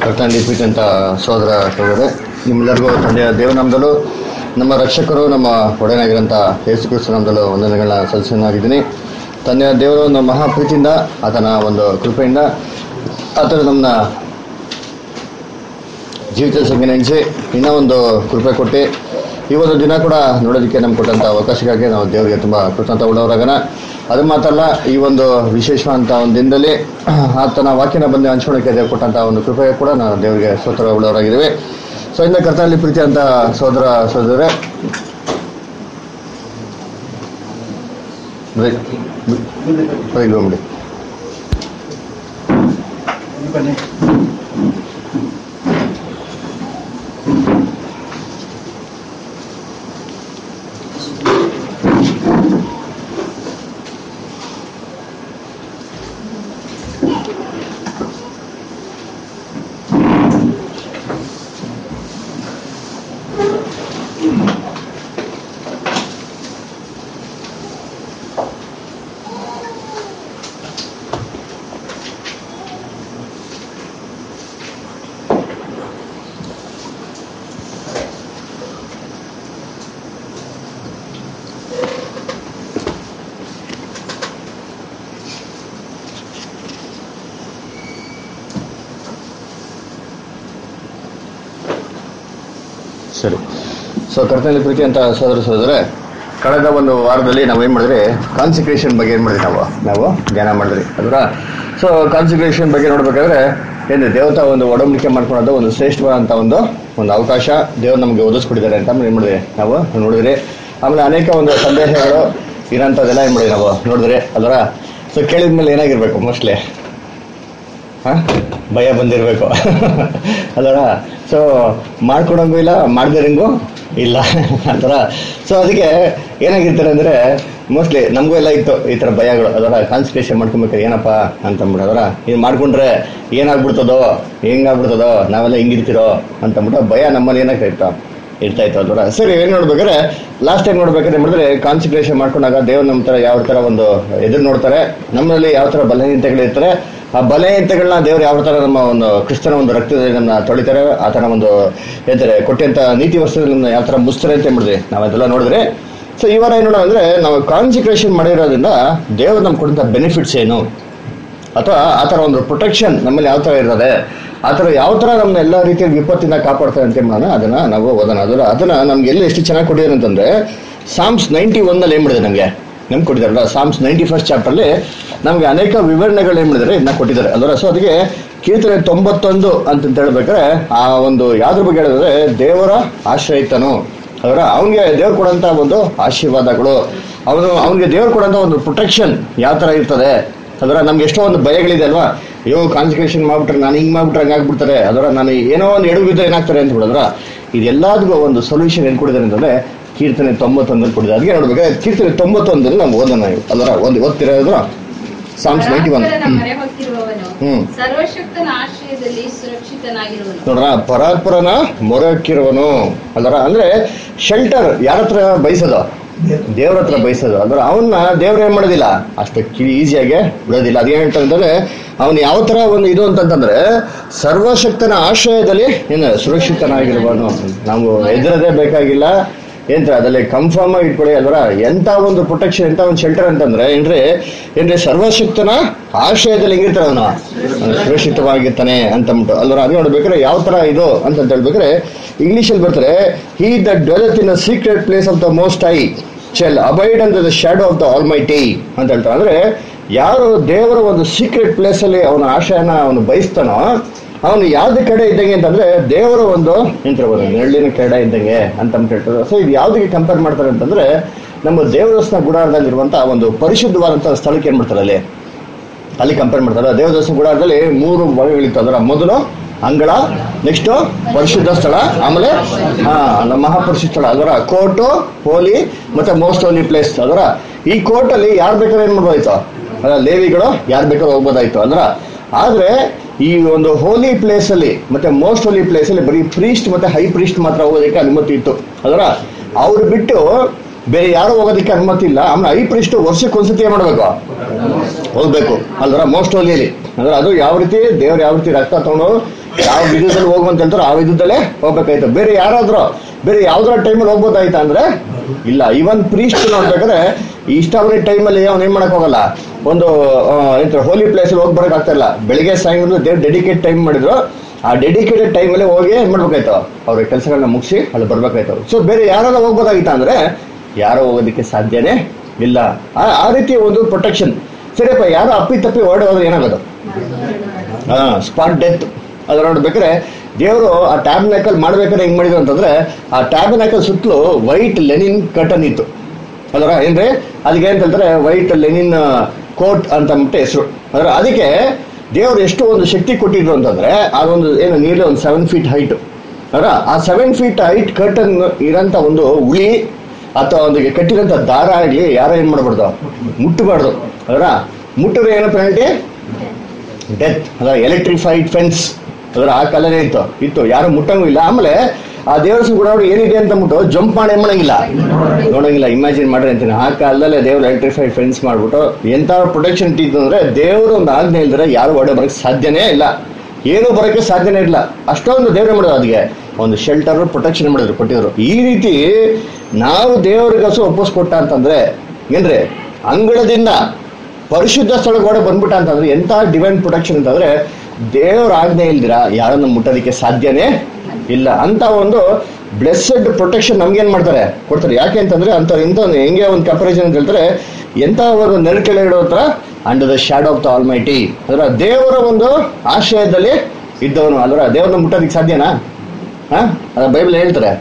ಕರ್ತನಲ್ಲಿ ಪ್ರೀತಿಯಂತ ಸಹೋದರ ಸಹೋದರ ನಿಮ್ಮೆಲ್ಲರಿಗೂ ತಂದೆಯ ದೇವನಾಮದಲ್ಲೂ ನಮ್ಮ ರಕ್ಷಕರು ನಮ್ಮ ಒಡೆಯನಾಗಿರೋಂಥ ಯೇಸು ಕ್ರಿಸ್ತ ನಾಮದಲ್ಲೂ ವಂದನೆಗಳನ್ನ ಸಲ್ಲಿಸನಾಗಿದ್ದೀನಿ ತಂದೆಯ ದೇವರು ನಮ್ಮ ಮಹಾ ಪ್ರೀತಿಯಿಂದ ಆತನ ಒಂದು ಕೃಪೆಯಿಂದ ಆತನ ನಮ್ಮನ್ನ ಜೀವಿತ ಸಂಖ್ಯೆ ನೆನೆಸಿ ಇನ್ನೂ ಒಂದು ಕೃಪೆ ಕೊಟ್ಟು ಈ ಒಂದು ದಿನ ಕೂಡ ನೋಡೋದಕ್ಕೆ ನಮ್ಗೆ ಕೊಟ್ಟಂಥ ಅವಕಾಶಕ್ಕಾಗಿ ನಾವು ದೇವರಿಗೆ ತುಂಬ ಕೃತಜ್ಞತ ಉಳ್ಳವರಾಗನ ಅದು ಮಾತ್ರಲ್ಲ ಈ ಒಂದು ವಿಶೇಷವಾದಂಥ ಒಂದು ದಿನದಲ್ಲಿ ಆತನ ವಾಕ್ಯನ ಬಂದು ಹಂಚ್ಕೊಳ್ಳೋಕೆ ದೇವ್ರು ಕೊಟ್ಟಂಥ ಒಂದು ಕೃಪೆ ಕೂಡ ನಾವು ದೇವರಿಗೆ ಸ್ತೋತ್ರ ಉಳ್ಳವರಾಗಿದ್ದೀವಿ ಸೊ ಇಂದ ಕರ್ತನಲ್ಲಿ ಪ್ರೀತಿ ಅಂತ ಸೋದರ ಸೋದರೇ ಬಿಡಿ ಬನ್ನಿ ಸರಿ ಸೊ ಕರ್ತನಲ್ಲಿ ಪ್ರೀತಿ ಅಂತ ಸೋದರ ಸೋದರ ಕಳೆದ ಒಂದು ವಾರದಲ್ಲಿ ನಾವು ಏನು ಮಾಡಿದ್ರಿ ಕಾನ್ಸಿಕ್ರೇಷನ್ ಬಗ್ಗೆ ಏನು ಮಾಡಿದ್ರಿ ನಾವು ನಾವು ಧ್ಯಾನ ಮಾಡಿದ್ರಿ ಅದರ ಸೊ ಕಾನ್ಸಿಕ್ರೇಷನ್ ಬಗ್ಗೆ ನೋಡ್ಬೇಕಾದ್ರೆ ಏನು ದೇವತಾ ಒಂದು ಒಡಂಬಡಿಕೆ ಮಾಡ್ಕೊಳ್ಳೋದು ಒಂದು ಶ್ರೇಷ್ಠವಾದಂಥ ಒಂದು ಒಂದು ಅವಕಾಶ ದೇವ್ರು ನಮಗೆ ಒದಗಿಸ್ಕೊಟ್ಟಿದ್ದಾರೆ ಅಂತ ಏನು ಮಾಡಿದ್ರಿ ನಾವು ನೋಡಿದ್ರಿ ಆಮೇಲೆ ಅನೇಕ ಒಂದು ಸಂದೇಹಗಳು ಇರೋಂಥದ್ದೆಲ್ಲ ಏನು ಮಾಡಿದ್ರಿ ನಾವು ನೋಡಿದ್ರಿ ಅದರ ಸೊ ಕೇಳಿದ ಮೇಲೆ ಏನಾಗಿರ್ಬೇಕು ಮೋಸ್ಟ್ಲಿ ಹಾ? ಭಯ ಬಂದಿರಬೇಕು ಅಲ್ಲಡ ಸೊ ಮಾಡ್ಕೊಡಂಗೂ ಇಲ್ಲ ಮಾಡ್ದಿರಂಗೂ ಇಲ್ಲ ಆ ಥರ ಸೊ ಅದಕ್ಕೆ ಏನಾಗಿರ್ತಾರೆ ಅಂದರೆ ಮೋಸ್ಟ್ಲಿ ನಮಗೂ ಎಲ್ಲ ಇತ್ತು ಈ ಥರ ಭಯಗಳು ಅದರ ಕಾನ್ಸಂಟ್ರೇಷನ್ ಮಾಡ್ಕೊಬೇಕಾದ್ರೆ ಏನಪ್ಪ ಅಂತಂದ್ಬಿಟ್ಟು ಅದರ ಇದು ಮಾಡ್ಕೊಂಡ್ರೆ ಏನಾಗ್ಬಿಡ್ತದೋ ಹೆಂಗಾಗ್ಬಿಡ್ತದೋ ನಾವೆಲ್ಲ ಹಿಂಗಿರ್ತಿರೋ ಅಂತಂದ್ಬಿಟ್ಟು ಭಯ ನಮ್ಮಲ್ಲಿ ಏನಾಗ್ತಾ ಇತ್ತು ಇರ್ತಾ ಇತ್ತು ಅಲ್ವರ ಸರಿ ಏನ್ ನೋಡ್ಬೇಕಾದ್ರೆ ಲಾಸ್ಟ್ ಟೈಮ್ ನೋಡ್ಬೇಕಾದ್ರೆ ಮಾಡಿದ್ರೆ ಕಾನ್ಸಂಟ್ರೇಷನ್ ಮಾಡ್ಕೊಂಡಾಗ ದೇವ್ರು ನಮ್ಮ ತರ ಯಾವ ತರ ಒಂದು ಎದುರು ನೋಡ್ತಾರೆ ನಮ್ಮಲ್ಲಿ ಯಾವ ತರ ಬಲಹೀನತೆಗಳು ಇರ್ತಾರೆ ಆ ಬಲಹೀನತೆಗಳನ್ನ ದೇವ್ರು ಯಾವ ತರ ನಮ್ಮ ಒಂದು ಕ್ರಿಸ್ತನ ಒಂದು ರಕ್ತದಲ್ಲಿ ನಮ್ಮ ತೊಳಿತಾರೆ ಆ ತರ ಒಂದು ಹೇಳ್ತಾರೆ ಕೊಟ್ಟಂತ ನೀತಿ ವರ್ಷದಲ್ಲಿ ನಮ್ಮನ್ನ ಯಾವ ತರ ಮುಸ್ತಾರೆ ಅಂತ ಮಾಡಿದ್ವಿ ನಾವು ಅದೆಲ್ಲ ನೋಡಿದ್ರೆ ಸೊ ಈ ವಾರ ಏನು ನೋಡೋಣ ಅಂದ್ರೆ ನಾವು ಕಾನ್ಸಂಟ್ರೇಷನ್ ಮಾಡಿರೋದ್ರಿಂದ ದೇವ್ರು ನಮ್ಗೆ ಕೊಟ್ಟಂತ ಬೆನಿಫಿಟ್ಸ್ ಏನು ಅಥವಾ ಆ ಥರ ಒಂದು ಪ್ರೊಟೆಕ್ಷನ್ ನಮ್ಮಲ್ಲಿ ಯಾವ ಥರ ಇರ್ತದೆ ಆ ಥರ ಯಾವ ಥರ ನಮ್ಮನ್ನ ಎಲ್ಲ ರೀತಿಯ ವಿಪತ್ತಿನ ಕಾಪಾಡ್ತಾರೆ ಅಂತ ಮಾಡೋಣ ಅದನ್ನ ನಾವು ಓದೋಣ ಅದರ ಅದನ್ನ ನಮ್ಗೆ ಎಲ್ಲಿ ಎಷ್ಟು ಚೆನ್ನಾಗಿ ಕೊಟ್ಟಿದ್ದಾರೆ ಅಂತಂದ್ರೆ ಸಾಮ್ಸ್ ನೈಂಟಿ ಒನ್ನಲ್ಲಿ ಏನು ಮಾಡಿದೆ ನಮಗೆ ನಮ್ಗೆ ಕೊಟ್ಟಿದ್ದಾರಲ್ಲ ಸಾಮ್ಸ್ ನೈಂಟಿ ಫಸ್ಟ್ ಚಾಪ್ಟರ್ಲಿ ನಮಗೆ ಅನೇಕ ವಿವರಣೆಗಳು ಏನು ಮಾಡಿದ್ದಾರೆ ಇದನ್ನ ಕೊಟ್ಟಿದ್ದಾರೆ ಅಲ್ವರ ಸೊ ಅದಕ್ಕೆ ಕೀರ್ತನೆ ತೊಂಬತ್ತೊಂದು ಅಂತ ಹೇಳ್ಬೇಕಾದ್ರೆ ಆ ಒಂದು ಯಾವ್ದ್ರ ಬಗ್ಗೆ ಹೇಳಿದ್ರೆ ದೇವರ ಆಶ್ರಯಿತನು ಅದರ ಅವನಿಗೆ ದೇವ್ರು ಕೊಡಂತ ಒಂದು ಆಶೀರ್ವಾದಗಳು ಅವನು ಅವನಿಗೆ ದೇವ್ರು ಕೊಡಂತ ಒಂದು ಪ್ರೊಟೆಕ್ಷನ್ ಯಾವ ಥರ ಇರ್ತದೆ ಅದರ ನಮ್ಗೆ ಎಷ್ಟೋ ಒಂದು ಭಯಗಳಿದೆ ಅಲ್ವಾ ಅಯ್ಯೋ ಕಾನ್ಸಂಟ್ರೇಷನ್ ಮಾಡ್ಬಿಟ್ರೆ ನಾನು ಹಿಂಗೆ ಮಾಡ್ಬಿಟ್ರೆ ಹಂಗೆ ಆಗ್ಬಿಡ್ತಾರೆ ಅದರ ನಾನು ಏನೋ ಒಂದು ಎಡವು ಬಿದ್ದರೆ ಏನಾಗ್ತಾರೆ ಅಂತ ಬಿಡೋದ್ರ ಇದೆಲ್ಲದಕ್ಕೂ ಒಂದು ಸೊಲ್ಯೂಷನ್ ಏನು ಕೊಡಿದ್ದಾರೆ ಅಂತಂದ್ರೆ ಕೀರ್ತನೆ ತೊಂಬತ್ತೊಂದಲ್ಲಿ ಕೊಡಿದ್ದಾರೆ ಅದಕ್ಕೆ ನೋಡ್ಬೇಕಾದ್ರೆ ಕೀರ್ತನೆ ತೊಂಬತ್ತೊಂದಲ್ಲಿ ನಾವು ಓದೋಣ ನಾವು ಅದರ ಒಂದು ಓದ್ತಿರೋದ್ರ ಸಾಮ್ಸ್ ನೈಂಟಿ ಒನ್ ಪರಾತ್ಪರನ ಮೊರೆ ಹೊಕ್ಕಿರುವವನು ಹ್ಮ್. ಸರ್ವಶಕ್ತನ ಆಶ್ರಯದಲ್ಲಿ ಸುರಕ್ಷಿತನಾಗಿರುವನು ನೋಡ್ರ ಪರಾತ್ಪರನ ಮೊರೆ ಹಾಕಿರುವನು ಅಲ್ಲರ ಅಂದ್ರೆ ಶೆಲ್ಟರ್ ಯಾರ ಹತ್ರ ಬಯಸೋದು ದೇವ್ರ ಹತ್ರ ಬಯಸೋದು ಅಂದ್ರೆ ಅವನ್ನ ದೇವ್ರ ಏನ್ ಮಾಡೋದಿಲ್ಲ ಅಷ್ಟು ಈಸಿಯಾಗಿ ಬಿಡೋದಿಲ್ಲ ಅದೇನ್ ಹೇಳ್ತಾರೆ ಅಂತಂದ್ರೆ ಅವನು ಯಾವ ತರ ಒಂದು ಇದು ಅಂತಂತಂದ್ರೆ ಸರ್ವಶಕ್ತನ ಆಶ್ರಯದಲ್ಲಿ ಏನು ಸುರಕ್ಷಿತನಾಗಿರುವನು ನಾವು ಎದುರದೇ ಬೇಕಾಗಿಲ್ಲ ಏನ್ರ ಅದಲ್ಲಿ ಕನ್ಫರ್ಮ್ ಆಗಿ ಇಟ್ಕೊಳ್ಳಿ ಅಲ್ವರ ಎಂತ ಒಂದು ಪ್ರೊಟೆಕ್ಷನ್ ಎಂತ ಒಂದು ಶೆಲ್ಟರ್ ಅಂತಂದ್ರೆ ಏನ್ರಿ ಏನ್ರಿ ಸರ್ವಶಕ್ತನ ಆಶ್ರಯದಲ್ಲಿ ಹೆಂಗಿರ್ತಾನೆ ಅವನು ಅವ್ನು ಸುರಕ್ಷಿತವಾಗಿರ್ತಾನೆ ಅಂತಂದ್ಬಿಟ್ಟು ಅಲ್ವರ ಅದು ನೋಡ್ಬೇಕಾದ್ರೆ ಯಾವ ತರ ಇದು ಅಂತ ಹೇಳ್ಬೇಕಾದ್ರೆ ಇಂಗ್ಲಿಷ್ ಅಲ್ಲಿ ಬರ್ತಾರೆ he the develop in a secret place of the most high shall abide and the shadow of the almighty ಅಂತ ಹೇಳ್ತಾರೆ ಅಂದ್ರೆ ಯಾರು ದೇವರ ಒಂದು ಸೀಕ್ರೆಟ್ ಪ್ಲೇಸ್ ಅಲ್ಲಿ ಅವನ ಆಶಯನ ಅವನು ಬಯಸ್ತಾನೋ ಅವನು ಯಾವ್ದು ಕಡೆ ಇದ್ದಂಗೆ ಅಂತಂದ್ರೆ ದೇವರ ಒಂದು ನಿಂತಿರ್ಬೋದು ನೆರಳಿನ ಕೆಡೆ ಇದ್ದಂಗೆ ಅಂತ ಹೇಳ್ತಾರೆ ಸೊ ಇದು ಯಾವ್ದಕ್ಕೆ ಕಂಪೇರ್ ಮಾಡ್ತಾರೆ ಅಂತಂದ್ರೆ ನಮ್ಮ ದೇವರಸ್ನ ಗುಡಾರದಲ್ಲಿರುವಂತ ಒಂದು ಪರಿಶುದ್ಧವಾದಂತಹ ಸ್ಥಳಕ್ಕೆ ಏನ್ ಮಾಡ್ತಾರೆ ಅಲ್ಲಿ ಅಲ್ಲಿ ಕಂಪೇರ್ ಮಾಡ್ತಾರೆ ದೇವದರ್ಶನ ಗುಡಾರದಲ್ಲಿ ಮೂರು ಭಾಗಗಳಿತ್ತು ಅದರ ಮೊದಲು ಅಂಗಳ ನೆಕ್ಸ್ಟ್ ಪರಿಶುದ್ಧ ಸ್ಥಳ ಆಮೇಲೆ ಹಾ ನಮ್ಮ ಮಹಾಪರಿಶುದ್ಧ ಸ್ಥಳ ಅದರ ಕೋರ್ಟು ಹೋಲಿ ಮತ್ತೆ ಮೋಸ್ಟ್ ಹೋಲಿ ಪ್ಲೇಸ್ ಅದರ ಈ ಕೋರ್ಟ್ ಅಲ್ಲಿ ಯಾರು ಬೇಕಾದ್ರೆ ಏನ್ ಮಾಡ್ಬೋದಾಯ್ತು ಅದ ಲೇವಿಗಳು ಯಾರು ಬೇಕಾದ್ರೂ ಹೋಗ್ಬೋದಾಯ್ತು ಅಂದ್ರ ಆದ್ರೆ ಈ ಒಂದು ಹೋಲಿ ಪ್ಲೇಸ್ ಅಲ್ಲಿ ಮತ್ತೆ ಮೋಸ್ಟ್ ಹೋಲಿ ಪ್ಲೇಸ್ ಅಲ್ಲಿ ಬರೀ ಪ್ರೀಸ್ಟ್ ಮತ್ತೆ ಹೈ ಪ್ರೀಸ್ಟ್ ಮಾತ್ರ ಹೋಗೋದಕ್ಕೆ ಅನುಮತಿ ಇತ್ತು ಅದರ ಅವ್ರು ಬಿಟ್ಟು ಬೇರೆ ಯಾರು ಹೋಗೋದಕ್ಕೆ ಅನುಮತಿ ಇಲ್ಲ ಆಮೇಲೆ ಐ ಪ್ರೀಸ್ಟ್ ವರ್ಷಕ್ಕೆ ಒಂದ್ಸತಿ ಏನ್ ಮಾಡ್ಬೇಕು ಹೋಗ್ಬೇಕು ಅಲ್ವರ ಮೋಸ್ಟ್ ಹೋಲಿಯಲ್ಲಿ ಅಂದ್ರೆ ಅದು ಯಾವ ರೀತಿ ದೇವ್ರು ಯಾವ ರೀತಿ ರಕ್ತ ತಗೊಂಡು ಯಾವ ವಿಧದಲ್ಲಿ ಹೋಗುವಂತ ಹೇಳ್ತಾರೋ ಆ ವಿಧದಲ್ಲೇ ಹೋಗ್ಬೇಕಾಯ್ತು ಬೇರೆ ಯಾರಾದ್ರೂ ಬೇರೆ ಯಾವ್ದಾರ ಟೈಮಲ್ಲಿ ಹೋಗ್ಬೋದಾಯ್ತಾ ಅಂದ್ರೆ ಇಲ್ಲ ಇವನ್ ಪ್ರೀಸ್ಟ್ ನೋಡ್ಬೇಕಾದ್ರೆ ಇಷ್ಟಾವರಿ ಟೈಮಲ್ಲಿ ಅವ್ನು ಏನ್ ಮಾಡಕ್ ಹೋಗಲ್ಲ ಒಂದು ಹೋಲಿ ಪ್ಲೇಸ್ ಹೋಗಿ ಬರಕ್ ಆಗ್ತಾ ಇಲ್ಲ ಬೆಳಿಗ್ಗೆ ಸಾಯಂಕಾಲ ದೇವ್ರು ಡೆಡಿಕೇಟ್ ಟೈಮ್ ಮಾಡಿದ್ರು ಆ ಡೆಡಿಕೇಟೆಡ್ ಟೈಮಲ್ಲಿ ಹೋಗಿ ಏನ್ ಮಾಡ್ಬೇಕಾಯ್ತು ಅವ್ರ ಕೆಲಸಗಳನ್ನ ಮುಗಿಸಿ ಅಲ್ಲಿ ಬರ್ಬೇಕಾಯ್ತು ಸೊ ಬೇರೆ ಯಾರಾದ್ರೂ ಹೋಗ್ಬೋದಾಗಿತ್ತ ಅಂದ್ರೆ ಯಾರೋ ಹೋಗೋದಕ್ಕೆ ಸಾಧ್ಯನೇ ಇಲ್ಲ ಆ- ಆ ರೀತಿ ಒಂದು ಪ್ರೊಟೆಕ್ಷನ್ ಸರಿಯಪ್ಪ ಯಾರೋ ಅಪ್ಪಿ ತಪ್ಪಿ ಹೊರಡೆ ಹೋದ್ರೆ ಏನಾಗೋದು ಹಾ ಸ್ಪಾಟ್ ಡೆತ್ ಅದ್ರ ನೋಡ್ಬೇಕಾದ್ರೆ ದೇವರು ಆ ಟ್ಯಾಬ್ನಾಕಲ್ ಮಾಡ್ಬೇಕಾದ್ರೆ ಹೆಂಗ್ ಮಾಡಿದ್ರು ಅಂತಂದ್ರೆ ಆ ಟ್ಯಾಬ್ನಾಕಲ್ ಸುತ್ತಲೂ ವೈಟ್ ಲೆನಿನ್ ಕಟನ್ ಇತ್ತು ಅದರ ಏನ್ರಿ ಅದಕ್ಕೆ ಏನ್ ಹೇಳ್ತಾರೆ ವೈಟ್ ಲೆನಿನ್ ಕೋಟ್ ಅಂತ ಅಂದ್ಬಿಟ್ಟು ಹೆಸರು ಅದರ ಅದಕ್ಕೆ ದೇವರು ಎಷ್ಟು ಒಂದು ಶಕ್ತಿ ಕೊಟ್ಟಿದ್ರು ಅಂತಂದ್ರೆ ಅದೊಂದು ಏನು ನೀರ್ಲಿ ಒಂದು ಸೆವೆನ್ ಫೀಟ್ ಹೈಟ್ ಅದರ ಆ ಸೆವೆನ್ ಫೀಟ್ ಹೈಟ್ ಕರ್ಟನ್ ಇರೋಂಥ ಒಂದು ಉಳಿ ಅಥವಾ ಒಂದು ಕಟ್ಟಿರೋಂಥ ದಾರ ಆಗ್ಲಿ ಯಾರೋ ಏನ್ ಮಾಡಬಾರ್ದು ಮುಟ್ಟಬಾರ್ದು ಅದರ ಮುಟ್ಟಿದ್ರೆ ಏನೋ ಪೆನಾಲ್ಟಿ ಡೆತ್ ಅದರ ಎಲೆಕ್ಟ್ರಿಫೈಡ್ ಫೆನ್ಸ್ ಅದರ ಆ ಕಾಲನೇ ಇತ್ತು ಇತ್ತು ಯಾರು ಮುಟ್ಟಂಗೂ ಇಲ್ಲ ಆಮೇಲೆ ಆ ದೇವರ ಕೂಡ ಏನಿದೆ ಅಂತ ಅಂದ್ಬಿಟ್ಟು ಜಂಪ್ ಮಾಡಿ ಏನ್ ಮಾಡಂಗಿಲ್ಲ ನೋಡಂಗಿಲ್ಲ ಇಮ್ಯಾಜಿನ್ ಮಾಡ್ರಿ ಅಂತೀನಿ ಆ ಕಾಲದಲ್ಲೇ ದೇವ್ರು ಎಲೆಕ್ಟ್ರಿಫೈಡ್ ಫೆನ್ಸ್ ಮಾಡ್ಬಿಟ್ಟು ಎಂತ ಪ್ರೊಟೆಕ್ಷನ್ ಇತ್ತು ಅಂದ್ರೆ ದೇವರು ಒಂದು ಆಜ್ಞೆ ಇಲ್ದ್ರೆ ಯಾರು ಒಡೆ ಬರಕ್ ಸಾಧ್ಯನೇ ಇಲ್ಲ ಏನು ಬರೋಕ್ಕೆ ಸಾಧ್ಯನೇ ಇಲ್ಲ ಅಷ್ಟೊಂದು ದೇವ್ರೆ ಮಾಡೋದು ಅದಕ್ಕೆ ಒಂದು ಶೆಲ್ಟರ್ ಪ್ರೊಟೆಕ್ಷನ್ ಮಾಡಿದ್ರು ಕೊಟ್ಟಿದ್ರು ಈ ರೀತಿ ನಾವು ದೇವರಿಗಸು ಒಪ್ಪಿಸ್ಕೊಟ್ಟ ಅಂತಂದ್ರೆ ಏನ್ರಿ ಅಂಗಳದಿಂದ ಪರಿಶುದ್ಧ ಸ್ಥಳಕ್ಕೆ ಒಡೆ ಬಂದ್ಬಿಟ್ಟ ಅಂತಂದ್ರೆ ಎಂತ ಡಿವೈನ್ ಪ್ರೊಟೆಕ್ಷನ್ ಅಂತಂದ್ರೆ ದೇವರ ಆಜ್ಞೆ ಇಲ್ದಿರ ಯಾರನ್ನ ಮುಟ್ಟೋದಕ್ಕೆ ಸಾಧ್ಯನೇ ಇಲ್ಲ ಅಂತ ಒಂದು ಬ್ಲೆಸ್ಸಡ್ ಪ್ರೊಟೆಕ್ಷನ್ ನಮ್ಗೇನ್ ಮಾಡ್ತಾರೆ ಕೊಡ್ತಾರೆ ಯಾಕೆ ಅಂತಂದ್ರೆ ಅಂತ ಇಂಥ ಹೆಂಗೆ ಒಂದು ಕಂಪಾರಿಸನ್ ಅಂತ ಹೇಳ್ತಾರೆ ಎಂತ ಒಂದು ನೆರೆ ಕೆಳಗೆ ಇಡೋ ಹತ್ರ under the shadow of the almighty ಅದರ ದೇವರ ಒಂದು ಆಶ್ರಯದಲ್ಲಿ ಇದ್ದವನು ಅದರ ದೇವರನ್ನ ಮುಟ್ಟೋದಕ್ಕೆ ಸಾಧ್ಯನಾ ಹಾ ಅದ ಬೈಬಲ್ ಹೇಳ್ತಾರೆ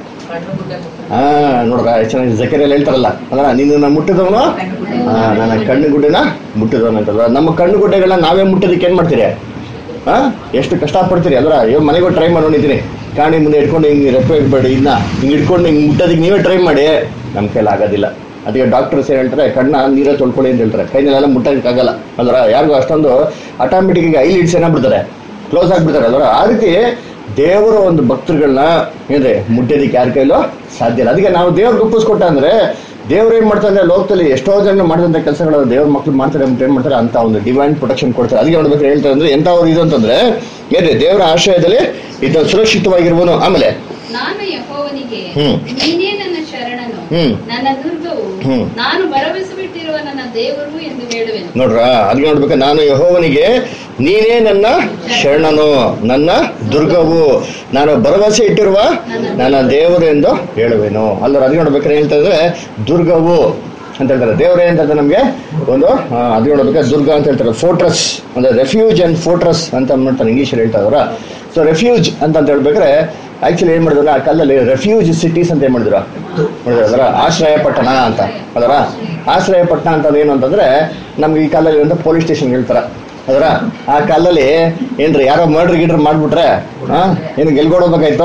ಹಾ ನೋಡ್ರ ಎಷ್ಟು ಚೆನ್ನಾಗಿ ಜಕರಿಯಲ್ಲಿ ಹೇಳ್ತಾರಲ್ಲ ಅಲ್ಲ ನಿನ್ನ ಮುಟ್ಟಿದವನು ಹಾ ನನ್ನ ಕಣ್ಣು ಗುಡ್ಡೆನ ಮುಟ್ಟಿದವನು ಅಂತಲ್ಲ ನಮ್ಮ ಕಣ್ಣು ಗುಡ್ಡೆಗಳನ್ನ ನಾವೇ ಮುಟ್ಟೋದಕ್ಕೆ ಏನ್ ಮಾಡ್ತೀರಿ ಹಾ ಎಷ್ಟು ಕಷ್ಟಪಡ್ತೀರಿ ಅಲ್ರ ಇವ್ ಮನೆಗೆ ಟ್ರೈ ಮಾಡಿದ್ದೀನಿ ಕಾಣಿ ಮುಂದೆ ಇಟ್ಕೊಂಡು ಹಿಂಗೆ ರೆಪ್ಪೆ ಇಟ್ಬೇಡಿ ಇನ್ನ ಹಿಂಗೆ ಇಟ್ಕೊಂಡು ಹಿಂಗೆ ಮುಟ್ಟೋದಕ್ಕೆ ನೀವೇ ಟ್ರೈ ಮಾಡಿ ನಮ್ಮ ಕೈಲಿ ಆಗೋದಿಲ್ಲ ಅದಕ್ಕೆ ಡಾಕ್ಟರ್ಸ್ ಏನ್ ಹೇಳ್ತಾರೆ ಕಣ್ಣ ನೀರೇ ತೊಳ್ಕೊಳ್ಳಿ ಅಂತ ಹೇಳ್ತಾರೆ ಕೈನಲ್ಲೆಲ್ಲ ಮುಟ್ಟೋದಕ್ಕಾಗಲ್ಲ ಅಲ್ರ ಯಾರಿಗೂ ಅಷ್ಟೊಂದು ಆಟೋಮೆಟಿಕ್ ಐ ಲೀಡ್ಸ್ ಏನಾಗ್ಬಿಡ್ತಾರೆ ಕ್ಲೋಸ್ ಆಗ್ಬಿಡ್ತಾರೆ ಅಲ್ರ ಆ ರೀತಿ ದೇವರ ಒಂದು ಭಕ್ತರುಗಳನ್ನ ಏನ್ರಿ ಮುಟ್ಟೋದಕ್ಕೆ ಯಾರ ಕೈಲೂ ಸಾಧ್ಯ ಇಲ್ಲ ಅದಕ್ಕೆ ನಾವು ದೇವ್ರಿಗೆ ಒಪ್ಪಿಸ್ಕೊಟ್ಟ ಅಂದ್ರೆ ದೇವ್ರು ಏನ್ ಮಾಡ್ತಾರೆ ಅಂದ್ರೆ ಲೋಕದಲ್ಲಿ ಎಷ್ಟೋ ಜನ ಮಾಡಿದಂತ ಕೆಲಸಗಳು ದೇವ್ರ ಮಕ್ಳು ಮಾಡ್ತಾರೆ ಅಂತ ಏನ್ ಮಾಡ್ತಾರೆ ಅಂತ ಒಂದು ಡಿವೈನ್ ಪ್ರೊಟೆಕ್ಷನ್ ಕೊಡ್ತಾರೆ ಅದಕ್ಕೆ ನೋಡ್ಬೇಕು ಹೇಳ್ತಾರೆ ಅಂದ್ರೆ ಎಂತವ್ರು ಇದು ಅಂತಂದ್ರೆ ಏನ್ರಿ ದೇವರ ಆಶ್ರಯದಲ್ಲಿ ಇದು ಸುರಕ್ಷಿತವಾಗಿರ್ಬೋದು ಆಮೇಲೆ ನಾನು ಯಹೋವನಿಗೆ ಹ್ಮ್. ನೀನೇ ನನ್ನ ಶರಣನು ಹ್ಮ್. ನನ್ನ ದುರ್ಗವು ಹ್ಮ್. ನಾನು ಭರವಸೆ ಬಿಟ್ಟಿರುವ ನನ್ನ ದೇವರು ಎಂದು ಹೇಳುವೆನು ನೋಡ್ರ ಅದಕ್ಕೆ ನೋಡ್ಬೇಕು ನಾನು ಯಹೋವನಿಗೆ ನೀನೇ ನನ್ನ ಶರಣನು ನನ್ನ ದುರ್ಗವು ನಾನು ಭರವಸೆ ಇಟ್ಟಿರುವ ನನ್ನ ದೇವರು ಎಂದು ಹೇಳುವೆನು ಅಲ್ಲರ ಅದಕ್ಕೆ ನೋಡ್ಬೇಕಾದ್ರೆ ಹೇಳ್ತಾ ಇದ್ರೆ ದುರ್ಗವು ಅಂತ ಹೇಳ್ತಾರೆ ದೇವರೇ ಅಂತ ಹೇಳ್ತಾರೆ ನಮಗೆ ಒಂದು ಆ, ಅದಕ್ಕೆ ನೋಡ್ಬೇಕಾದ್ರೆ ದುರ್ಗ ಅಂತ ಹೇಳ್ತಾರೆ ಫೋರ್ಟ್ರಸ್ ಅಂದ್ರೆ ರೆಫ್ಯೂಜ್ ಅಂಡ್ ಫೋರ್ಟ್ರಸ್ ಅಂತ ಮಾಡ್ತಾರೆ ಇಂಗ್ಲೀಷಲ್ಲಿ ಹೇಳ್ತಾ ಇದ್ರ ಸೊ ರೆಫ್ಯೂಜ್ ಅಂತ ಅಂತ ಹೇಳ್ಬೇಕಾದ್ರೆ ಆಕ್ಚುಲಿ ಏನ್ ಮಾಡಿದ್ರು ಆ ಕಾಲದಲ್ಲಿ ರೆಫ್ಯೂಜ್ ಸಿಟೀಸ್ ಅಂತ ಏನ್ ಮಾಡಿದ್ರು ನೋಡಿದ್ರ ಅದರ ಆಶ್ರಯ ಪಟ್ಟಣ ಅಂತ ಅದರ ಆಶ್ರಯ ಪಟ್ಟಣ ಅಂತ ಏನು ಅಂತಂದ್ರೆ ನಮ್ಗೆ ಈ ಕಾಲದಲ್ಲಿ ಒಂದು ಪೊಲೀಸ್ ಸ್ಟೇಷನ್ ಹೇಳ್ತಾರ ಅದರ ಆ ಕಾಲದಲ್ಲಿ ಏನ್ರಿ ಯಾರೋ ಮರ್ಡರ್ ಗಿಡ್ರ್ ಮಾಡ್ಬಿಟ್ರೆ ಹಾ ಏನು ಗೆಲ್ಕೊಡ್ಬೇಕಾಯ್ತು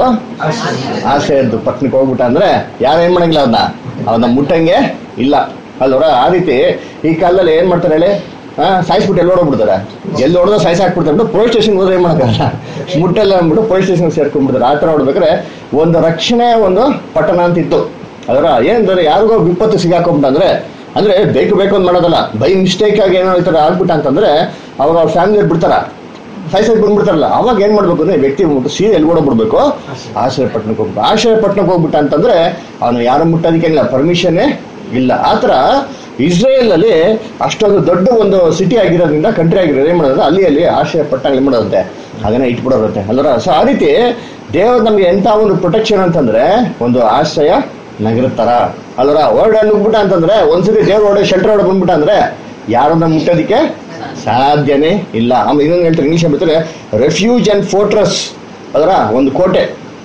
ಆಶ್ರಯದ್ದು ಪಟ್ಟಣಕ್ಕೆ ಹೋಗ್ಬಿಟ್ಟ ಅಂದ್ರೆ ಯಾರು ಏನ್ ಮಾಡಂಗಿಲ್ಲ ಅವನ್ನ ಅವನ್ನ ಮುಟ್ಟಂಗೆ ಇಲ್ಲ ಅಲ್ವರ ಆ ರೀತಿ ಈ ಕಾಲದಲ್ಲಿ ಏನ್ ಮಾಡ್ತಾರೆ ಹೇಳಿ ಹಾ ಸಾಯಿಸ್ಬಿಟ್ಟು ಎಲ್ಲಿ ಓಡೋಗ್ಬಿಡ್ತಾರೆ ಎಲ್ಲಿ ಹೊಡೆದ ಸಾಯಿಸಿ ಹಾಕ್ಬಿಡ್ತಾರೆ ಪೊಲೀಸ್ ಸ್ಟೇಷನ್ ಹೋದ್ರೆ ಏನ್ ಮಾಡಕ್ಕಾಗಲ್ಲ ಮುಟ್ಟೆಲ್ಲ ಅಂದ್ಬಿಟ್ಟು ಪೊಲೀಸ್ ಸ್ಟೇಷನ್ ಸೇರ್ಕೊಂಡ್ಬಿಡ್ತಾರೆ ಆ ತರ ನೋಡ್ಬೇಕಾದ್ರೆ ಒಂದು ರಕ್ಷಣೆ ಒಂದು ಪಟ್ಟಣ ಅಂತ ಇತ್ತು ಅದರ ಏನಂದ್ರೆ ಯಾರಿಗೋ ವಿಪತ್ತು ಸಿಗಾಕೊಂಬಿಟ್ಟಂದ್ರೆ ಅಂದ್ರೆ ಬೇಕು ಬೇಕು ಅಂತ ಮಾಡೋದಲ್ಲ ಬೈ ಮಿಸ್ಟೇಕ್ ಆಗಿ ಏನೋ ಈ ಥರ ಆಗ್ಬಿಟ್ಟ ಅಂತಂದ್ರೆ ಅವಾಗ ಅವ್ರ ಫ್ಯಾಮಿಲಿ ಬಿಡ್ತಾರ ಸಾಯ್ಸಕ್ ಬಂದ್ಬಿಡ್ತಾರಲ್ಲ ಅವಾಗ ಏನ್ ಮಾಡ್ಬೇಕು ಅಂದ್ರೆ ವ್ಯಕ್ತಿ ಮುಟ್ಟು ಸೀರೆ ಎಲ್ಲಿ ಬಿಡ್ಬೇಕು ಆಶ್ರಯ ಪಟ್ಟಣಕ್ಕೆ ಹೋಗ್ಬೇಕು ಆಶ್ರಯ ಪಟ್ಟಣಕ್ಕೆ ಹೋಗ್ಬಿಟ್ಟ ಅಂತಂದ್ರೆ ಅವನು ಯಾರು ಮುಟ್ಟೋದಕ್ಕೇನಿಲ್ಲ ಪರ್ಮಿಷನ್ನೇ ಇಲ್ಲ ಆತರ ಇಸ್ರೇಲ್ ಅಲ್ಲಿ ಅಷ್ಟೊಂದು ದೊಡ್ಡ ಒಂದು ಸಿಟಿ ಆಗಿರೋದ್ರಿಂದ ಕಂಟ್ರಿ ಆಗಿರೋದು ಏನ್ ಮಾಡೋದು ಅಲ್ಲಿ ಅಲ್ಲಿ ಆಶ್ರಯ ಪಟ್ಟಣ ಏನ್ ಮಾಡೋದಂತೆ ಅದನ್ನ ಇಟ್ಬಿಡೋದಂತೆ ಅಲ್ವರ ಸೊ ಆ ರೀತಿ ದೇವರು ನಮ್ಗೆ ಎಂತ ಒಂದು ಪ್ರೊಟೆಕ್ಷನ್ ಅಂತಂದ್ರೆ ಒಂದು ಆಶ್ರಯ ನಗರ ತರ ಅಲ್ವರ ಹೊರಡೆ ನುಗ್ಬಿಟ್ಟ ಅಂತಂದ್ರೆ ಒಂದ್ಸತಿ ದೇವ್ರ ಹೊಡೆ ಶೆಲ್ಟರ್ ಹೊಡೆ ಬಂದ್ಬಿಟ್ಟ ಅಂದ್ರೆ ಯಾರನ್ನ ಮುಟ್ಟೋದಿಕ್ಕೆ ಸಾಧ್ಯನೇ ಇಲ್ಲ ಆಮೇಲೆ ಇನ್ನೊಂದು ಹೇಳ್ತಾರೆ ಇಂಗ್ಲೀಷ್ ಹೇಳ್ತಾರೆ ರೆಫ್ಯೂಜ್ ಅಂಡ್ ಫೋರ್ಟ್ರಸ್ ಅದರ ಒಂದು ಕೋಟೆ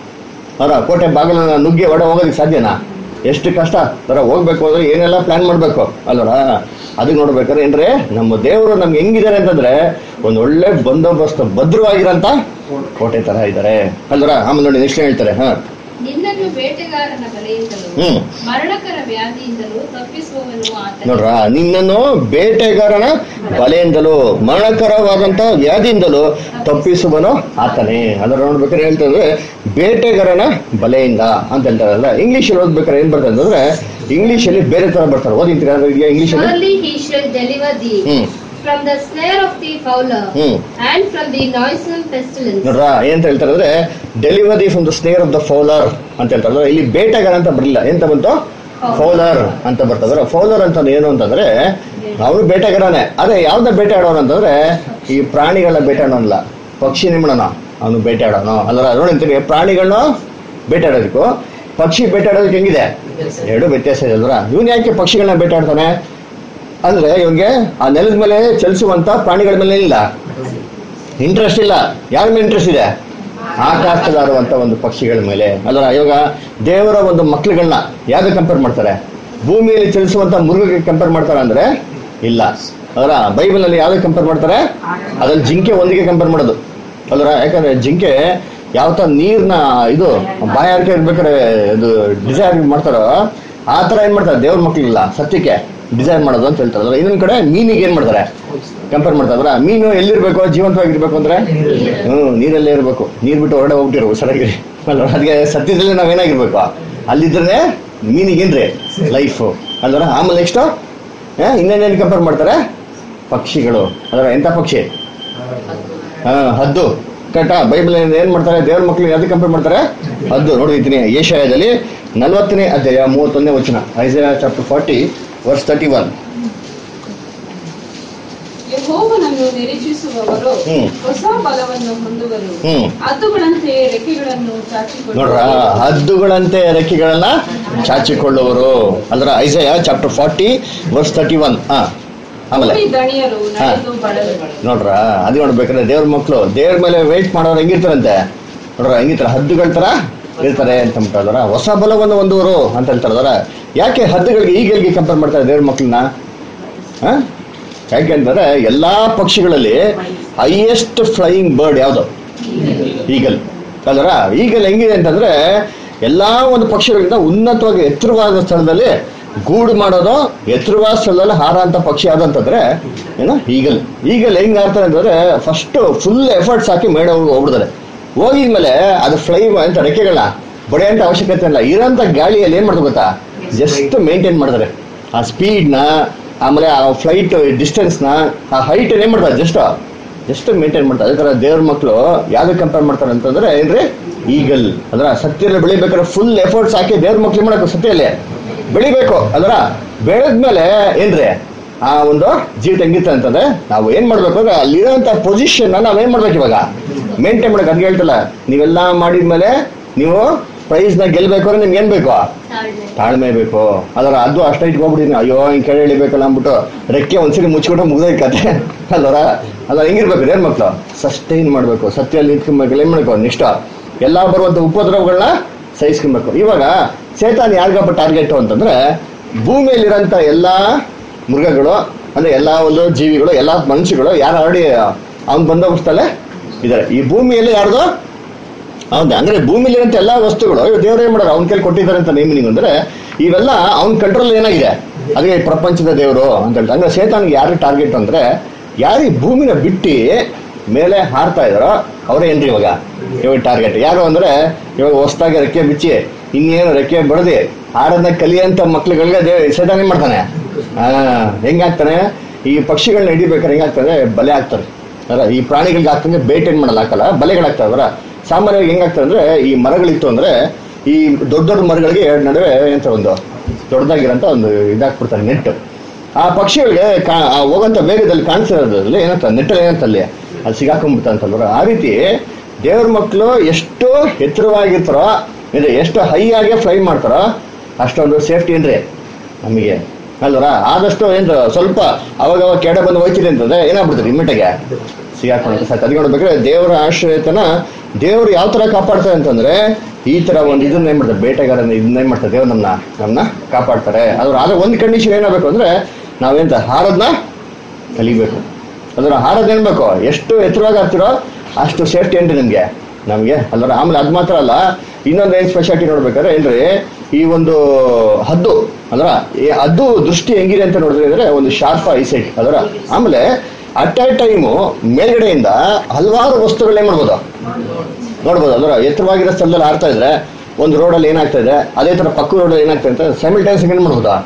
ಅದರ ಕೋಟೆ ಬಾಗಿಲನ್ನ ನುಗ್ಗಿ ಹೊಡೆ ಹೋಗೋದಕ್ಕೆ ಸಾಧ್ಯನಾ ಎಷ್ಟು ಕಷ್ಟ ಅದರ ಹೋಗ್ಬೇಕು ಅಂದ್ರೆ ಏನೆಲ್ಲ ಪ್ಲಾನ್ ಮಾಡ್ಬೇಕು ಅಲ್ವರ ಅದಕ್ಕೆ ನೋಡ್ಬೇಕಾದ್ರೆ ಏನ್ರಿ ನಮ್ಮ ದೇವರು ನಮ್ಗೆ ಹೆಂಗಿದ್ದಾರೆ ಅಂತಂದ್ರೆ ಒಂದು ಒಳ್ಳೆ ಬಂದೋಬಸ್ತ್ ಭದ್ರವಾಗಿರಂತ ಕೋಟೆ ತರ ಇದ್ದಾರೆ ಅಲ್ವರ ಆಮೇಲೆ ನೋಡಿ ನೆಕ್ಸ್ಟ್ ಹೇಳ್ತಾರೆ ಹಾ ನಿನ್ನನ್ನು ಬೇಟೆಗಾರನ ಬಲೆಯಿಂದಲೂ ಹ್ಮ್. ಮರಣಕರ ವ್ಯಾಧಿಯಿಂದಲೂ ತಪ್ಪಿಸುವವನು ಆತನೇ ನೋಡ್ರ ನಿನ್ನನ್ನು ಬೇಟೆಗಾರನ ಬಲೆಯಿಂದಲೂ ಮರಣಕರವಾದಂತ ವ್ಯಾಧಿಯಿಂದಲೂ ತಪ್ಪಿಸುವನು ಆತನೇ ಅದರ ನೋಡ್ಬೇಕಾದ್ರೆ ಹೇಳ್ತಾರೆ ಬೇಟೆಗಾರನ ಬಲೆಯಿಂದ ಅಂತ ಹೇಳ್ತಾರಲ್ಲ ಇಂಗ್ಲಿಷ್ ಅಲ್ಲಿ ಓದ್ಬೇಕಾದ್ರೆ ಏನ್ ಬರ್ತದೆ ಅಂದ್ರೆ ಇಂಗ್ಲಿಷ್ ಅಲ್ಲಿ ಬೇರೆ ತರ ಬರ್ತಾರೆ ಓದಿಂತೀರಾ ಇಂಗ್ಲಿಷ್ ಅಲ್ಲಿ Surely he shall deliver thee hmm from the snare of the fowler, hmm and from the noisome pestilence. ನೋಡ್ರ ಏನಂತ ಹೇಳ್ತಾರೆ ಅಂದ್ರೆ delivery from the snare of the fowler ಅಂತ ಹೇಳ್ತಾರೆ ಅಂದ್ರೆ ಇಲ್ಲಿ ಬೇಟೆಗಾರ ಅಂತ ಬರಲಿಲ್ಲ ಎಂತ ಬಂತು ಫೌಲರ್ ಅಂತ ಬರ್ತದ್ರೆ ಫೌಲರ್ ಅಂತ ಏನು ಅಂತಂದ್ರೆ ಅವನು ಬೇಟೆಗಾರನೇ ಅದೇ ಯಾವ್ದ ಬೇಟೆ ಆಡೋನು ಅಂತಂದ್ರೆ ಈ ಪ್ರಾಣಿಗಳ ಬೇಟೆ ಆಡೋನಲ್ಲ ಪಕ್ಷಿ ನಿಮ್ಮಣನ ಅವನು ಬೇಟೆ ಆಡೋನು ಅಲ್ಲ ನೋಡಿ ಅಂತೀನಿ ಪ್ರಾಣಿಗಳನ್ನ ಬೇಟೆ ಆಡೋದಕ್ಕೂ ಪಕ್ಷಿ ಬೇಟೆ ಆಡೋದಕ್ಕೆ ಹೆಂಗಿದೆ ಎರಡು ವ್ಯತ್ಯಾಸ ಇದೆ ಅಲ್ವಾ ಇವನ್ ಯಾಕೆ ಪಕ್ಷಿಗಳನ್ನ ಬೇಟೆ ಆಡ್ತಾನೆ ಅಂದ್ರೆ ಇವನ್ಗೆ ಆ ನೆಲದ ಮೇಲೆ ಚಲಿಸುವಂತ ಪ್ರಾಣಿಗಳ ಮೇಲೆ ಇಲ್ಲ ಇಂಟ್ರೆಸ್ಟ್ ಇಲ್ಲ ಯಾರ ಮೇಲೆ ಇಂಟ್ರೆಸ್ಟ್ ಇದೆ ಆಕಾಶದಲ್ಲಿರುವಂತ ಒಂದು ಪಕ್ಷಿಗಳ ಮೇಲೆ ಅಲ್ವಾ ಇವಾಗ ದೇವರ ಒಂದು ಮಕ್ಳುಗಳನ್ನ ಯಾವ್ದು ಕಂಪೇರ್ ಮಾಡ್ತಾರೆ ಭೂಮಿಯಲ್ಲಿ ಚಲಿಸುವಂತ ಮೃಗಕ್ಕೆ ಕಂಪೇರ್ ಮಾಡ್ತಾರೆ ಅಂದ್ರೆ ಇಲ್ಲ ಅದರ ಬೈಬಲ್ ಅಲ್ಲಿ ಯಾವ್ದು ಕಂಪೇರ್ ಮಾಡ್ತಾರೆ ಅದ್ರಲ್ಲಿ ಜಿಂಕೆ ಒಂದಿಗೆ ಕಂಪೇರ್ ಮಾಡೋದು ಅಲ್ರ ಯಾಕಂದ್ರೆ ಜಿಂಕೆ ಯಾವ ತರ ನೀರ್ನ ಇದು ಬಾಯಾರಿಕೆ ಇರ್ಬೇಕಾದ್ರೆ ಇದು ಡಿಸೈರ್ ಮಾಡ್ತಾರೋ ಆ ತರ ಏನ್ ಮಾಡ್ತಾರೆ ದೇವ್ರ ಮಕ್ಳಿಲ್ಲ ಸತ್ಯಕ್ಕೆ ಡಿಸೈನ್ ಮಾಡೋದು ಅಂತ ಹೇಳ್ತಾರೆ ಇನ್ನೊಂದ್ ಕಡೆ ಮೀನಿಗೆ ಏನ್ ಮಾಡ್ತಾರೆ ಕಂಪೇರ್ ಮಾಡ್ತಾರ ಮೀನು ಎಲ್ಲಿರ್ಬೇಕು ಜೀವಂತವಾಗಿರ್ಬೇಕು ಅಂದ್ರೆ ಹ್ಮ್ ನೀರಲ್ಲೇ ಇರ್ಬೇಕು ನೀರ್ ಬಿಟ್ಟು ಹೊರಗಡೆ ಹೋಗ್ಬಿಟ್ಟಿರೋ ಸರಿಯಾಗಿ ಅಲ್ವಾ ಅದಕ್ಕೆ ಸತ್ಯದಲ್ಲಿ ನಾವೇನಾಗಿರ್ಬೇಕು ಅಲ್ಲಿದ್ರೆ ಮೀನಿಗೇನ್ರಿ ಲೈಫ್ ಅಲ್ವರ ಆಮೇಲೆ ನೆಕ್ಸ್ಟ್ ಇನ್ನೇನೇನು ಕಂಪೇರ್ ಮಾಡ್ತಾರೆ ಪಕ್ಷಿಗಳು ಅದರ ಎಂತ ಪಕ್ಷಿ ಹಾ ಹದ್ದು ಕರೆಕ್ಟಾ ಬೈಬಲ್ ಏನ್ ಮಾಡ್ತಾರೆ ದೇವ್ರ ಮಕ್ಳು ಯಾವ್ದು ಕಂಪೇರ್ ಮಾಡ್ತಾರೆ ಹದ್ದು ನೋಡಿದ್ದೀನಿ ಏಷಾಯದಲ್ಲಿ ನಲವತ್ತನೇ ಅಧ್ಯಾಯ ಮೂವತ್ತೊಂದನೇ ವಚನ Isaiah chapter forty verse thirty one ಯೆಹೋವನನ್ನು ನಿರೀಕ್ಷಿಸುವವರು ಹ್ಮ್. ಹೊಸ ಬಲವನ್ನು ಹೊಂದುವರು ಹ್ಮ್ ಹದ್ದುಗಳಂತೆ ರೆಕ್ಕೆಗಳನ್ನು ಚಾಚಿಕೊಂಡು ನೋಡ್ರ ಹದ್ದುಗಳಂತೆ ರೆಕ್ಕೆಗಳನ್ನ ಚಾಚಿಕೊಳ್ಳುವರು ಅದ್ರ Isaiah chapter forty verse thirty one ಹಾ ಆಮೇಲೆ ಭೂಮಿ ದಣಿಯರು ನಡೆದು ಬಳಲು ನೋಡ್ರ ಅದು ನೋಡ್ಬೇಕಾದ್ರೆ ದೇವ್ರ ಮಕ್ಳು ದೇವ್ರ ಮೇಲೆ ವೇಟ್ ಮಾಡೋರು ಹೆಂಗಿರ್ತಾರಂತೆ ನೋಡ್ರ ಹೆಂಗಿರ್ತಾರೆ ಹದ್ದುಗಳ ತರ ಇರ್ತಾರೆ ಅಂತ ಅಂದ್ಬಿಟ್ಟದ್ರ ಹೊಸ ಬಲವನ್ನು ಹೊಂದುವರು ಅಂತ ಹೇಳ್ತಾರದ್ರ ಯಾಕೆ ಹದ್ದುಗಳಿಗೆ ಈಗಲಿಗೆ ಕಂಪೇರ್ ಮಾಡ್ತಾರೆ ದೇವ್ರ ಮಕ್ಳನ್ನ ಹ? ಯಾಕೆಂದ್ರೆ ಎಲ್ಲಾ ಪಕ್ಷಿಗಳಲ್ಲಿ ಹೈಯೆಸ್ಟ್ ಫ್ಲೈಯಿಂಗ್ ಬರ್ಡ್ ಯಾವುದು ಈಗಲ್ ಅಲ್ರ ಈಗಲ್ ಹೆಂಗಿದೆ ಅಂತಂದ್ರೆ ಎಲ್ಲಾ ಒಂದು ಪಕ್ಷಿಗಳಿಂದ ಉನ್ನತವಾಗಿ ಎತ್ತರವಾದ ಸ್ಥಳದಲ್ಲಿ ಗೂಡು ಮಾಡೋದು ಎತ್ತರವಾದ ಸ್ಥಳದಲ್ಲಿ ಹಾರ ಅಂತ ಪಕ್ಷಿ ಯಾವ್ದಂತಂದ್ರೆ ಏನು ಈಗಲ್ ಈಗಲ್ ಹೆಂಗ್ ಆಡ್ತಾರೆ ಅಂತಂದ್ರೆ ಫಸ್ಟ್ ಫುಲ್ ಎಫರ್ಟ್ಸ್ ಹಾಕಿ ಮೇಡ ಹೋಗ್ಬಿಡ್ತಾರೆ ಹೋಗಿದ್ಮೇಲೆ ಅದು ಫ್ಲೈ ಅಂತ ರೆಕ್ಕೆಗಳನ್ನ ಬಡಿಯೋಂಥ ಅವಶ್ಯಕತೆ ಇಲ್ಲ ಇರೋಂಥ ಗಾಳಿಯಲ್ಲಿ ಏನ್ ಮಾಡ್ತಾರೆ ಗೊತ್ತಾ ಜಸ್ಟ್ ಮೇಂಟೈನ್ ಮಾಡ್ತಾರೆ ಆ ಸ್ಪೀಡ್ನ ಆಮೇಲೆ ಆ ಫ್ಲೈಟ್ ಡಿಸ್ಟೆನ್ಸ್ನ ಆ ಹೈಟ್ ಏನ್ ಮಾಡ್ತಾರೆ ಜಸ್ಟ್ ಜಸ್ಟ್ ಮೇಂಟೈನ್ ಮಾಡ್ತಾರೆ ಅದೇ ತರ ದೇವ್ರ ಮಕ್ಕಳು ಯಾವ್ದಕ್ಕೆ ಕಂಪೇರ್ ಮಾಡ್ತಾರೆ ಅಂತಂದ್ರೆ ಏನ್ರಿ ಈಗಲ್ ಅದ್ರ ಸತ್ಯಲ್ಲಿ ಬೆಳಿಬೇಕಾದ್ರೆ ಫುಲ್ ಎಫರ್ಟ್ಸ್ ಹಾಕಿ ದೇವ್ರ ಮಕ್ಳು ಮಾಡಬೇಕು ಸತ್ಯಲ್ಲಿ ಬೆಳಿಬೇಕು ಅದರ ಬೆಳೆದ್ಮೇಲೆ ಏನ್ರಿ ಆ ಒಂದು ಜೀವಿತ ಹೆಂಗಿತ್ತು ಅಂತಂದ್ರೆ ನಾವು ಏನ್ ಮಾಡ್ಬೇಕು ಅಂದ್ರೆ ಅಲ್ಲಿರೋಂಥ ಪೊಸಿಷನ್ ನಾವೇನ್ ಮಾಡ್ಬೇಕು ಇವಾಗ ಮೇಂಟೈನ್ ಮಾಡಕ್ ಅದ್ಗೆ ಹೇಳ್ತಲ್ಲ ನೀವೆಲ್ಲ ಮಾಡಿದ್ಮೇಲೆ ನೀವು ಪ್ರೈಸ್ ನ ಗೆಲ್ಬೇಕು ಅಂದ್ರೆ ನಿಮ್ಗೆ ಏನ್ ಬೇಕು ತಾಳ್ಮೆ. ತಾಳ್ಮೆ ಬೇಕು ಅದರ ಅದು ಅಷ್ಟ ಇಟ್ಕೊಂಡ್ಬಿಟ್ಟಿದ್ದೀನಿ ಅಯ್ಯೋ ಹಿಂಗ್ ಕೆಳ ಎಳಿಬೇಕಲ್ಲ ಅಂದ್ಬಿಟ್ಟು ರೆಕ್ಕೆ ಒಂದ್ಸರಿ ಮುಚ್ಚಿಬಿಟ್ಟು ಮುಗ್ದೈ ಕತೆ ಅಲ್ವರ ಅದ ಹೆಂಗಿರ್ಬೇಕು ಏನ್ ಮಕ್ಳು ಸಸ್ಟೈನ್ ಮಾಡ್ಬೇಕು ಸತ್ಯಲ್ಲಿ ನಿಂತ್ಕೊಬೇಕು ಏನ್ ಮಾಡ್ಬೇಕು ನೆಕ್ಸ್ಟ್ ಎಲ್ಲ ಬರುವಂತ ಉಪದ್ರವಗಳನ್ನ ಸಹಿಸ್ಕೊಬೇಕು ಇವಾಗ ಸೇತಾನ್ ಯಾರಿಗಪ್ಪ ಟಾರ್ಗೆಟ್ ಅಂತಂದ್ರೆ ಭೂಮಿಯಲ್ಲಿರೋಂಥ ಎಲ್ಲಾ ಮೃಗಗಳು ಅಂದ್ರೆ ಎಲ್ಲಾ ಒಂದು ಜೀವಿಗಳು ಎಲ್ಲಾ ಮನುಷ್ಯಗಳು ಯಾರು ಆಲ್ರೆಡಿ ಅವ್ನ್ ಬಂದೋಬಸ್ತಲ್ಲೇ ಇದಾರೆ ಈ ಭೂಮಿಯಲ್ಲಿ ಯಾರ್ದು ಹೌದಾ ಅಂದ್ರೆ ಭೂಮಿಲಿರಂತ ಎಲ್ಲಾ ವಸ್ತುಗಳು ಇವ್ ದೇವ್ರು ಏನ್ ಮಾಡೋರು ಅವ್ನ ಕೈಲಿ ಕೊಟ್ಟಿದ್ದಾರೆ ಅಂತ ನೇಮಿನಿಂಗ್ ಅಂದ್ರೆ ಇವೆಲ್ಲ ಅವ್ನ ಕಂಟ್ರೋಲ್ ಏನಾಗಿದೆ ಅದಕ್ಕೆ ಈ ಪ್ರಪಂಚದ ದೇವರು ಅಂತ ಹೇಳ್ತಾರೆ ಅಂದ್ರೆ ಸೇತಾನ್ಗೆ ಯಾರು ಟಾರ್ಗೆಟ್ ಅಂದ್ರೆ ಯಾರು ಈ ಭೂಮಿನ ಬಿಟ್ಟು ಮೇಲೆ ಹಾರ್ತಾ ಇದಾರೋ ಅವರೇ ಏನ್ರಿ ಇವಾಗ ಇವಾಗ ಟಾರ್ಗೆಟ್ ಯಾರು ಅಂದ್ರೆ ಇವಾಗ ಹೊಸದಾಗಿ ರೆಕ್ಕೆ ಬಿಚ್ಚಿ ಇನ್ನೇನು ರೆಕ್ಕೆ ಬಡದಿ ಹಾರನ್ನ ಕಲಿಯಂತ ಮಕ್ಳುಗಳಿಗೆ ದೇ ಸೇತಾನ್ ಏನ್ ಮಾಡ್ತಾನೆ ಆ ಹೆಂಗಾಗ್ತಾನೆ ಈ ಪಕ್ಷಿಗಳನ್ನ ಹಿಡಿಬೇಕಾದ್ರೆ ಹೆಂಗಾಗ್ತದೆ ಬಲೆ ಹಾಕ್ತಾರೆ ಅಲ್ಲ ಈ ಪ್ರಾಣಿಗಳಿಗೆ ಹಾಕ್ತಂಗೆ ಬೇಟೆ ಏನ್ ಮಾಡಲ್ಲ ಹಾಕಲ್ಲ ಬಲೆಗಳಾಗ್ತಾವಲ್ಲ ಸಾಮಾನ್ಯವಾಗಿ ಹೆಂಗಾಗ್ತದೆ ಅಂದ್ರೆ ಈ ಮರಗಳಿತ್ತು ಅಂದ್ರೆ ಈ ದೊಡ್ಡ ದೊಡ್ಡ ಮರಗಳಿಗೆ ಎರಡ್ ನಡುವೆ ಎಂತ ಒಂದು ದೊಡ್ಡದಾಗಿರೋಂಥ ಒಂದು ಇದಾಕ್ಬಿಡ್ತಾರೆ ನೆಟ್ ಆ ಪಕ್ಷಿಗಳಿಗೆ ಕಾ- ಆ ಹೋಗಂತ ವೇಗದಲ್ಲಿ ಕಾಣಿಸಿರೋದ್ರಲ್ಲಿ ಏನಂತ ನೆಟ್ಟಲ್ಲಿ ಏನಂತ ಅಲ್ಲಿ ಅಲ್ಲಿ ಸಿಗಾಕೊಂಡ್ಬಿಡ್ತಂತಲ್ವ ಆ ರೀತಿ ದೇವ್ರ ಮಕ್ಕಳು ಎಷ್ಟು ಎತ್ತರವಾಗಿರ್ತಾರೋ ಅಂದ್ರೆ ಎಷ್ಟು ಹೈ ಆಗಿ ಫ್ಲೈ ಮಾಡ್ತಾರೋ ಅಷ್ಟೊಂದು ಸೇಫ್ಟಿ ಏನ್ರಿ ನಮಗೆ ಅಲ್ವರ ಆದಷ್ಟು ಏನು ಸ್ವಲ್ಪ ಅವಾಗ ಅವಾಗ ಕೆಡ ಬಂದು ಹೋಯ್ತಿದೆ ಅಂತಂದ್ರೆ ಏನಾಗ್ಬಿಡ್ತದೆ ಇಮ್ಮಿಟಗೆ ಸಿಗಾಕೊಂಡು ಸಾಕು ಅದಕ್ಕೆ ನೋಡ್ಬೇಕಾದ್ರೆ ದೇವರ ಆಶ್ರಯತನ ದೇವ್ರು ಯಾವ ತರ ಕಾಪಾಡ್ತಾರೆ ಅಂತಂದ್ರೆ ಈ ತರ ಒಂದು ಇದನ್ನ ಏನ್ ಮಾಡ್ತಾರೆ ಬೇಟೆಗಾರನ ಇದನ್ನ ಏನ್ ಮಾಡ್ತಾರೆ ದೇವ್ರು ನಮ್ಮನ್ನ ನಮ್ಮನ್ನ ಕಾಪಾಡ್ತಾರೆ ಅದ್ರ ಆದ್ರೆ ಒಂದು ಕಂಡೀಷನ್ ಏನಾಗಬೇಕು ಅಂದ್ರೆ ನಾವೇಂತ ಹಾರದ್ನ ಕಲಿಬೇಕು ಅದರ ಹಾರದ್ ಏನ್ಬೇಕು ಎಷ್ಟು ಎತ್ತರವಾಗಿ ಆಗ್ತಿರೋ ಅಷ್ಟು ಸೇಫ್ಟಿ ಏನ್ರಿ ನಿಮ್ಗೆ ನಮ್ಗೆ ಅಲ್ವರ ಆಮೇಲೆ ಅದ್ ಮಾತ್ರ ಅಲ್ಲ ಇನ್ನೊಂದು ಏನ್ ಸ್ಪೆಷಾಲಿಟಿ ನೋಡ್ಬೇಕಾದ್ರೆ ಏನ್ರಿ ಈ ಒಂದು ಹದ್ದು ಅಲ್ರ ಈ ಹದ್ದು ದೃಷ್ಟಿ ಹೆಂಗಿದೆ ಅಂತ ನೋಡಿದ್ರೆ ಅಂದ್ರೆ ಒಂದು ಶಾರ್ಪ್ ಐಸೈಟ್ ಅದರ ಆಮೇಲೆ ಅಟ್ ಎ ಟೈಮು ಮೇಲ್ಗಡೆಯಿಂದ ಹಲವಾರು ವಸ್ತುಗಳೇನ್ ಮಾಡ್ಬೋದು ನೋಡ್ಬೋದು ಅದರ ಎತ್ತರವಾಗಿರೋ ಸ್ಥಳದಲ್ಲಿ ಆಡ್ತಾ ಇದ್ರೆ ಒಂದು ರೋಡಲ್ಲಿ ಏನಾಗ್ತಾ ಇದೆ ಅದೇ ತರ ಪಕ್ಕ ರೋಡಲ್ಲಿ ಏನಾಗ್ತಾ ಇದೆ ಸೈಮಿಲ್ ಟೈಮ್ಸ್ ಏನ್ ಮಾಡ್ಬೋದಾ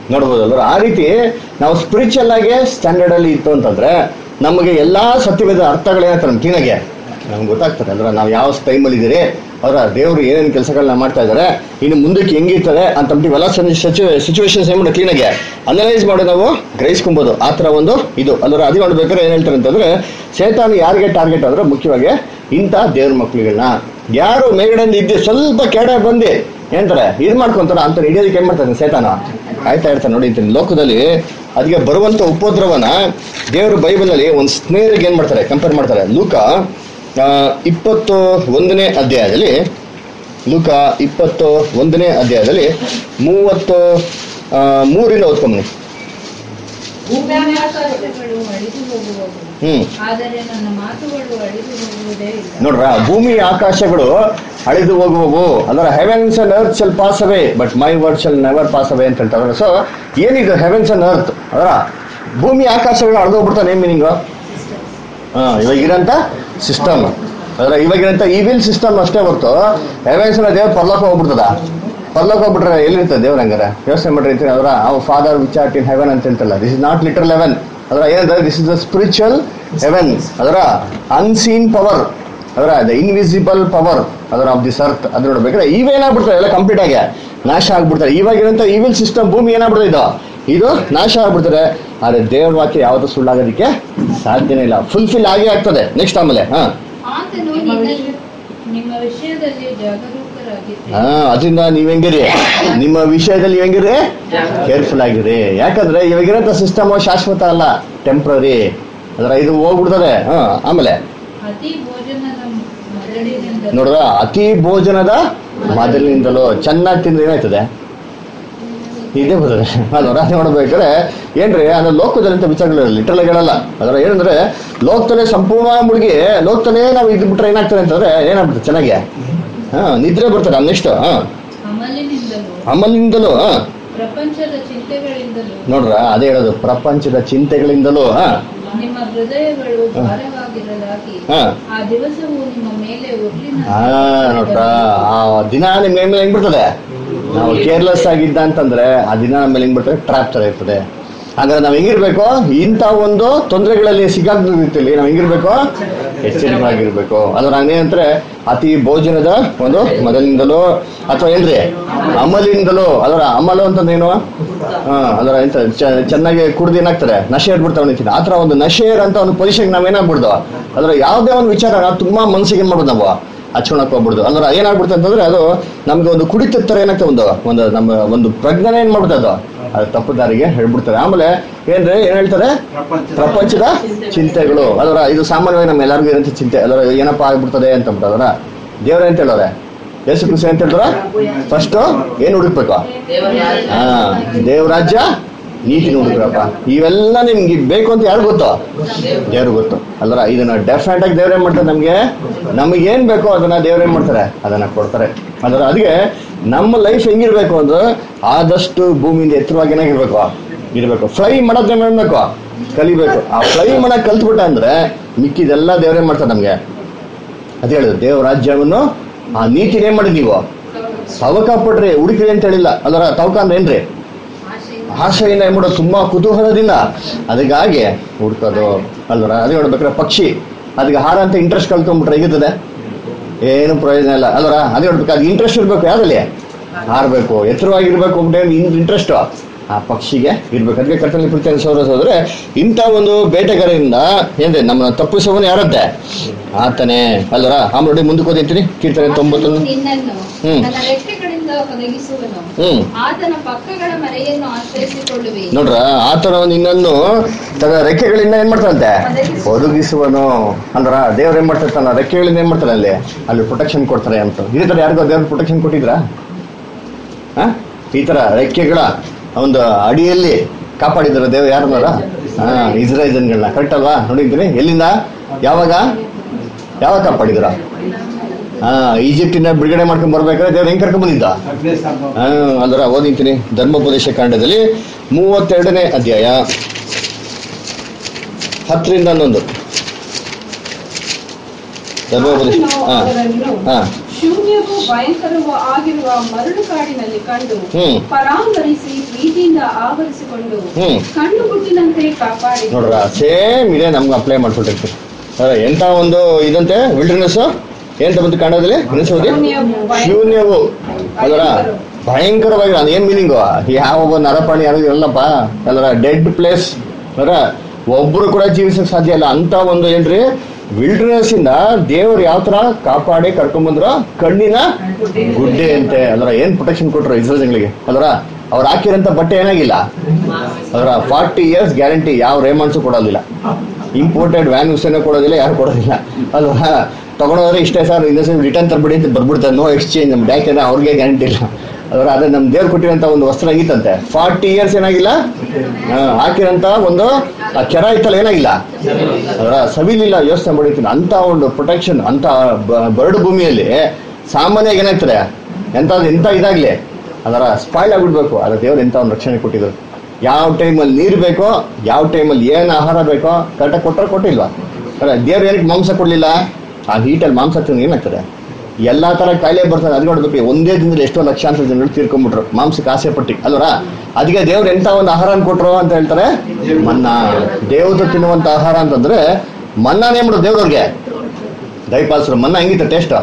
ನೋಡ್ಬೋದಲ್ವ ಆ ರೀತಿ ನಾವು ಸ್ಪಿರಿಚುವಲ್ ಆಗಿ ಸ್ಟ್ಯಾಂಡರ್ಡ್ ಅಲ್ಲಿ ಇತ್ತು ಅಂತಂದ್ರೆ ನಮಗೆ ಎಲ್ಲಾ ಸತ್ಯವೇದ ಅರ್ಥಗಳೇನಾಗ್ತದೆ ನಮ್ಗೆ ಕ್ಲೀನಾಗೆ ನಮ್ಗೆ ಗೊತ್ತಾಗ್ತದೆ ಅಂದ್ರೆ ನಾವು ಯಾವ ಟೈಮಲ್ಲಿ ಇದ್ದೀರಿ ಅವರ ದೇವರು ಏನೇನು ಕೆಲಸಗಳನ್ನ ಮಾಡ್ತಾ ಇದ್ದಾರೆ ಇನ್ನು ಮುಂದಕ್ಕೆ ಹೆಂಗಿರ್ತದೆ ಅಂತ ಇವೆಲ್ಲ ಸಿಚುವೇಶನ್ಸ್ ಏನ್ ಮಾಡಿ ಕ್ಲೀನಾಗೆ ಅನಲೈಸ್ ಮಾಡಿ ನಾವು ಗ್ರಹಿಸ್ಕೊಬೋದು ಆ ಥರ ಒಂದು ಇದು ಅಲ್ಲರ ಅದು ನೋಡ್ಬೇಕಾದ್ರೆ ಏನ್ ಹೇಳ್ತಾರೆ ಅಂತಂದ್ರೆ ಸೇತಾನು ಯಾರಿಗೆ ಟಾರ್ಗೆಟ್ ಅಂದ್ರೆ ಮುಖ್ಯವಾಗಿ ಇಂಥ ದೇವ್ರ ಮಕ್ಳುಗಳನ್ನ ಯಾರು ಮೇಲ್ಗಡೆಯಿಂದ ಇದ್ದು ಸ್ವಲ್ಪ ಕೆಡೆ ಬಂದು ಏನಂತಾರೆ ಇದು ಮಾಡ್ಕೊಂತಾರ ಅಂತ ಹಿಡಿಯೋದಕ್ಕೆ ಏನ್ ಮಾಡ್ತಾನೆ ಸೇತಾನ ಆಯ್ತಾ ಇರ್ತಾನೆ ನೋಡಿ ಅಂತೀನಿ ಲೋಕದಲ್ಲಿ ಅದಕ್ಕೆ ಬರುವಂತ ಉಪದ್ರವನ ದೇವರು ಬೈಬಲಲ್ಲಿ ಒಂದು ಸ್ನೇಹಿತರಿಗೆ ಏನ್ ಮಾಡ್ತಾರೆ ಕಂಪೇರ್ ಮಾಡ್ತಾರೆ ಲೂಕ ಆ, ಇಪ್ಪತ್ತು ಒಂದನೇ ಅಧ್ಯಾಯದಲ್ಲಿ ಲೂಕ ಇಪ್ಪತ್ತು ಒಂದನೇ ಅಧ್ಯಾಯದಲ್ಲಿ ಮೂವತ್ತು ಆ, ಮೂರಿಂದ ಓದ್ಕೊಂಬನಿ ಭೂಮ್ಯಾಕಾಶಗಳು ಅಳಿದು ಹೋಗುವವು ಹ್ಮ್ ಆದರೆ ನನ್ನ ಮಾತುಗಳು ಅಳಿದು ಹೋಗುವುದೇ ಇಲ್ಲ ನೋಡ್ರ ಭೂಮಿ ಆಕಾಶಗಳು ಅಳಿದು ಹೋಗುವವು ಅಂದ್ರೆ heavens and earth shall pass away but my word shall never pass away ಅಂತ ಹೇಳ್ತಾರೆ ಸೊ ಏನಿದು ಹೆವೆನ್ಸ್ ಅಂಡ್ ಅರ್ತ್ ಅದರ ಭೂಮಿ ಆಕಾಶಗಳು ಅಳಿದು ಹೋಗ್ಬಿಡ್ತಾನೆ ಏನ್ ಮೀನಿಂಗು ಹಾ ಇವಾಗಿರಂತ ಸಿಸ್ಟಮ್ ಅಂದ್ರೆ ಇವಾಗಿರಂತ ಇವಿಲ್ ಸಿಸ್ಟಮ್ ಅಷ್ಟೇ ಹೊರ್ತು ಹೆವೆನ್ಸ್ ನ ದೇವ್ರ ಪರ್ಲೋಕ ಹೋಗ್ಬಿಡ್ತದ ಪರ್ಲೋಕ ಹೋಗ್ಬಿಟ್ರೆ ಎಲ್ಲಿರ್ತದೆ ದೇವ್ರ ಹಂಗಾರೆ ಯೋಚನೆ ಮಾಡ್ರಿ ಅಂತೀನಿ ಅದರ our father which art in heaven ಅಂತ ಹೇಳ್ತಲ್ಲ this is not literal heaven ಅದರ ಏನಂದ್ರೆ this is the spiritual heaven ಅದರ ಅನ್ಸೀನ್ ಪವರ್ ಅದರ ದ ಇನ್ವಿಸಿಬಲ್ ಪವರ್ ಅದರ ಆಫ್ ದಿಸ್ ಅರ್ತ್ ಅದ್ರ ನೋಡ್ಬೇಕಾದ್ರೆ ಇವೇನಾಗ್ಬಿಡ್ತಾರೆ ಎಲ್ಲ ಕಂಪ್ಲೀಟ್ ಆಗಿ ನಾಶ ಆಗ್ಬಿಡ್ತಾರೆ ಇವಾಗಿರಂತ ಇವಿಲ್ ಸಿಸ್ಟಮ್ ಭೂಮಿ ಏನಾಗ್ಬಿಡ್ತದೆ ಇದು ಇದು ನಾಶ ಆಗ್ಬಿಡ್ತಾರೆ ಆದ್ರೆ ದೇವ್ರ ವಾಕ್ಯ ಯಾವತ್ತೂ ಸುಳ್ಳಾಗೋದಕ್ಕೆ ಸಾಧ್ಯನೇ ಇಲ್ಲ ಫುಲ್ಫಿಲ್ ಆಗೇ ಆಗ್ತದೆ ನೆಕ್ಸ್ಟ್ ಆಮೇಲೆ ಹಾ ಆತನು ನಿನ್ನ ನಿಮ್ಮ ವಿಷಯದಲ್ಲಿ ಜಾಗರೂಕರಾಗಿದ್ದರೆ ಹಾ ಅದರಿಂದ ನೀವ್ ಹೆಂಗಿರಿ ನಿಮ್ಮ ವಿಷಯದಲ್ಲಿ ನೀವ್ ಹೆಂಗಿರಿ ಕೇರ್ಫುಲ್ ಆಗಿರಿ ಯಾಕಂದ್ರೆ ಇವಾಗಿರೋಂಥ ಸಿಸ್ಟಮ್ ಶಾಶ್ವತ ಅಲ್ಲ ಟೆಂಪ್ರರಿ ಅದರ ಇದು ಹೋಗ್ಬಿಡ್ತದೆ ಹಾ ಆಮೇಲೆ ಅತಿ ಭೋಜನದ ಮೊದಲಿನಿಂದ ನೋಡ್ರ ಅತಿ ಭೋಜನದ ಮೊದಲಿನಿಂದಲೂ ಚೆನ್ನಾಗಿ ತಿಂದ್ರೆ ಏನಾಯ್ತದೆ ಇದೇ ಬರ್ತದೆ ಅಲ್ವ ರಾತ್ರಿ ನೋಡ್ಬೇಕಾದ್ರೆ ಏನ್ರಿ ಅಂದ್ರೆ ಲೋಕದಲ್ಲಿಂತ ವಿಚಾರಗಳು ಲಿಟರಲ್ ಹೇಳಲ್ಲ ಅದರ ಏನಂದ್ರೆ ಲೋಕದಲ್ಲೇ ಸಂಪೂರ್ಣ ಮುಳುಗಿ ಲೋಕದಲ್ಲೇ ನಾವು ಇದು ಬಿಟ್ರೆ ಏನಾಗ್ತದೆ ಅಂತಂದ್ರೆ ಏನಾಗ್ಬಿಡ್ತದೆ ಚೆನ್ನಾಗಿ ಹಾ ನಿದ್ರೆ ಬರ್ತಾರೆ ನೆಕ್ಸ್ಟ್ ಹಾ ಅಮಲಿನಿಂದಲೂ ಅಮಲಿಂದಲೂ ಹಾ ಪ್ರಪಂಚದ ಚಿಂತೆಗಳಿಂದಲೂ ನೋಡ್ರ ಅದೇ ಹೇಳೋದು ಪ್ರಪಂಚದ ಚಿಂತೆಗಳಿಂದಲೂ ಹಾ ನಿಮ್ಮ ಹೃದಯಗಳು ಭಾರವಾಗಿರಲಾಗಿ ಹಾ ಆ ದಿವಸವು ನಿಮ್ಮ ಮೇಲೆ ಉರುಳಿನ ಹಾ ನೋಡ್ರ ಆ ದಿನ ನಿಮ್ಮ ಮೇಲೆ ಹೆಂಗ್ ಬಿಡ್ತದೆ ನಾವು ಕೇರ್ಲೆಸ್ ಆಗಿದ್ದ ಅಂತಂದ್ರೆ ಆ ದಿನ ನಮ್ಮ ಮೇಲೆ ಹೆಂಗ್ ಬಿಡ್ತದೆ ಟ್ರಾಪ್ ತರ ಇರ್ತದೆ ಹಾಗಾದ್ರೆ ನಾವ್ ಹೆಂಗಿರ್ಬೇಕು ಇಂಥ ಒಂದು ತೊಂದರೆಗಳಲ್ಲಿ ಸಿಗಾದ ರೀತಿಯಲ್ಲಿ ನಾವ್ ಹೆಂಗಿರ್ಬೇಕು ಎಚ್ಚರಿಕೆಯಾಗಿರ್ಬೇಕು ಅದ್ರ ಹಂಗೇನಂದ್ರೆ ಅತಿ ಭೋಜನದ ಒಂದು ಮೊದಲಿನಿಂದಲೂ ಅಥವಾ ಏನ್ರಿ ಅಮಲಿಂದಲೂ ಅದರ ಅಮಲು ಅಂತಂದೇನು ಹಾ ಅದರ ಎಂತ ಚ- ಚೆನ್ನಾಗಿ ಕುಡ್ದು ಏನಾಗ್ತಾರೆ ನಶೆ ಇಟ್ಬಿಡ್ತಾವ ನಿಂತೀನಿ ಆ ಥರ ಒಂದು ನಶೆ ಅಂತ ಒಂದು ಪೊಸಿಷನ್ ನಾವ್ ಏನಾಗ್ಬಿಡ್ದು ಅದ್ರ ಯಾವುದೇ ಒಂದು ವಿಚಾರ ನಾವು ತುಂಬಾ ಮನಸ್ಸಿಗೆ ಏನ್ ಮಾಡೋದು ನಾವು ಹಚ್ಕೊಳಕ್ ಹೋಗ್ಬಿಡ್ದು ಅಂದ್ರೆ ಏನಾಗ್ಬಿಡುತ್ತೆ ಅಂತಂದ್ರೆ ಅದು ನಮ್ಗೆ ಒಂದು ಕುಡಿತ ತರ ಏನಾಗ್ತದೆ ಒಂದು ಒಂದು ನಮ್ಮ ಒಂದು ಪ್ರಜ್ಞಾನ ಏನ್ ಮಾಡ್ಬಿಡುತ್ತೆ ಅದು ಅದು ತಪ್ಪು ದಾರಿಗೆ ಹೇಳ್ಬಿಡ್ತಾರೆ ಆಮೇಲೆ ಏನ್ರಿ ಏನ್ ಹೇಳ್ತಾರೆ ಪ್ರಪಂಚದ ಚಿಂತೆಗಳು ಅದರ ಇದು ಸಾಮಾನ್ಯವಾಗಿ ನಮ್ಮ ಎಲ್ಲರಿಗೂ ಇರೋಂಥ ಚಿಂತೆ ಅದರ ಏನಪ್ಪಾ ಆಗ್ಬಿಡ್ತದೆ ಅಂತ ಅಂದ್ಬಿಟ್ಟು ಅದರ ದೇವ್ರ ಅಂತ ಹೇಳೋರೆ ಯೇಸು ಕೃಷ್ಣ ಅಂತ ಹೇಳಿದ್ರ ಫಸ್ಟ್ ಏನ್ ಹುಡುಕ್ಬೇಕು ಹಾ ದೇವರಾಜ್ಯ ನೀತಿ ಹುಡುಕ್ರಪ್ಪ ಇವೆಲ್ಲ ನಿಮ್ಗೆ ಬೇಕು ಅಂತ ಯಾರು ಗೊತ್ತು ದೇವ್ರು ಗೊತ್ತು ಅಲ್ರ ಇದನ್ನ ಡೆಫಿನೆಟ್ ಆಗಿ ದೇವ್ರ ಏನ್ ಮಾಡ್ತಾರೆ ನಮ್ಗೆ ನಮಗೆ ಏನ್ ಬೇಕೋ ಅದನ್ನ ದೇವ್ರ ಏನ್ ಮಾಡ್ತಾರೆ ಅದನ್ನ ಕೊಡ್ತಾರೆ ಅದರ ಅದಕ್ಕೆ ನಮ್ಮ ಲೈಫ್ ಹೆಂಗಿರ್ಬೇಕು ಅಂದ್ರೆ ಆದಷ್ಟು ಭೂಮಿಯಿಂದ ಎತ್ತರವಾಗಿ ಏನಾಗಿರ್ಬೇಕು ಇರ್ಬೇಕು ಫ್ಲೈ ಮಾಡೋದ್ ಮಾಡ್ಬೇಕು ಕಲಿಬೇಕು ಆ ಫ್ಲೈ ಮಾಡಕ್ ಕಲ್ತ್ಬಿಟ್ಟ ಅಂದ್ರೆ ಮಿಕ್ಕಿದೆಲ್ಲ ದೇವ್ರೇನ್ ಮಾಡ್ತಾರೆ ನಮ್ಗೆ ಅದೇ ಹೇಳಿದ್ರು ದೇವ ರಾಜ್ಯವನ್ನು ಆ ನೀತಿನ ಏನ್ ಮಾಡಿ ನೀವು ತವಕ ಪಟ್ರಿ ಹುಡುಕ್ರಿ ಅಂತ ಹೇಳಿಲ್ಲ ಅದರ ತವಕ ಅಂದ್ರೆ ಏನ್ರಿ ಆಶೆಯಿಂದ ಏನ್ ಮಾಡೋದು ತುಂಬಾ ಕುತೂಹಲದಿಂದ ಅದಕ್ಕಾಗಿ ಹುಡ್ಕೋದು ಅಲ್ವರ ಅದೇ ನೋಡ್ಬೇಕಾದ್ರೆ ಪಕ್ಷಿ ಅದಕ್ಕೆ ಹಾರ ಅಂತ ಇಂಟ್ರೆಸ್ಟ್ ಕಲ್ತ್ಕೊಂಡ್ಬಿಟ್ರೆ ಹೇಗಿರ್ತದೆ ಏನು ಪ್ರಯೋಜನ ಇಲ್ಲ ಅಲ್ವರ ಅದೇ ನೋಡ್ಬೇಕು ಅದು ಇಂಟ್ರೆಸ್ಟ್ ಇರ್ಬೇಕು ಯಾವ್ದಲ್ಲಿ ಹಾರಬೇಕು ಎತ್ತರವಾಗಿರ್ಬೇಕು ಅಂತ ಇಂಟ್ರೆಸ್ಟ್ ಆ ಪಕ್ಷಿಗೆ ಇರ್ಬೇಕು ಅದಕ್ಕೆ ಕರ್ತನಲ್ಲಿ ಪ್ರೀತಿ ಸೋದರ ಸೋದ್ರೆ ಇಂಥ ಒಂದು ಬೇಟೆಗಾರರಿಂದ ಏನ್ರಿ ನಮ್ಮ ತಪ್ಪಿಸುವವನು ಯಾರಂತೆ ಆತನೇ ಅಲ್ವರ ಆಮೇಲೆ ನೋಡಿ ಮುಂದಕ್ಕೆ ಓದಿರ್ತೀನಿ ಕೀರ್ತನೆ ತೊಂಬತ್ತೊಂದು ನಿನ್ನನ್ನು ಹ್ಮ್. ನನ್ನ ರೆಕ್ಕೆಗಳಿಂದ ಒದಗಿಸುವನು ಹ್ಮ್ ಆತನ ಪಕ್ಕಗಳ ಮರೆಯನ್ನು ಆಶ್ರಯಿಸಿಕೊಳ್ಳುವೆ ನೋಡ್ರ ಆತನ ನಿನ್ನನ್ನು ತನ್ನ ರೆಕ್ಕೆಗಳಿಂದ ಏನ್ ಮಾಡ್ತಾನಂತೆ ಒದಗಿಸುವನು ಅಂದ್ರ ದೇವ್ರ ಏನ್ ಮಾಡ್ತಾರೆ ತನ್ನ ರೆಕ್ಕೆಗಳಿಂದ ಏನ್ ಮಾಡ್ತಾರೆ ಅಲ್ಲಿ ಅಲ್ಲಿ ಪ್ರೊಟೆಕ್ಷನ್ ಕೊಡ್ತಾರೆ ಅಂತ ಇದೇ ತರ ಯಾರಿಗೋ ದೇವ್ರ ಪ್ರೊಟೆಕ್ಷನ್ ಕೊಟ್ಟಿದ್ರಾ ಆ? ಈ ತರ ರೆಕ್ಕೆಗಳ ಒಂದು ಅಡಿಯಲ್ಲಿ ಕಾಪಾಡಿದ್ರ ದೇವ್ರು ಯಾರನ್ನಾರ ಹಾ ಇಸ್ರೇಲ್ ಜನಗಳನ್ನ ಕರೆಕ್ಟ್ ಅಲ್ವಾ ನೋಡಿದ್ದೀನಿ ಎಲ್ಲಿಂದ ಯಾವಾಗ ಯಾವಾಗ ಕಾಪಾಡಿದ್ರ ಹಾ ಈಜಿಪ್ಟಿನ ಬಿಡುಗಡೆ ಮಾಡ್ಕೊಂಡ್ ಬರ್ಬೇಕಾದ್ರೆ ದೇವ್ರು ಹೆಂಗ್ ಕರ್ಕೊಂಡ್ ಬಂದಿದ್ದ ಹಾ ಅದರ ಓದಿಂತೀನಿ ಧರ್ಮೋಪದೇಶ ಕಾಂಡದಲ್ಲಿ ಮೂವತ್ತೆರಡನೇ ಅಧ್ಯಾಯ ಹತ್ತರಿಂದ ಹನ್ನೊಂದು ಧರ್ಮೋಪದೇಶ ಆತನು ಹಾ ಅವರನ್ನು ಹಾ ಶೂನ್ಯವೂ ಭಯಂಕರವೂ ಆಗಿರುವ ಮರಳು ಕಾಡಿನಲ್ಲಿ ಕಂಡು ಹ್ಮ್. ಪರಾಮರಿಸಿ ಪ್ರೀತಿಯಿಂದ ಆವರಿಸಿಕೊಂಡು ಹ್ಮ್. ಕಣ್ಣು ಗುಟ್ಟಿನಂತೆ ಕಾಪಾಡಿ ನೋಡ್ರ ಸೇಮ್ ಇದೇ ನಮ್ಗೆ ಅಪ್ಲೈ ಮಾಡ್ಕೊಟ್ಟಿರ್ತೀವಿ ಅದೇ ಎಂತ ಒಂದು ಇದಂತೆ ವಿಲ್ಡರ್ನೆಸ್ ಎಂತ ಬಂತು ಕನ್ನಡದಲ್ಲಿ ನೆನೆಸೋದಿ ಶೂನ್ಯವು ಭಯ- ಶೂನ್ಯವು ಅದರ ಭಯಂಕರವಾಗಿ ಅದು ಏನ್ ಮೀನಿಂಗು ಯಾವ ಒಬ್ಬ ನರಪ್ರಾಣಿ ಯಾರು ಇರಲ್ಲಪ್ಪ ಅದರ ಡೆಡ್ ಪ್ಲೇಸ್ ಅದರ ಒಬ್ರು ಕೂಡ ಜೀವಿಸಕ್ ಸಾಧ್ಯ ಇಲ್ಲ ಅಂತ ಒಂದು ಏನ್ರಿ ವಿಲ್ಡರ್ನೆಸ್ ಇಂದ ದೇವ್ರು ಯಾವ ತರ ಕಾಪಾಡಿ ಕರ್ಕೊಂಡ್ ಕಣ್ಣಿನ ಗುಡ್ಡೆ ಅಂತೆ ಅದರ ಏನ್ ಪ್ರೊಟೆಕ್ಷನ್ ಕೊಟ್ರು ಇಸ್ರೇಲ್ ಜನಗಳಿಗೆ ಅದರ ಅವ್ರು ಹಾಕಿರಂತ ಬಟ್ಟೆ ಏನಾಗಿಲ್ಲ ಅದರ ಫಾರ್ಟಿ ಇಯರ್ಸ್ ಗ್ಯಾರಂಟಿ ಯಾವ ರೇಮಂಡ್ಸು ಕೊಡೋದಿಲ್ಲ ಇಂಪೋರ್ಟೆಡ್ ವ್ಯಾನ್ ವಿಷಯನೂ ಕೊಡೋದಿಲ್ಲ ಯಾರು ಕೊಡೋದಿಲ್ಲ ಅಲ್ವಾ ತಗೊಂಡೋದ್ರೆ ಇಷ್ಟೇ ಸರ್ ಇನ್ನೊಂದ್ಸರಿ ರಿಟರ್ನ್ ತರ್ಬಿಡಿ ಅಂತ ಬರ್ಬಿಡ್ತಾರೆ ನೋ ಎಕ್ಸ್ಚೇಂಜ್ ನಮ್ಗೆ ಯಾಕೆಂದ್ರೆ ಅವ್ರಿಗೆ ಗ್ಯಾರಂಟಿ ಇಲ್ಲ ಅದರ ಅದೇ ನಮ್ಮ ದೇವ್ರು ಕೊಟ್ಟಿರೋಂಥ ಒಂದು ವಸ್ತ್ರ ಆಗಿತ್ತಂತೆ ಫಾರ್ಟಿ ಇಯರ್ಸ್ ಏನಾಗಿಲ್ಲ ಆ, ಹಾಕಿರೋಂಥ ಒಂದು ಆ ಕೆರ ಇತ್ತಲ್ಲ ಏನಾಗಿಲ್ಲ ಅದರ ಸವಿಲಿಲ್ಲ ಯೋಚನೆ ಮಾಡಿರ್ತೀನಿ ಅಂತ ಒಂದು ಪ್ರೊಟೆಕ್ಷನ್ ಅಂತ ಬ- ಬರಡು ಭೂಮಿಯಲ್ಲಿ ಸಾಮಾನ್ಯವಾಗಿ ಏನಾಗ್ತದೆ ಎಂಥದ್ದು ಎಂತ ಇದಾಗ್ಲಿ ಅದರ ಸ್ಪಾಯ್ಲ್ ಆಗ್ಬಿಡ್ಬೇಕು ಅದ್ರ ದೇವ್ರು ಎಂತ ಒಂದು ರಕ್ಷಣೆ ಕೊಟ್ಟಿದ್ರು ಯಾವ ಟೈಮಲ್ಲಿ ನೀರು ಬೇಕೋ ಯಾವ ಟೈಮಲ್ಲಿ ಏನು ಆಹಾರ ಬೇಕೋ ಕರೆಕ್ಟಾಗಿ ಕೊಟ್ಟರೆ ಕೊಟ್ಟಿಲ್ವಾ ಅಲ್ಲ ದೇವ್ರು ಏನಕ್ಕೆ ಮಾಂಸ ಕೊಡಲಿಲ್ಲ ಆ ಹೀಟಲ್ಲಿ ಮಾಂಸ ತಿಂದು ಏನಾಗ್ತದೆ ಎಲ್ಲಾ ತರ ಕಾಯಿಲೆ ಬರ್ತದೆ ಅದು ನೋಡ್ಬೇಕು ಒಂದೇ ದಿನದಲ್ಲಿ ಎಷ್ಟೋ ಲಕ್ಷಾಂತರ ಜನಗಳು ತೀರ್ಕೊಂಡ್ಬಿಟ್ರು ಮಾಂಸಕ್ಕೆ ಆಸೆ ಪಟ್ಟಿ ಅಲ್ವರ ಅದಕ್ಕೆ ದೇವ್ರು ಎಂತ ಒಂದು ಆಹಾರ ಕೊಟ್ರು ಅಂತ ಹೇಳ್ತಾರೆ ಮನ್ನಾ ದೇವ್ರು ತಿನ್ನುವಂತ ಆಹಾರ ಅಂತಂದ್ರೆ ಮನ್ನಾನೇ ಮಾಡೋದು ದೇವ್ರವ್ರಿಗೆ ದಯಪಾಲ್ಸರು ಮನ್ನ ಹೆಂಗಿತ್ತು ಟೇಸ್ಟ್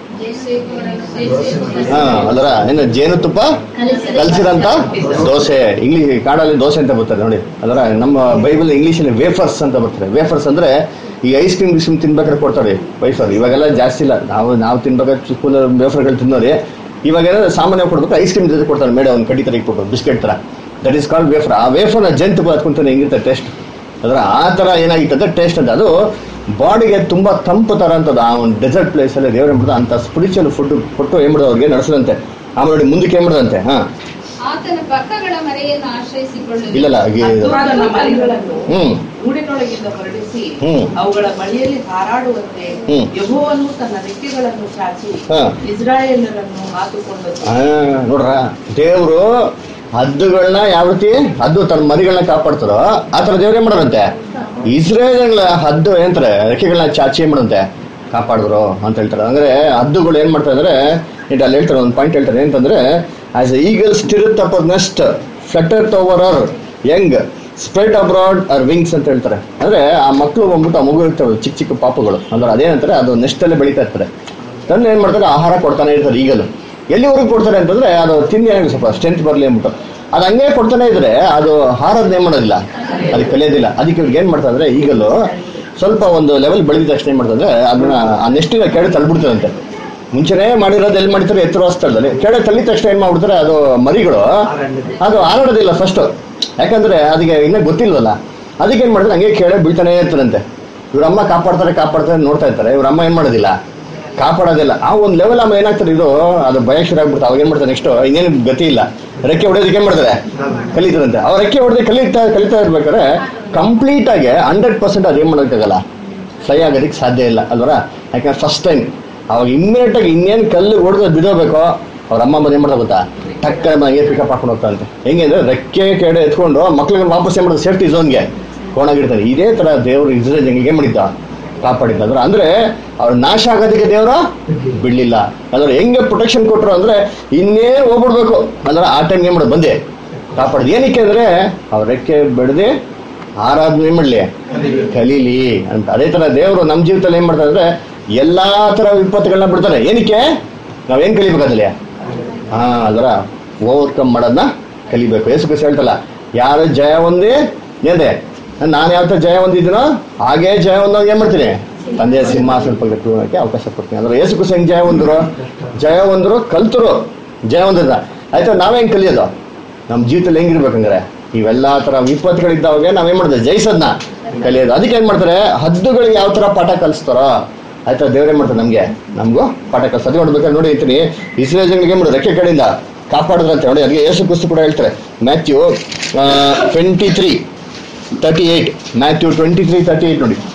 ಹಾ ಅದರ ಏನು ಜೇನುತುಪ್ಪ ಕಲ್ಸಿರಂತ ದೋಸೆ ಇಂಗ್ಲಿಷ್ ಕಾಡಲ್ಲಿ ದೋಸೆ ಅಂತ ಬರ್ತದೆ ನೋಡಿ ಅದರ ನಮ್ಮ ಬೈಬಲ್ ಇಂಗ್ಲಿಷಲ್ಲಿ ವೇಫರ್ಸ್ ಅಂತ ಬರ್ತದೆ ವೇಫರ್ಸ್ ಅಂದ್ರೆ ಈ ಐಸ್ ಕ್ರೀಮ್ ಗಿಸ್ಕ್ರೀಮ್ ತಿನ್ಬೇಕಾದ್ರೆ ಕೊಡ್ತಾರೆ ವೈಫರ್ ಇವಾಗೆಲ್ಲ ಜಾಸ್ತಿ ಇಲ್ಲ ನಾವು ನಾವು ತಿನ್ಬೇಕಾದ್ರೆ ಸ್ಕೂಲ್ ವೇಫರ್ಗಳು ತಿನ್ನೋರಿ ಇವಾಗೆಲ್ಲ ಸಾಮಾನ್ಯ ಕೊಡ್ಬೇಕು ಐಸ್ ಕ್ರೀಮ್ ಜೊತೆ ಕೊಡ್ತಾರೆ ಮೇಡ ಒಂದು ಕಡ್ಡಿ ತರ ಇಟ್ಬಿಟ್ಟು ಬಿಸ್ಕೆಟ್ ತರ ದಟ್ ಇಸ್ ಕಾಲ್ಡ್ ವೇಫರ್ ಆ ವೇಫರ್ನ ಜಂತು ಹತ್ಕೊಂತಾನೆ ಹೆಂಗಿರುತ್ತೆ ಟೇಸ್ಟ್ ಅದರ ಆ ತರ ಏನಾಗಿರ್ತದೆ ಟೇಸ್ಟ್ ಅಂತ ಅದು ಬಾಡಿಗೆ ತುಂಬಾ ತಂಪು ತರ ಅಂತದ್ದು ಆ ಒಂದು ಡೆಸರ್ಟ್ ಪ್ಲೇಸ್ ಅಲ್ಲಿ ದೇವ್ರ ಏನ್ ಅಂತ ಸ್ಪಿರಿಚುವಲ್ ಫುಡ್ ಕೊಟ್ಟು ಏನ್ ಮಾಡೋದು ಅವ್ರಿಗೆ ನಡೆಸದಂತೆ ಆಮೇಲೆ ನೋಡಿ ಮುಂದಕ್ಕೆ ಏನ್ ಮಾಡೋದಂತೆ ಹಾ ಆತನ ಪಕ್ಕಗಳ ಮರೆಯನ್ನು ಆಶ್ರಯಿಸಿಕೊಳ್ಳುವೆ ಇಲ್ಲಲ್ಲ ಈ- ಹದ್ದುವಾದ ಮರಿಗಳನ್ನು ಹ್ಮ್ ಗೂಡಿನೊಳಗಿಂದ ಹೊರಡಿಸಿ ಹ್ಮ್. ಅವುಗಳ ಬಳಿಯಲ್ಲಿ ಹಾರಾಡುವಂತೆ ಹ್ಮ್. ಯೆಹೋವನು ತನ್ನ ರೆಕ್ಕೆಗಳನ್ನು ಚಾಚಿ ಹಾ. ಇಸ್ರಾಯೇಲರನ್ನು ಹಾಕಿಕೊಂಡು ಆ, ನೋಡ್ರ ದೇವ್ರು ಹದ್ದುಗಳನ್ನ ಯಾವ ರೀತಿ ಹದ್ದು ತನ್ನ ಮರಿಗಳನ್ನ ಕಾಪಾಡ್ತಾರೋ ಆ ತರ ದೇವ್ರು ಏನ್ ಮಾಡೋದಂತೆ ಇಸ್ರೇಲ್ಗಳ ಹದ್ದು ಏನಂತಾರೆ ರೆಕ್ಕೆಗಳನ್ನ ಚಾಚಿ ಏನ್ ಮಾಡಂತೆ ಕಾಪಾಡಿದ್ರು ಅಂತ ಹೇಳ್ತಾರೆ ಅಂದ್ರೆ ಹದ್ದುಗಳು ಏನ್ ಮಾಡ್ತಾರೆ ಅಂದ್ರೆ ಇದು ಅಲ್ಲಿ ಹೇಳ್ತಾರೆ ಒಂದು ಪಾಯಿಂಟ್ ಹೇಳ್ತಾರೆ ಏನಂತಂದ್ರೆ as eagle stirreth up nest flutter over her young spread abroad her wings ಅಂತ ಹೇಳ್ತಾರೆ ಅಂದ್ರೆ ಆ ಮಕ್ಕಳು ಬಂದ್ಬಿಟ್ಟು ಆ ಮಗು ಇರ್ತವೆ ಚಿಕ್ಕ ಚಿಕ್ಕ ಪಾಪಗಳು ಅಂದ್ರೆ ಅದೇನಂತಾರೆ ಅದು ನೆಸ್ಟಲ್ಲೇ ಬೆಳೀತಾ ಇರ್ತಾರೆ ತಂದು ಏನ್ ಮಾಡ್ತಾರೆ ಆಹಾರ ಕೊಡ್ತಾನೆ ಇರ್ತಾರೆ ಈಗಲೂ ಎಲ್ಲಿವರೆಗೂ ಕೊಡ್ತಾರೆ ಅಂತಂದ್ರೆ ಅದು ತಿಂದು ಏನಾಗುತ್ತೆ ಸ್ವಲ್ಪ ಸ್ಟ್ರೆಂತ್ ಬರಲಿ ಅಂದ್ಬಿಟ್ಟು ಅದು ಹಂಗೆ ಕೊಡ್ತಾನೆ ಇದ್ರೆ ಅದು ಹಾರದ್ ಏನ್ ಮಾಡೋದಿಲ್ಲ ಅದಕ್ಕೆ ಕಲಿಯೋದಿಲ್ಲ ಅದಕ್ಕೆ ಇವ್ರಿಗೆ ಏನ್ ಮಾಡ್ತಾರೆ ಅಂದ್ರೆ ಈಗಲೂ ಸ್ವಲ್ಪ ಒಂದು ಲೆವೆಲ್ ಬೆಳೆದ ತಕ್ಷಣ ಏನ್ ಮಾಡ್ತಾರೆ ಅದನ್ನ ಆ ನೆಸ್ಟಿನ ಕೆಳಗೆ ತಳ್ಬಿಡ್ತಾರಂತೆ ಮುಂಚೆನೇ ಮಾಡಿರೋದು ಎಲ್ಲಿ ಮಾಡ್ತಾರೆ ಎತ್ತರವಾದ ಸ್ಥಳದಲ್ಲಿ ಕೆಳಗೆ ತಳ್ಳಿದ ತಕ್ಷಣ ಏನ್ ಮಾಡ್ಬಿಡ್ತಾರೆ ಅದು ಮರಿಗಳು ಅದು ಹಾರಾಡೋದಿಲ್ಲ ಫಸ್ಟ್ ಯಾಕಂದ್ರೆ ಅದಕ್ಕೆ ಇನ್ನೂ ಗೊತ್ತಿಲ್ವಲ್ಲ ಅದಕ್ಕೆ ಏನ್ ಮಾಡಿದ್ರೆ ಹಂಗೆ ಕೆಳಗೆ ಬೀಳ್ತಾನೆ ಇರ್ತಾರಂತೆ ಇವ್ರ ಅಮ್ಮ ಕಾಪಾಡ್ತಾರೆ ಕಾಪಾಡ್ತಾರೆ ಅಂತ ನೋಡ್ತಾ ಇರ್ತಾರೆ ಇವ್ರ ಅಮ್ಮ ಏನ್ ಮಾಡೋದಿಲ್ಲ ಕಾಪಾಡೋದಿಲ್ಲ ಆ ಒಂದು ಲೆವೆಲ್ ಆಮೇಲೆ ಏನಾಗ್ತದೆ ಇದು ಅದು ಭಯ ಶುರು ಆಗ್ಬಿಡ್ತಾರೆ ಅವಾಗ ಏನ್ ಮಾಡ್ತಾರೆ ನೆಕ್ಸ್ಟ್ ಇನ್ನೇನು ಗತಿ ಇಲ್ಲ ರೆಕ್ಕೆ ಹೊಡೆಯೋದಕ್ಕೆ ಏನ್ ಮಾಡ್ತಾರೆ ಕಲಿತಾರಂತೆ ಅವ್ರ ರೆಕ್ಕೆ ಹೊಡೆದು ಕಲಿತಾ ಕಲಿತಾ ಇರ್ಬೇಕಾದ್ರೆ ಕಂಪ್ಲೀಟ್ ಆಗಿ ಹಂಡ್ರೆಡ್ ಪರ್ಸೆಂಟ್ ಅದೇನ್ ಮಾಡೋಕ್ಕಾಗಲ್ಲ ಫ್ಲೈ ಆಗೋದಕ್ಕೆ ಸಾಧ್ಯ ಇಲ್ಲ ಅಲ್ವರ ಯಾಕಂದ್ರೆ ಫಸ್ಟ್ ಟೈಮ್ ಅವಾಗ ಇಮ್ಮಿಡಿಯೇಟ್ ಆಗಿ ಇನ್ನೇನು ಕಲ್ಲು ಹೊಡೆದು ಬಿದೋಬೇಕು ಅವ್ರ ಅಮ್ಮ ಬಂದು ಏನ್ ಮಾಡ್ತಾ ಗೊತ್ತಾ ಟಕ್ಕ ಮನೆಗೆ ಪಿಕಪ್ ಹಾಕೊಂಡು ಹೋಗ್ತಾರಂತೆ ಹೆಂಗೆ ಅಂದ್ರೆ ರೆಕ್ಕೆ ಕೆಡೆ ಎತ್ಕೊಂಡು ಮಕ್ಳಿಗೆ ವಾಪಸ್ ಏನ್ ಮಾಡೋದು ಸೇಫ್ಟಿ ಝೋನ್ಗೆ ಕೊಂಡೋಗಿರ್ತಾರೆ ಇದೇ ತರ ದೇವರು ಇಸ್ರೇಲ್ ಜನಗಳಿಗೆ ಏನ್ ಮಾಡಿದ್ದ ಕಾಪಾಡಿದ್ದ ಅಂದ್ರೆ ಅಂದ್ರೆ ಅವ್ರು ನಾಶ ಆಗೋದಕ್ಕೆ ದೇವರ ಬಿಡ್ಲಿಲ್ಲ ಅಂದ್ರೆ ಹೆಂಗೆ ಪ್ರೊಟೆಕ್ಷನ್ ಕೊಟ್ರು ಅಂದ್ರೆ ಇನ್ನೇನು ಹೋಗ್ಬಿಡ್ಬೇಕು ಅಂದ್ರೆ ಆ ಟೈಮ್ ಏನ್ ಮಾಡೋದು ಬಂದೆ ಕಾಪಾಡಿದ್ ಏನಕ್ಕೆ ಅಂದ್ರೆ ಅವ್ರ ರೆಕ್ಕೆ ಬೆಳೆದೆ ಆರಾಧನೆ ಏನ್ ಮಾಡ್ಲಿ ಕಲೀಲಿ ಅಂತ ಅದೇ ತರ ದೇವರು ನಮ್ಮ ಜೀವಿತದಲ್ಲಿ ಏನ್ ಮಾಡ್ತಾರೆ ಅಂದ್ರೆ ಎಲ್ಲಾ ತರ ವಿಪತ್ತುಗಳನ್ನ ಬಿಡ್ತಾರೆ ಏನಕ್ಕೆ ನಾವೇನ್ ಕಲಿಬೇಕಾದಲ್ಲಿ ಹಾ ಅದರ ಓವರ್ಕಮ್ ಮಾಡೋದನ್ನ ಕಲಿಬೇಕು ಯೇಸು ಕ್ರಿಸ್ತ ಹೇಳ್ತಲ್ಲ ಯಾರು ಜಯ ಹೊಂದಿ ಏನ್ದೆ ನಾನು ಯಾವ ತರ ಜಯ ಹೊಂದಿದ್ದೀನೋ ಹಾಗೇ ಜಯ ಹೊಂದೋಗಿ ಏನ್ ಮಾಡ್ತೀನಿ ತಂದೆಯ ಸಿಂಹಾಸನ ಬಗ್ಗೆ ಕೂರೋಕೆ ಅವಕಾಶ ಕೊಡ್ತೀನಿ ಅಂದ್ರೆ ಯೇಸು ಕ್ರಿಸ್ತ ಹೆಂಗ್ ಜಯ ಹೊಂದ್ರು ಜಯ ಹೊಂದ್ರು ಕಲ್ತರು ಜಯ ಹೊಂದಿದ ಆಯ್ತಾ ನಾವೇನ್ ಕಲಿಯೋದು ನಮ್ಮ ಜೀವಿತದಲ್ಲಿ ಹೆಂಗಿರ್ಬೇಕಂದ್ರೆ ಇವೆಲ್ಲಾ ತರ ವಿಪತ್ತುಗಳಿದ್ದಾವಾಗ ನಾವೇನ್ ಮಾಡಿದ್ರೆ ಜಯಿಸೋದ್ನ ಕಲಿಯೋದು ಅದಕ್ಕೆ ಏನ್ ಮಾಡ್ತಾರೆ ಹದ್ದುಗಳಿಗೆ ಯಾವ ತರ ಪಾಠ ಕಲಿಸ್ತಾರೋ ಆಯ್ತಾ ದೇವ್ರೇನ್ ಮಾಡ್ತಾರೆ ನಮ್ಗೆ ನಮಗೂ ಪಾಠ ಕಲಿಸ್ ಅದು ನೋಡ್ಬೇಕಾದ್ರೆ ನೋಡಿ ಇರ್ತೀನಿ ಇಸ್ರೇಲ್ ಜನಗಳಿಗೆ ಏನ್ ಮಾಡೋದು ರೆಕ್ಕೆ ಕಡೆಯಿಂದ ಕಾಪಾಡಿದ್ರಂತೆ ನೋಡಿ ಅದಕ್ಕೆ ಯೇಸು ಕ್ರಿಸ್ತು ಕೂಡ ಹೇಳ್ತಾರೆ Matthew twenty three thirty eight Matthew twenty three thirty eight ನೋಡಿ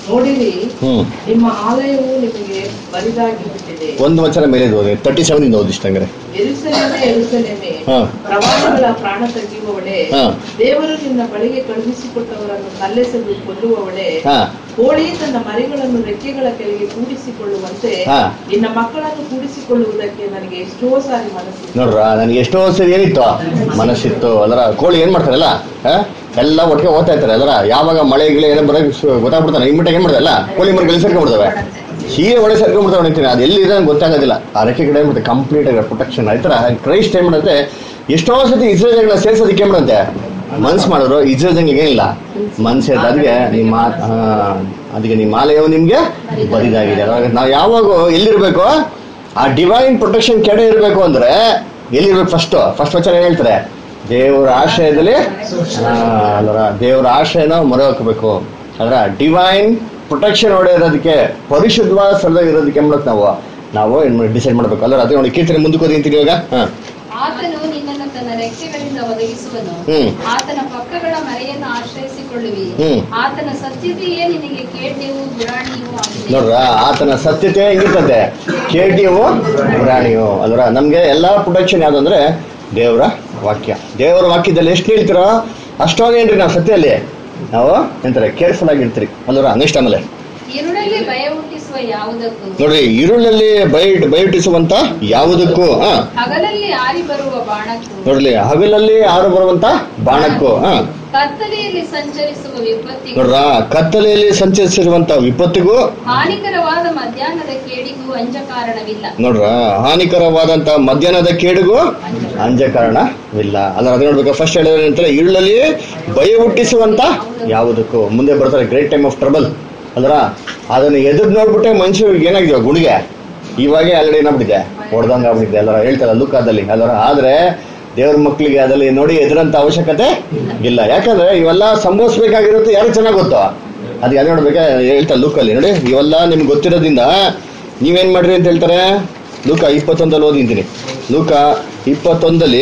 ನೋಡಿರಿ ಹ್ಮ್ ನಿಮ್ಮ ಆಲಯವು ನಿಮಗೆ ಬರಿದಾಗಿ ಬಿಟ್ಟಿದೆ ಒಂದು ವಚನ ಮೇಲೆ ಓದಿ ತರ್ಟಿ ಸೆವೆನ್ ಇಂದ ಓದಿಷ್ಟಂಗ್ರೆ ಎರುಸಲೇಮೆ ಎರುಸಲೇಮೆ ಹಾ. ಪ್ರವಾದಿಗಳ ಪ್ರಾಣ ತೆಗೆಯುವವಳೆ ಹಾ. ದೇವರು ನಿನ್ನ ಬಳಿಗೆ ಕಳುಹಿಸಿಕೊಟ್ಟವರನ್ನು ಕಲ್ಲೆಸೆದು ಕೊಲ್ಲುವವಳೆ ಹಾ ಕೋಳಿ ತನ್ನ ಮರಿಗಳನ್ನು ರೆಕ್ಕೆಗಳ ಕೆಳಗೆ ಕೂಡಿಸಿಕೊಳ್ಳುವಂತೆ ಹಾ. ನಿನ್ನ ಮಕ್ಕಳನ್ನು ಕೂಡಿಸಿಕೊಳ್ಳುವುದಕ್ಕೆ ನನಗೆ ಎಷ್ಟೋ ಸಾರಿ ಮನಸ್ಸು ನೋಡ್ರ ನನಗೆ ಎಷ್ಟೋ ಸರಿ ಏನಿತ್ತು ಮನಸ್ಸಿತ್ತು ಅದರ ಕೋಳಿ ಏನ್ ಮಾಡ್ತಾರಲ್ಲ ಆ? ಎಲ್ಲ ಒಟ್ಟಿಗೆ ಓದ್ತಾ ಇರ್ತಾರೆ ಅದರ ಯಾವಾಗ ಮಳೆ ಗಿಳೆ ಏನೋ ಬರೋ ಗೊತ್ತಾಗ್ಬಿಡ್ತಾನೆ ಇಮ್ಮಿಟ ಏನ್ ಮಾಡ್ದಲ್ಲ ಕೋಳಿ ಮರಿಗಳು ಸೇರ್ಕೊಂಡ್ಬಿಡ್ತವೆ ಸೀರೆ ಒಳಗೆ ಸೇರ್ಕೊಂಡ್ಬಿಡ್ತಾವೆ ಅಂತೀನಿ ಅದು ಎಲ್ಲಿ ಇದೆ ಅಂತ ಗೊತ್ತಾಗೋದಿಲ್ಲ ಆ ರೆಕ್ಕೆ ಕಡೆ ಏನ್ಬಿಡುತ್ತೆ ಕಂಪ್ಲೀಟ್ ಆಗಿ ಪ್ರೊಟೆಕ್ಷನ್ ಆಯ್ತರ ಕ್ರೈಸ್ಟ್ ಏನ್ ಮಾಡುತ್ತೆ ಎಷ್ಟೋ ಸತಿ ಇಸ್ರೇಲ್ಗಳನ್ನ ಸೇರ್ಸೋದಕ್ಕೆ ಏನ್ ಮಾಡುತ್ತೆ ಮನ್ಸ್ ಮಾಡಿದ್ರು ಇಸ್ರೇಲ್ಗಳಿಗೆ ಏನಿಲ್ಲ ಮನ್ಸು ಇರ್ತದೆ ಅದಕ್ಕೆ ನಿಮ್ಮ ಆ, ಅದಕ್ಕೆ ನಿಮ್ಮ ಆಲಯವು ನಿಮ್ಗೆ ಬರಿದಾಗಿದೆ ಅವಾಗ ನಾವು ಯಾವಾಗ ಎಲ್ಲಿರ್ಬೇಕು ಆ ಡಿವೈನ್ ಪ್ರೊಟೆಕ್ಷನ್ ಕೆಡೆ ಇರಬೇಕು ಅಂದ್ರೆ ಎಲ್ಲಿರ್ಬೇಕು ಫಸ್ಟ್ ಫಸ್ಟ್ ವಚನ ಏನ್ ಹೇಳ್ತಾರೆ ದೇವರ ಆಶ್ರಯದಲ್ಲಿ ಆ, ಅಲ್ವರ ದೇವರ ಆಶ್ರಯನ ಮೊರೆ ಹಾಕಬೇಕು ಅದರ ಡಿವೈನ್ ಪ್ರೊಟೆಕ್ಷನ್ ಹೊಡೆಯೋದಕ್ಕೆ ಪರಿಶುದ್ಧವಾದ ಸ್ಥಳದಾಗ ಇರೋದಕ್ಕೆ ಏನ್ ಮಾಡೋದು ನಾವು ನಾವು ಏನ್ ಡಿಸೈಡ್ ಮಾಡ್ಬೇಕು ಅಲ್ವರ ಅದೇ ನೋಡಿ ಕೀರ್ತನೆ ಮುಂದಕ್ಕೆ ಹೋಗಿ ಅಂತೀನಿ ಇವಾಗ ಹಾ ಆತನು ನಿನ್ನನ್ನು ತನ್ನ ರೆಕ್ಕೆಗಳಿಂದ ಒದಗಿಸುವನು ಹ್ಮ್. ಆತನ ಪಕ್ಕಗಳ ಮರೆಯನ್ನು ಆಶ್ರಯಿಸಿಕೊಳ್ಳುವಿ ಹ್ಮ್. ಆತನ ಸತ್ಯತೆಯೇ ನಿನಗೆ ಕೇಡ್ಯವು ಗುರಾಣಿಯೂ ಆಗಿದೆ ನೋಡ್ರ ಆತನ ಸತ್ಯತೆ ಹೆಂಗಿರ್ತದೆ ಕೇಟಿಯವು ಪ್ರಾಣಿಯು ಅದರ ನಮ್ಗೆ ಎಲ್ಲಾ ಪ್ರೊಟೆಕ್ಷನ್ ಯಾವ್ದು ಅಂದ್ರೆ ದೇವರ ವಾಕ್ಯ ದೇವರ ವಾಕ್ಯದಲ್ಲಿ ಎಷ್ಟು ಹೇಳ್ತೀರೋ ಅಷ್ಟೊಂದೇನ್ರಿ ನಾವು ಸತ್ಯಲ್ಲಿ ನಾವು ಎಂತಾರೆ ಕೇರ್ಫುಲ್ ಆಗಿರ್ತೀರಿ ಅಲ್ವರ ನೆಕ್ಸ್ಟ್ ಆಮೇಲೆ ഇരുಳಲ್ಲಿ ಭಯ ಹುಟ್ಟಿಸುವ ಯಾವುದಕ್ಕೂ ನೋಡ್ರಿ ഇരുಳಲ್ಲಿ ಬೈ ಬಯಟಿಸುವಂತ ಯಾವುದಕ್ಕೂ ಹಾ ಹಗಲಲ್ಲಿ ಆರಿ ಬರುವ ಬಾಣಕ್ಕೂ ನೋಡ್ಲಿ ಹಗಲಲ್ಲಿ ಆರು ಬರುವಂತ ಬಾಣಕ್ಕೂ ಹಾ ಕತ್ತಲೆಯಲ್ಲಿ ಸಂಚರಿಸುವ ವಿಪತ್ತಿಗೂ ನೋಡ್ರ ಕತ್ತಲೆಯಲ್ಲಿ ಸಂಚರಿಸಿರುವಂತ ವಿಪತ್ತಿಗೂ ಹಾನಿಕರವಾದ ಮಧ್ಯಾಹ್ನದ ಕೇಡಿಗೂ ಅಂಜ ಕಾರಣವಿಲ್ಲ ನೋಡ್ರ ಹಾನಿಕರವಾದಂತ ಮಧ್ಯಾಹ್ನದ ಕೇಡುಗೂ ಅಂಜ ಕಾರಣವಿಲ್ಲ ಅಲ್ಲ ಅದೇ ನೋಡ್ಬೇಕು ಫಸ್ಟ್ ಹೇಳಿದ್ರೆ ಅಂತಾರೆ ಇರುಳಲ್ಲಿ ಭಯ ಹುಟ್ಟಿಸುವಂತ ಯಾವುದಕ್ಕೂ ಮುಂದೆ ಬರ್ತಾರೆ ಗ್ರೇಟ್ ಟೈಮ್ ಆಫ್ ಟ್ರಬಲ್ ಅಲ್ರ ಅದನ್ನ ಎದುರು ನೋಡ್ಬಿಟ್ಟೆ ಮನುಷ್ಯರಿಗೆ ಏನಾಗಿದೆಯೋ ಗುಣಿಗೆ ಇವಾಗ ಆಲ್ರೆಡಿ ಏನಾಗ್ಬಿಟ್ಟಿದೆ ಹೊಡೆದಂಗ ಆಗ್ಬಿಟ್ಟಿದೆ ಅಲ್ಲರ ಹೇಳ್ತಾರೆ ಲುಕ್ಕಾದಲ್ಲಿ ಅಲ್ಲರ ಆದ್ರೆ ದೇವ್ರ ಮಕ್ಕಳಿಗೆ ಅದಲ್ಲಿ ನೋಡಿ ಎದುರಂತ ಅವಶ್ಯಕತೆ ಇಲ್ಲ ಯಾಕಂದ್ರೆ ಇವೆಲ್ಲ ಸಂಭವಿಸ್ಬೇಕಾಗಿರುತ್ತೆ ಯಾರು ಚೆನ್ನಾಗಿ ಗೊತ್ತೋ ಅದು ಯಾರು ನೋಡ್ಬೇಕಾ ಹೇಳ್ತಾರೆ ಲುಕ್ಕಲ್ಲಿ ನೋಡಿ ಇವೆಲ್ಲ ನಿಮ್ಗೆ ಗೊತ್ತಿರೋದ್ರಿಂದ ನೀವೇನ್ ಮಾಡ್ರಿ ಅಂತ ಹೇಳ್ತಾರೆ ಲೂಕ ಇಪ್ಪತ್ತೊಂದಲ್ಲಿ ಓದಿಂತೀನಿ ಲೂಕ ಇಪ್ಪತ್ತೊಂದಲ್ಲಿ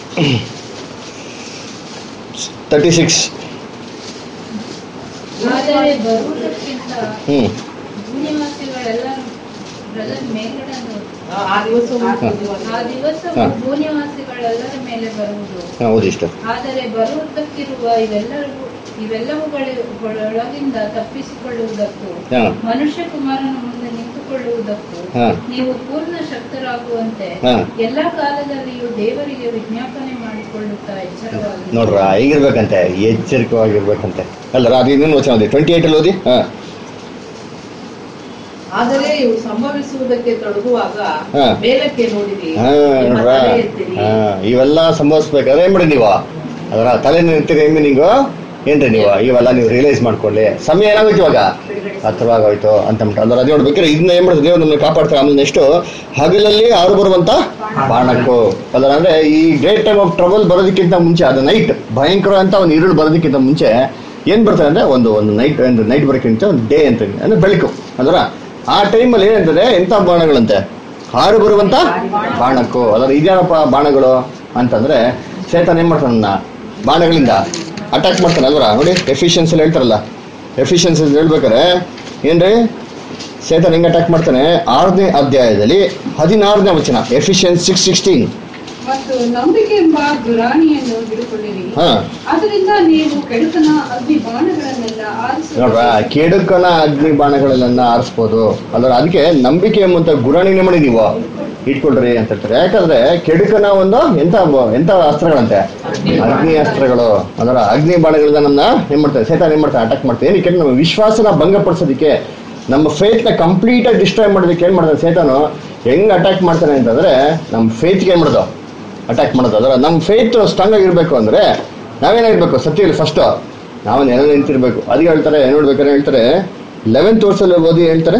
ತರ್ಟಿ ಸಿಕ್ಸ್ ಆದರೆ ಬರುವುದಕ್ಕಿಂತ ಹ್ಮ್ ಭೂನಿವಾಸಿಗಳೆಲ್ಲರೂ ಬ್ರದರ್ ಮೇಲ್ಗಡೆ ಒಂದು ಆ ದಿವಸ ಆ ದಿವಸ ಹಾ. ಭೂನಿವಾಸಿಗಳೆಲ್ಲರ ಮೇಲೆ ಬರುವುದು ಹಾ ಓದಿ ಇಷ್ಟ ಆದರೆ ಬರುವುದಕ್ಕಿರುವ ಇವೆಲ್ಲರಿಗೂ ಇವೆಲ್ಲವುಗಳೊಳಗಿಂದ ತಪ್ಪಿಸಿಕೊಳ್ಳುವುದಕ್ಕೂ ಹಾ ಮನುಷ್ಯ ಕುಮಾರನ ಮುಂದೆ ನಿಂತುಕೊಳ್ಳುವುದಕ್ಕೂ ಹಾ. ನೀವು ಪೂರ್ಣ ಶಕ್ತರಾಗುವಂತೆ ಹಾ. ಎಲ್ಲಾ ಕಾಲದಲ್ಲಿಯೂ ದೇವರಿಗೆ ವಿಜ್ಞಾಪನೆ ಮಾಡಿಕೊಳ್ಳುತ್ತಾ ಎಚ್ಚರವಾಗಿ ನೋಡ್ರ ಹೇಗಿರ್ಬೇಕಂತೆ ಎಚ್ಚರಿಕವಾಗಿರ್ಬೇಕಂತೆ ಅಲ್ಲರ ಅದು ಇನ್ನೊಂದು ವಚನ ಓದಿ ಟ್ವೆಂಟಿ ಏಟ್ ಅಲ್ಲಿ ಓದಿ ಹಾ ಆದರೆ ಇವು ಸಂಭವಿಸುವುದಕ್ಕೆ ತೊಡಗುವಾಗ ಹಾ. ಮೇಲಕ್ಕೆ ನೋಡಿರಿ ಹಾ ನಿಮ್ಮ ನೋಡ್ರ ತಲೆ ಎತ್ತಿರಿ ಹಾ ಇವೆಲ್ಲ ಸಂಭವಿಸ್ಬೇಕಾದ್ರೆ ಏನ್ ಮಾಡಿ ನೀವು ಅದರ ತಲೆ ನಿಂತಿರಿ ನೀವು ಏನ್ರಿ ನೀವು ಇವೆಲ್ಲ ನೀವು ರಿಯಲೈಸ್ ಮಾಡ್ಕೊಳ್ಳಿ ಸಮಯ ಏನಾಗೋಯ್ತು ಇವಾಗ ಹತ್ರವಾಗೋಯ್ತು ಅಂತ ಅಂದ್ಬಿಟ್ಟು ಅದ್ರ ಅದೇ ನೋಡ್ಬೇಕಾದ್ರೆ ಇದನ್ನ ಏನ್ ಮಾಡಿದ್ರೆ ದೇವ್ರು ನಮ್ಮನ್ನ ಕಾಪಾಡ್ತಾರೆ ಆಮೇಲೆ ನೆಕ್ಸ್ಟ್ ಹಗಲಲ್ಲಿ ಆರು ಬರುವಂತ ಬಾಣಕ್ಕೂ ಅದರ ಅಂದ್ರೆ ಈ ಗ್ರೇಟ್ ಟೈಮ್ ಆಫ್ ಟ್ರಬಲ್ ಬರೋದಕ್ಕಿಂತ ಮುಂಚೆ ಅದು ನೈಟ್ ಭಯಂಕರ ಅಂತ ಒಂದು ഇരുಳು ಬರೋದಕ್ಕಿಂತ ಮುಂಚೆ ಏನ್ ಬರ್ತಾರೆ ಅಂದ್ರೆ ಒಂದು ಒಂದು ನೈಟ್ ಒಂದು ನೈಟ್ ಬರೋಕ್ಕಿಂತ ಒಂದು ಡೇ ಅಂತ ಅಂದ್ರೆ ಬೆಳಕು ಅದರ ಆ ಟೈಮಲ್ಲಿ ಏನಂತಂದ್ರೆ ಎಂತ ಬಾಣಗಳಂತೆ ಹಾರು ಬರುವಂತ ಬಾಣಕ್ಕೂ ಅದರ ಇದ್ಯಾರಪ್ಪ ಬಾಣಗಳು ಅಂತಂದ್ರೆ ಸೇತನ್ ಏನ್ ಮಾಡ್ತಾನ ಬಾಣಗಳಿಂದ ಅಟ್ಯಾಕ್ ಮಾಡ್ತಾನೆ ಅಲ್ವರ ನೋಡಿ ಎಫಿಷಿಯನ್ಸಿ ಹೇಳ್ತಾರಲ್ಲ ಎಫಿಷಿಯನ್ಸಿ ಹೇಳ್ಬೇಕಾರೆ ಏನ್ರಿ ಸೇತನ್ ಹೆಂಗ್ ಅಟ್ಯಾಕ್ ಮಾಡ್ತಾನೆ ಆರನೇ ಅಧ್ಯಾಯದಲ್ಲಿ ಹದಿನಾರನೇ ವಚನ ಎಫಿಷಿಯನ್ಸ್ ಸಿಕ್ಸ್ ಸಿಕ್ಸ್ಟೀನ್ ಮತ್ತು ನಂಬಿಕೆ ಎಂಬ ಗುರಾಣಿಯನ್ನು ಹಿಡುಕೊಳ್ಳಿರಿ ಹಾ ಅದರಿಂದ ನೀವು ಕೆಡುಕನ ಅಗ್ನಿ ಬಾಣಗಳನ್ನೆಲ್ಲ ಆರಿಸುವ ನೋಡ್ರ ಕೆಡುಕನ ಅಗ್ನಿ ಬಾಣಗಳನ್ನ ಆರಿಸ್ಬೋದು ಅದರ ಅದಕ್ಕೆ ನಂಬಿಕೆ ಎಂಬಂತ ಗುರಾಣಿನೇ ಮಾಡಿ ನೀವು ಇಟ್ಕೊಳ್ರಿ ಅಂತ ಹೇಳ್ತಾರೆ ಯಾಕಂದ್ರೆ ಕೆಡುಕನ ಒಂದು ಎಂತ ಬ- ಎಂತ ಅಸ್ತ್ರಗಳಂತೆ ಅಗ್ನಿ ಅಸ್ತ್ರಗಳು ಅದರ ಅಗ್ನಿ ಬಾಣಗಳಿಂದ ನನ್ನ ಏನ್ ಮಾಡ್ತಾರೆ ಸೇತಾನ್ ಏನ್ ಮಾಡ್ತಾರೆ ಅಟ್ಯಾಕ್ ಮಾಡ್ತಾರೆ ಏನಕ್ಕೆ ನಮ್ಮ ವಿಶ್ವಾಸನ ಭಂಗಪಡಿಸೋದಕ್ಕೆ ನಮ್ಮ ಫೇತ್ ನ ಕಂಪ್ಲೀಟ್ ಆಗಿ ಡಿಸ್ಟ್ರಾಯ್ ಮಾಡೋದಕ್ಕೆ ಏನ್ ಮಾಡ್ತಾನೆ ಸೇತಾನು ಹೆಂಗ್ ಅಟ್ಯಾಕ್ ಮಾಡ್ತಾನೆ ಅಂತಂದ್ರೆ ನಮ್ಮ ಫೇತ್ಗೆ ಏನ್ ಮಾಡೋದು ಅಟ್ಯಾಕ್ ಮಾಡೋದು ಅದರ ನಮ್ಮ ಫೇತ್ ಸ್ಟ್ರಾಂಗ್ ಆಗಿರ್ಬೇಕು ಅಂದ್ರೆ ನಾವೇನಾಗಿರ್ಬೇಕು ಸತ್ಯದಲ್ಲಿ ಫಸ್ಟ್ ನಾವು ನೆಲ ನಿಂತಿರ್ಬೇಕು ಅದಕ್ಕೆ ಹೇಳ್ತಾರೆ ಏನ್ ನೋಡ್ಬೇಕಾದ್ರೆ ಹೇಳ್ತಾರೆ ಲೆವೆಂತ್ ವರ್ಷಲ್ಲಿ ಓದಿ ಹೇಳ್ತಾರೆ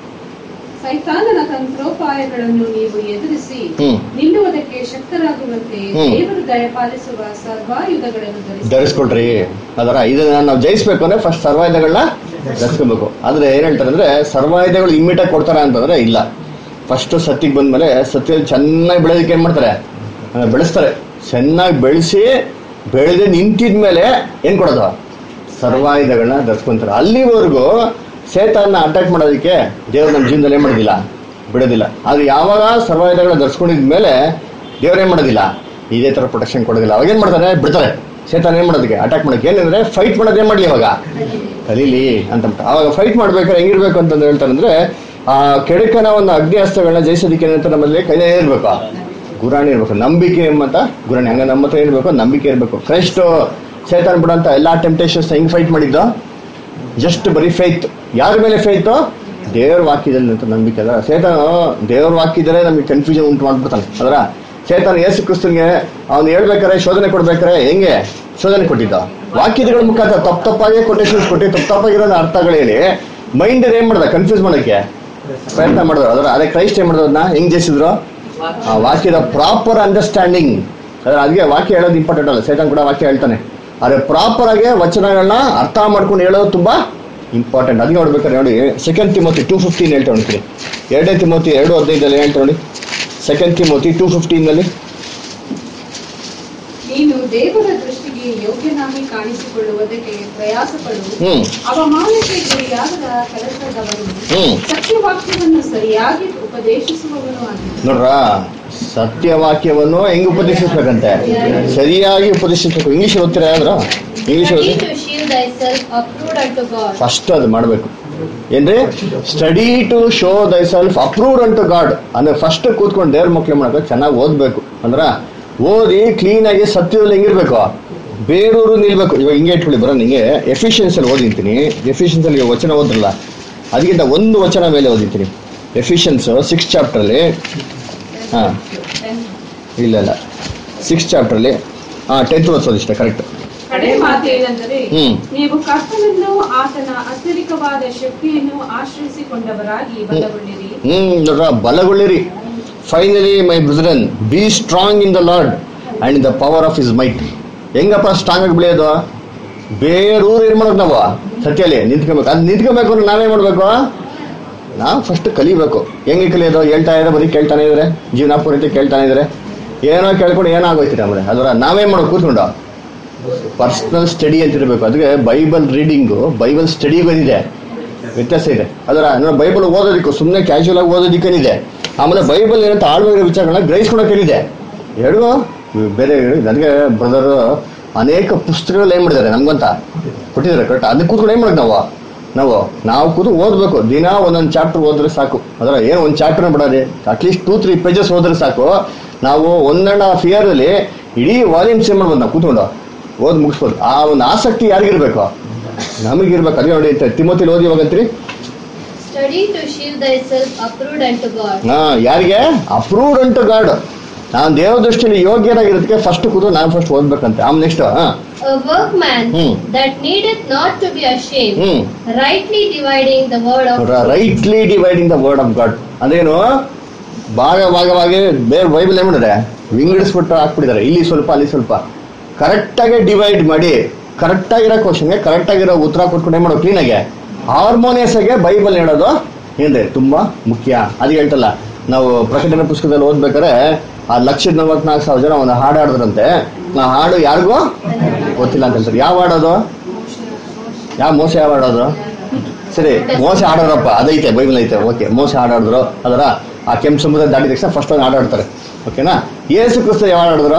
ಸೈತಾನನ ತಂತ್ರೋಪಾಯಗಳನ್ನು ನೀವು ಎದುರಿಸಿ ಹ್ಮ್. ನಿಲ್ಲುವುದಕ್ಕೆ ಶಕ್ತರಾಗುವಂತೆ ಹ್ಮ್. ದೇವರು ದಯಪಾಲಿಸುವ ಸರ್ವಾಯುಧಗಳನ್ನು ಧರಿಸಿ ಧರಿಸ್ಕೊಳ್ರಿ ಅದರ ಇದನ್ನ ನಾವು ಜಯಿಸ್ಬೇಕು ಅಂದ್ರೆ ಫಸ್ಟ್ ಸರ್ವಾಯುಧಗಳನ್ನ ಧರಿಸ್ಕೋಬೇಕು ಆದ್ರೆ ಏನ್ ಹೇಳ್ತಾರೆ ಅಂದ್ರೆ ಸರ್ವಾಯುಧಗಳು ಇಮ್ಮಿಡಿಯೇಟ್ ಕೊಡ್ತಾರ ಅಂತಂದ್ರೆ ಇಲ್ಲ ಫಸ್ಟ್ ಸತ್ತಿಗೆ ಬಂದ್ಮೇಲೆ ಸತ್ಯ ಚೆನ್ನಾಗಿ ಬೆಳೆದಕ್ಕೆ ಏನ್ ಮಾಡ್ತಾರೆ ಆ, ಬೆಳೆಸ್ತಾರೆ ಚೆನ್ನಾಗಿ ಬೆಳೆಸಿ ಬೆಳೆದು ನಿಂತಿದ್ಮೇಲೆ ಏನ್ ಕೊಡೋದು ಸರ್ವಾಯುಧಗಳನ್ನ ಧರಿಸ್ಕೊಂತಾರೆ ಅಲ್ಲಿವರೆಗೂ ಸೇತನ್ನ ಅಟ್ಯಾಕ್ ಮಾಡೋದಕ್ಕೆ ದೇವ್ರು ನಮ್ಮ ಜೀವನದಲ್ಲಿ ಏನ್ ಮಾಡೋದಿಲ್ಲ ಬಿಡೋದಿಲ್ಲ ಆದ್ರೆ ಯಾವಾಗ ಸರ್ವಾಯುಧಗಳನ್ನ ಧರಿಸ್ಕೊಂಡಿದ ಮೇಲೆ ದೇವ್ರು ಏನ್ ಮಾಡೋದಿಲ್ಲ ಇದೇ ತರ ಪ್ರೊಟೆಕ್ಷನ್ ಕೊಡೋದಿಲ್ಲ ಅವಾಗ ಏನ್ ಮಾಡ್ತಾರೆ ಬಿಡ್ತಾರೆ ಸೇತಾನ ಏನ್ ಮಾಡೋದಕ್ಕೆ ಅಟ್ಯಾಕ್ ಮಾಡೋಕೆ ಏನಂದ್ರೆ ಫೈಟ್ ಮಾಡೋದು ಏನ್ ಮಾಡ್ಲಿ ಇವಾಗ ಕಲೀಲಿ ಅಂತ ಅವಾಗ ಫೈಟ್ ಮಾಡ್ಬೇಕಾದ್ರೆ ಹೆಂಗಿರ್ಬೇಕು ಅಂತಂದು ಹೇಳ್ತಾರೆ ಅಂದ್ರೆ ಆ ಕೆಡಕನ ಒಂದು ಅಗ್ನಿ ಅಸ್ತ್ರಗಳನ್ನ ಜಯಿಸೋದಕ್ಕೆ ಏನಂತ ನಮ್ಮಲ್ಲಿ ಕೈಲೇ ಇರ್ಬೇಕು ಗುರಾಣಿ ಇರ್ಬೇಕು ನಂಬಿಕೆ ಎಂಬಂತ ಗುರಾಣಿ ಹಂಗ ನಮ್ಮ ಹತ್ರ ಇರ್ಬೇಕು ನಂಬಿಕೆ ಇರ್ಬೇಕು ಕ್ರೈಸ್ಟ್ ಸೇತಾನ್ ಬಿಡಂತ ಎಲ್ಲಾ ಟೆಂಪ್ಟೇಷನ್ಸ್ ಹೆಂಗ್ ಫೈಟ್ ಮಾಡಿದ್ದು ಜಸ್ಟ್ ಬರೀ ಫೈತ್ ಯಾರ ಮೇಲೆ ಫೈತು ದೇವ್ರ ವಾಕ್ಯದಲ್ಲಿ ಅಂತ ನಂಬಿಕೆ ಅದ ಸೇತಾನ ದೇವ್ರ ವಾಕ್ಯದಲ್ಲೇ ನಮಗೆ ಕನ್ಫ್ಯೂಷನ್ ಉಂಟು ಮಾಡ್ಬಿಡ್ತಾನೆ ಅದರ ಸೇತಾನ ಯೇಸು ಕ್ರಿಸ್ತನ್ಗೆ ಅವ್ನು ಹೇಳ್ಬೇಕಾರೆ ಶೋಧನೆ ಕೊಡ್ಬೇಕಾರೆ ಹೆಂಗೆ ಶೋಧನೆ ಕೊಟ್ಟಿದ್ದ ವಾಕ್ಯಗಳ ಮುಖಾಂತರ ತಪ್ಪು ತಪ್ಪಾಗಿ ಕೊಟೇಶನ್ಸ್ ಕೊಟ್ಟು ತಪ್ಪು ತಪ್ಪಾಗಿರೋದ ಅರ್ಥಗಳು ಹೇಳಿ ಮೈಂಡ್ ಏನ್ ಮಾಡ್ದ ಕನ್ಫ್ಯೂಸ್ ಮಾಡೋಕ್ಕೆ ಪ್ರಯತ್ನ ಮಾಡಿದ್ರು ಅದರ ಅದೇ ಕ್ರೈಸ್ಟ್ ಏನ್ ಮಾಡಿದ್ರು ಅದನ್ನ ಹೆಂಗ್ ಜಯಿಸಿದ್ರು ಆ ವಾಕ್ಯದ ಪ್ರಾಪರ್ ಅಂಡರ್ಸ್ಟ್ಯಾಂಡಿಂಗ್ ಅದ್ರ ಅದಕ್ಕೆ ವಾಕ್ಯ ಹೇಳೋದು ಇಂಪಾರ್ಟೆಂಟ್ ಅಲ್ಲ ಸೇತನ್ ಕೂಡ ವಾಕ್ಯ ಹೇಳ್ತಾನೆ ಆದ್ರೆ ಪ್ರಾಪರ್ ಆಗಿ ವಚನಗಳನ್ನ ಅರ್ಥ ಮಾಡ್ಕೊಂಡು ಹೇಳೋದು ತುಂಬಾ ಇಂಪಾರ್ಟೆಂಟ್ ಅದಕ್ಕೆ ನೋಡ್ಬೇಕಾದ್ರೆ ನೋಡಿ ಸೆಕೆಂಡ್ ತಿಮೋತಿ ಟೂ ಫಿಫ್ಟೀನ್ ಹೇಳ್ತಾ ನೋಡ್ತೀನಿ ಎರಡನೇ ತಿಮೋತಿ ಎರಡು ಹದಿನೈದಲ್ಲಿ ಹೇಳ್ತಾ ನೋಡಿ ಸೆಕೆಂಡ್ ತಿಮೋತಿ ಟೂ ಫಿಫ್ಟೀನಲ್ಲಿ ನೀನು ದೇವರ ದೃಷ್ಟಿಗೆ ಯೋಗ್ಯನಾಗಿ ಕಾಣಿಸಿಕೊಳ್ಳುವುದಕ್ಕೆ ಪ್ರಯಾಸ ಪಡು ಹ್ಮ್ ಅವಮಾನಕ್ಕೆ ಗುರಿಯಾಗದ ಕೆಲಸದವನು ಹ್ಮ್ ಸತ್ಯವಾಕ್ಯವನ್ನು ಸರಿಯಾಗಿ ಉಪದೇಶಿಸುವವನು ಆಗಿದೆ ನೋಡ್ರ ಸತ್ಯವಾಕ್ಯವನ್ನು ಹೆಂಗ್ ಉಪದೇಶಿಸ್ಬೇಕಂತೆ ಸರಿಯಾಗಿ ಉಪದೇಶಿಸ್ಬೇಕು ಇಂಗ್ಲಿಷ್ ಓದ್ತೀರಾ ಯಾವ್ದ್ರ ಇಂಗ್ಲಿಷ್ Study ಓದಿ to shield thyself approved unto God. First ಅದು ಮಾಡಬೇಕು ಏನ್ರಿ study to show thyself approved unto God ಅಂದ್ರೆ ಫಸ್ಟ್ ಕೂತ್ಕೊಂಡು ದೇವ್ರ ಮಕ್ಳು ಮಾಡಬೇಕು ಚೆನ್ನಾಗಿ ಓದ್ಬೇಕು ಅಂದ್ರ ಓದಿ ಕ್ಲೀನ್ ಆಗಿ ಸತ್ಯದಲ್ಲಿ ಹೆಂಗಿರ್ಬೇಕು ಬೇರೂರು ನಿಲ್ಬೇಕು ಇವಾಗ ಹಿಂಗೆ ಇಟ್ಕೊಳ್ಳಿ ಬರೋ ನಿಂಗೆ ಎಫಿಷಿಯನ್ಸಿಯಲ್ಲಿ ಓದಿರ್ತೀನಿ ಎಫಿಷಿಯನ್ಸಲ್ಲಿ ವಚನ ಓದ್ರಲ್ಲ ಅದಕ್ಕಿಂತ ಒಂದು ವಚನ ಮೇಲೆ ಓದಿರ್ತೀನಿ ಎಫಿಷಿಯನ್ಸ್ ಸಿಕ್ಸ್ ಚಾಪ್ಟ್ರಲ್ಲಿ ಹಾ ಇಲ್ಲ ಇಲ್ಲ ಸಿಕ್ಸ್ ಚಾಪ್ಟ್ರಲ್ಲಿ ಹಾ ಟೆಂತ್ ವರ್ಸ್ ಓದಿಷ್ಟ ಕರೆಕ್ಟ್ ಕಡೆ ಮಾತೇನೆಂದರೆ ಹ್ಮ್. ನೀವು ಕರ್ತನನ್ನು ಆತನ ಅತ್ಯಧಿಕವಾದ ಶಕ್ತಿಯನ್ನು ಆಶ್ರಯಿಸಿಕೊಂಡವರಾಗಿ ಬಲಗೊಳ್ಳಿರಿ ಹ್ಮ್ ನೋಡ್ರ ಬಲಗೊಳ್ಳಿರಿ finally my brethren be strong in the Lord and in the power of his might ಹೆಂಗಪ್ಪ ಸ್ಟ್ರಾಂಗ್ ಆಗಿ ಬೆಳೆಯೋದು ಬೇರೂರು ಏನ್ ಮಾಡೋದು ನಾವು ಸತ್ಯಲ್ಲಿ ನಿಂತ್ಕೊಬೇಕು ಅದು ನಿಂತ್ಕೊಬೇಕು ಅಂದ್ರೆ ನಾವೇ ಮಾಡ್ಬೇಕು ನಾವು ಫಸ್ಟ್ ಕಲಿಬೇಕು ಹೆಂಗೆ ಕಲಿಯೋದು ಹೇಳ್ತಾ ಇದ್ರೆ ಬರೀ ಕೇಳ್ತಾನೆ ಇದ್ರೆ ಜೀವನ ಪೂರ್ತಿ ಕೇಳ್ತಾನೆ ಇದ್ರೆ ಏನೋ ಕೇಳ್ಕೊಂಡು ಏನಾಗೋಯ್ತು ನಮ್ಗೆ ಅದರ ನಾವೇ ಮಾಡೋದು ಕೂತ್ಕೊಂಡು ಪರ್ಸನಲ್ ಸ್ಟಡಿ ಅಂತ ಇರಬೇಕು ಅದಕ್ಕೆ ಬೈಬಲ್ ರೀಡಿಂಗು ಬೈಬಲ್ ಸ್ಟಡಿ ಬಂದಿದೆ ವ್ಯತ್ಯಾಸ ಇದೆ ಅದರ ಅಂದ್ರೆ ಬೈಬಲ್ ಓದೋದಕ್ಕೂ ಸುಮ್ಮನೆ ಕ್ಯಾಶುವಲ್ ಆಗಿ ಓದೋದಕ್ಕೇನಿದೆ ಆಮೇಲೆ ಬೈಬಲ್ ಏನಂತ ಆಳ್ವಾಗಿರೋ ವಿಚಾರಗಳನ್ನ ಗ್ರಹಿಸ್ಕೊಳಕ್ಕೇನಿದೆ ಎರಡು ಬೇರೆ ನನಗೆ ಬ್ರದರ್ ಅನೇಕ ಪುಸ್ತಕಗಳು ಏನ್ ಮಾಡಿದ್ದಾರೆ ನಮ್ಗಂತ ಕೊಟ್ಟಿದ್ದಾರೆ ಕರೆಕ್ಟ್ ಅದನ್ನ ಕೂತ್ಕೊಂಡು ಏನ್ ಮಾಡೋದು ನಾವು ನಾವು ನಾವು ಕೂತು ಓದ್ಬೇಕು ದಿನ ಒಂದೊಂದು ಚಾಪ್ಟರ್ ಓದಿದ್ರೆ ಸಾಕು ಅದರ ಏನು ಒಂದು ಚಾಪ್ಟರ್ ಬಿಡೋದೆ ಅಟ್ಲೀಸ್ಟ್ ಟೂ ತ್ರೀ ಪೇಜಸ್ ಓದಿದ್ರೆ ಸಾಕು ನಾವು ಒನ್ ಅಂಡ್ ಹಾಫ್ ಇಯರ್ ಅಲ್ಲಿ ಇಡೀ ವಾಲ್ಯೂಮ್ಸ್ ಏನ್ ಮಾಡ್ಬೋದು ನಾವು ಕೂತ್ಕೊಂಡು ಓದ್ ಮುಗಿಸ್ಬೋದು ಆ ಒಂದು ಆಸಕ್ತಿ ಯಾರಿಗಿರ್ಬೇಕು ನಮಗಿರ್ಬೇಕು ಅದೇ ನೋಡಿ ತಿಮೋತಿಲಿ ಓದಿ ಹೋಗಂತ್ರಿ Study to shield thyself approved unto God. ಹಾ ಯಾರಿಗೆ ಅಪ್ರೂವ್ಡ್ ಅಂಟು ಗಾಡ್ ನಾನು ದೇವ ದೃಷ್ಟಿಯಲ್ಲಿ ಯೋಗ್ಯರಾಗಿರೋದಕ್ಕೆ ಫಸ್ಟ್ ಕೂತು ನಾನು ಫಸ್ಟ್ ಓದ್ಬೇಕಂತೆ ಆಮೇಲೆ ನೆಕ್ಸ್ಟ್ ಹಾ A workman Hmm. that needeth not to be ashamed, hmm rightly dividing the word of ನೋಡ್ರ rightly dividing the word of God ಅಂದ್ರೇನು ಭಾಗ ಭಾಗವಾಗಿ ಬೇರೆ ಬೈಬಲ್ ಏನ್ ಮಾಡಿದ್ರೆ ವಿಂಗಡಿಸ್ಬಿಟ್ಟು ಹಾಕ್ಬಿಟ್ಟಿದ್ದಾರೆ ಇಲ್ಲಿ ಸ್ವಲ್ಪ ಅಲ್ಲಿ ಸ್ವಲ್ಪ ಕರೆಕ್ಟಾಗಿ ಡಿವೈಡ್ ಮಾಡಿ ಕರೆಕ್ಟ್ ಆಗಿರೋ ಕ್ವಶನ್ಗೆ ಕರೆಕ್ಟ್ ಆಗಿರೋ ಉತ್ತರ ಕೊಟ್ಕೊಂಡು ಏನ್ ಮಾಡೋ ಕ್ಲೀನಾಗೆ ಹಾರ್ಮೋನಿಯಸ್ ಆಗಿ ಬೈಬಲ್ ಹೇಳೋದು ಏನ್ರಿ ತುಂಬಾ ಮುಖ್ಯ ಅದು ಹೇಳ್ತಲ್ಲ ನಾವು ಪ್ರಕಟಣೆ ಪುಸ್ತಕದಲ್ಲಿ ಓದ್ಬೇಕಾದ್ರೆ ಆ ಲಕ್ಷದ ನಲವತ್ನಾಲ್ಕು ಸಾವಿರ ಜನ ಒಂದು ಹಾಡು ಹಾಡಿದ್ರಂತೆ ಆ ಹಾಡು ಯಾರಿಗೂ ಗೊತ್ತಿಲ್ಲ ಅಂತ ಹೇಳ್ತಾರೆ ಯಾವ ಹಾಡೋದು ಯಾವ ಮೋಸ ಯಾವ ಹಾಡೋದು ಸರಿ ಮೋಸ ಆಡೋರಪ್ಪ ಅದೈತೆ ಬೈಬಲ್ ಐತೆ ಓಕೆ ಮೋಸ ಆಡಾಡಿದ್ರು ಅದರ ಆ ಕೆಂಪು ಸಮುದ್ರ ದಾಟಿದ ತಕ್ಷಣ ಫಸ್ಟ್ ಒಂದು ಆಡಾಡ್ತಾರೆ ಓಕೆನಾ ಏಸು ಕ್ರಿಸ್ತ ಯಾವ ಆಡಿದ್ರು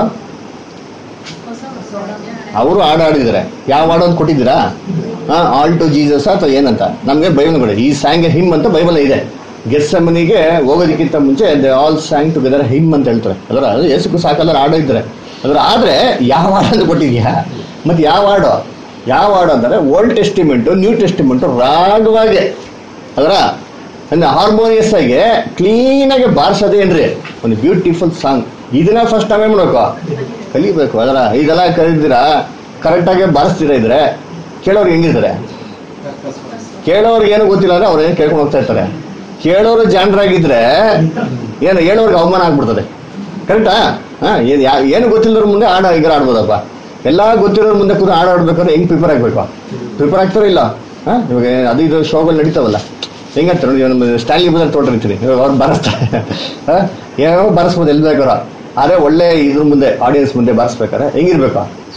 ಅವರು ಆಡಾಡಿದ್ದಾರೆ ಯಾವ ಹಾಡೋದು ಕೊಟ್ಟಿದ್ದೀರಾ ಹಾ ಆಲ್ ಟು ಜೀಸಸ್ ಅಥವಾ ಏನಂತ ನಮಗೆ ಬೈಬಲ್ ಕೊಡಿ ಈ ಸ್ಯಾಂಗ್ ಹಿಮ್ ಅಂತ ಬೈಬಲ್ ಇದೆ ಗೆಸ್ಸಮ್ಮನಿಗೆ ಹೋಗೋದಕ್ಕಿಂತ ಮುಂಚೆ they all sang together him ಅಂತ ಹೇಳ್ತಾರೆ ಅದರ ಅದು ಏಸು ಕ್ರಿಸ್ತ ಸಾಕಲ್ಲ ಆಡಿದ್ದಾರೆ ಅದರ ಆದ್ರೆ ಯಾವ ಹಾಡನ್ನು ಕೊಟ್ಟಿದ್ಯಾ ಮತ್ತೆ ಯಾವ ಹಾಡು ಯಾವ ಹಾಡು ಅಂದರೆ ಓಲ್ಡ್ ಟೆಸ್ಟಿಮೆಂಟು ನ್ಯೂ ಟೆಸ್ಟಿಮೆಂಟು ರಾಗವಾಗಿ ಅದರ ಅಂದ್ರೆ ಹಾರ್ಮೋನಿಯಸ್ ಆಗಿ ಕ್ಲೀನ್ ಆಗಿ ಬಾರಿಸೋದೇ ಏನ್ರಿ ಒಂದು ಬ್ಯೂಟಿಫುಲ್ ಸಾಂಗ್ ಇದನ್ನ ಫಸ್ಟ್ ನಾವೇ ಮಾಡ್ಬೇಕು ಕಲಿಬೇಕು ಅದರ ಇದೆಲ್ಲ ಕಲಿತೀರಾ ಕರೆಕ್ಟಾಗಿ ಬಾರಿಸ್ತೀರಾ ಇದ್ರೆ ಕೇಳೋರು ಹೆಂಗಿರ್ತಾರೆ ಕೇಳೋರ್ಗೆ ಏನು ಗೊತ್ತಿಲ್ಲ ಅಂದ್ರೆ ಅವ್ರು ಏನು ಕೇಳ್ಕೊಂಡು ಹೋಗ್ತಾ ಇರ್ತಾರೆ ಕೇಳೋರು ಜಾಣರಾಗಿದ್ರೆ ಏನು ಹೇಳೋರ್ಗೆ ಅವಮಾನ ಆಗ್ಬಿಡ್ತದೆ ಕರೆಕ್ಟಾ ಹಾ ಏನ್ ಯಾ- ಏನು ಗೊತ್ತಿಲ್ಲದ್ರ ಮುಂದೆ ಆಡ ಈಗ ಆಡ್ಬೋದಪ್ಪ ಎಲ್ಲ ಗೊತ್ತಿರೋರ್ ಮುಂದೆ ಕೂಡ ಹಾಡು ಆಡ್ಬೇಕಾದ್ರೆ ಹೆಂಗ್ ಪ್ರಿಪೇರ್ ಆಗ್ಬೇಕು ಪ್ರಿಪೇರ್ ಆಗ್ತಾರೋ ಇಲ್ಲ ಹಾ ಇವಾಗ ಅದು ಇದು ಶೋಗಳು ನಡೀತಾವಲ್ಲ ಹೆಂಗಂತ ನೋಡಿ ನಮ್ಮ ಸ್ಟ್ಯಾನ್ಲಿ ಬದಲ್ ತೊಗೊಂಡಿರ್ತೀನಿ ಇವಾಗ ಅವ್ರು ಬರಸ್ತಾರೆ ಹಾ ಏನೋ ಬರೆಸ್ಬೋದು ಎಲ್ಲಿ ಬೇಕಾರೋ ಆದ್ರೆ ಒಳ್ಳೆ ಇದ್ರ ಮುಂದೆ ಆಡಿಯನ್ಸ್ ಮುಂದೆ ಬಾರಿಸ್ಬೇಕಾರೆ ಹೆಂಗಿರ್ಬೇಕು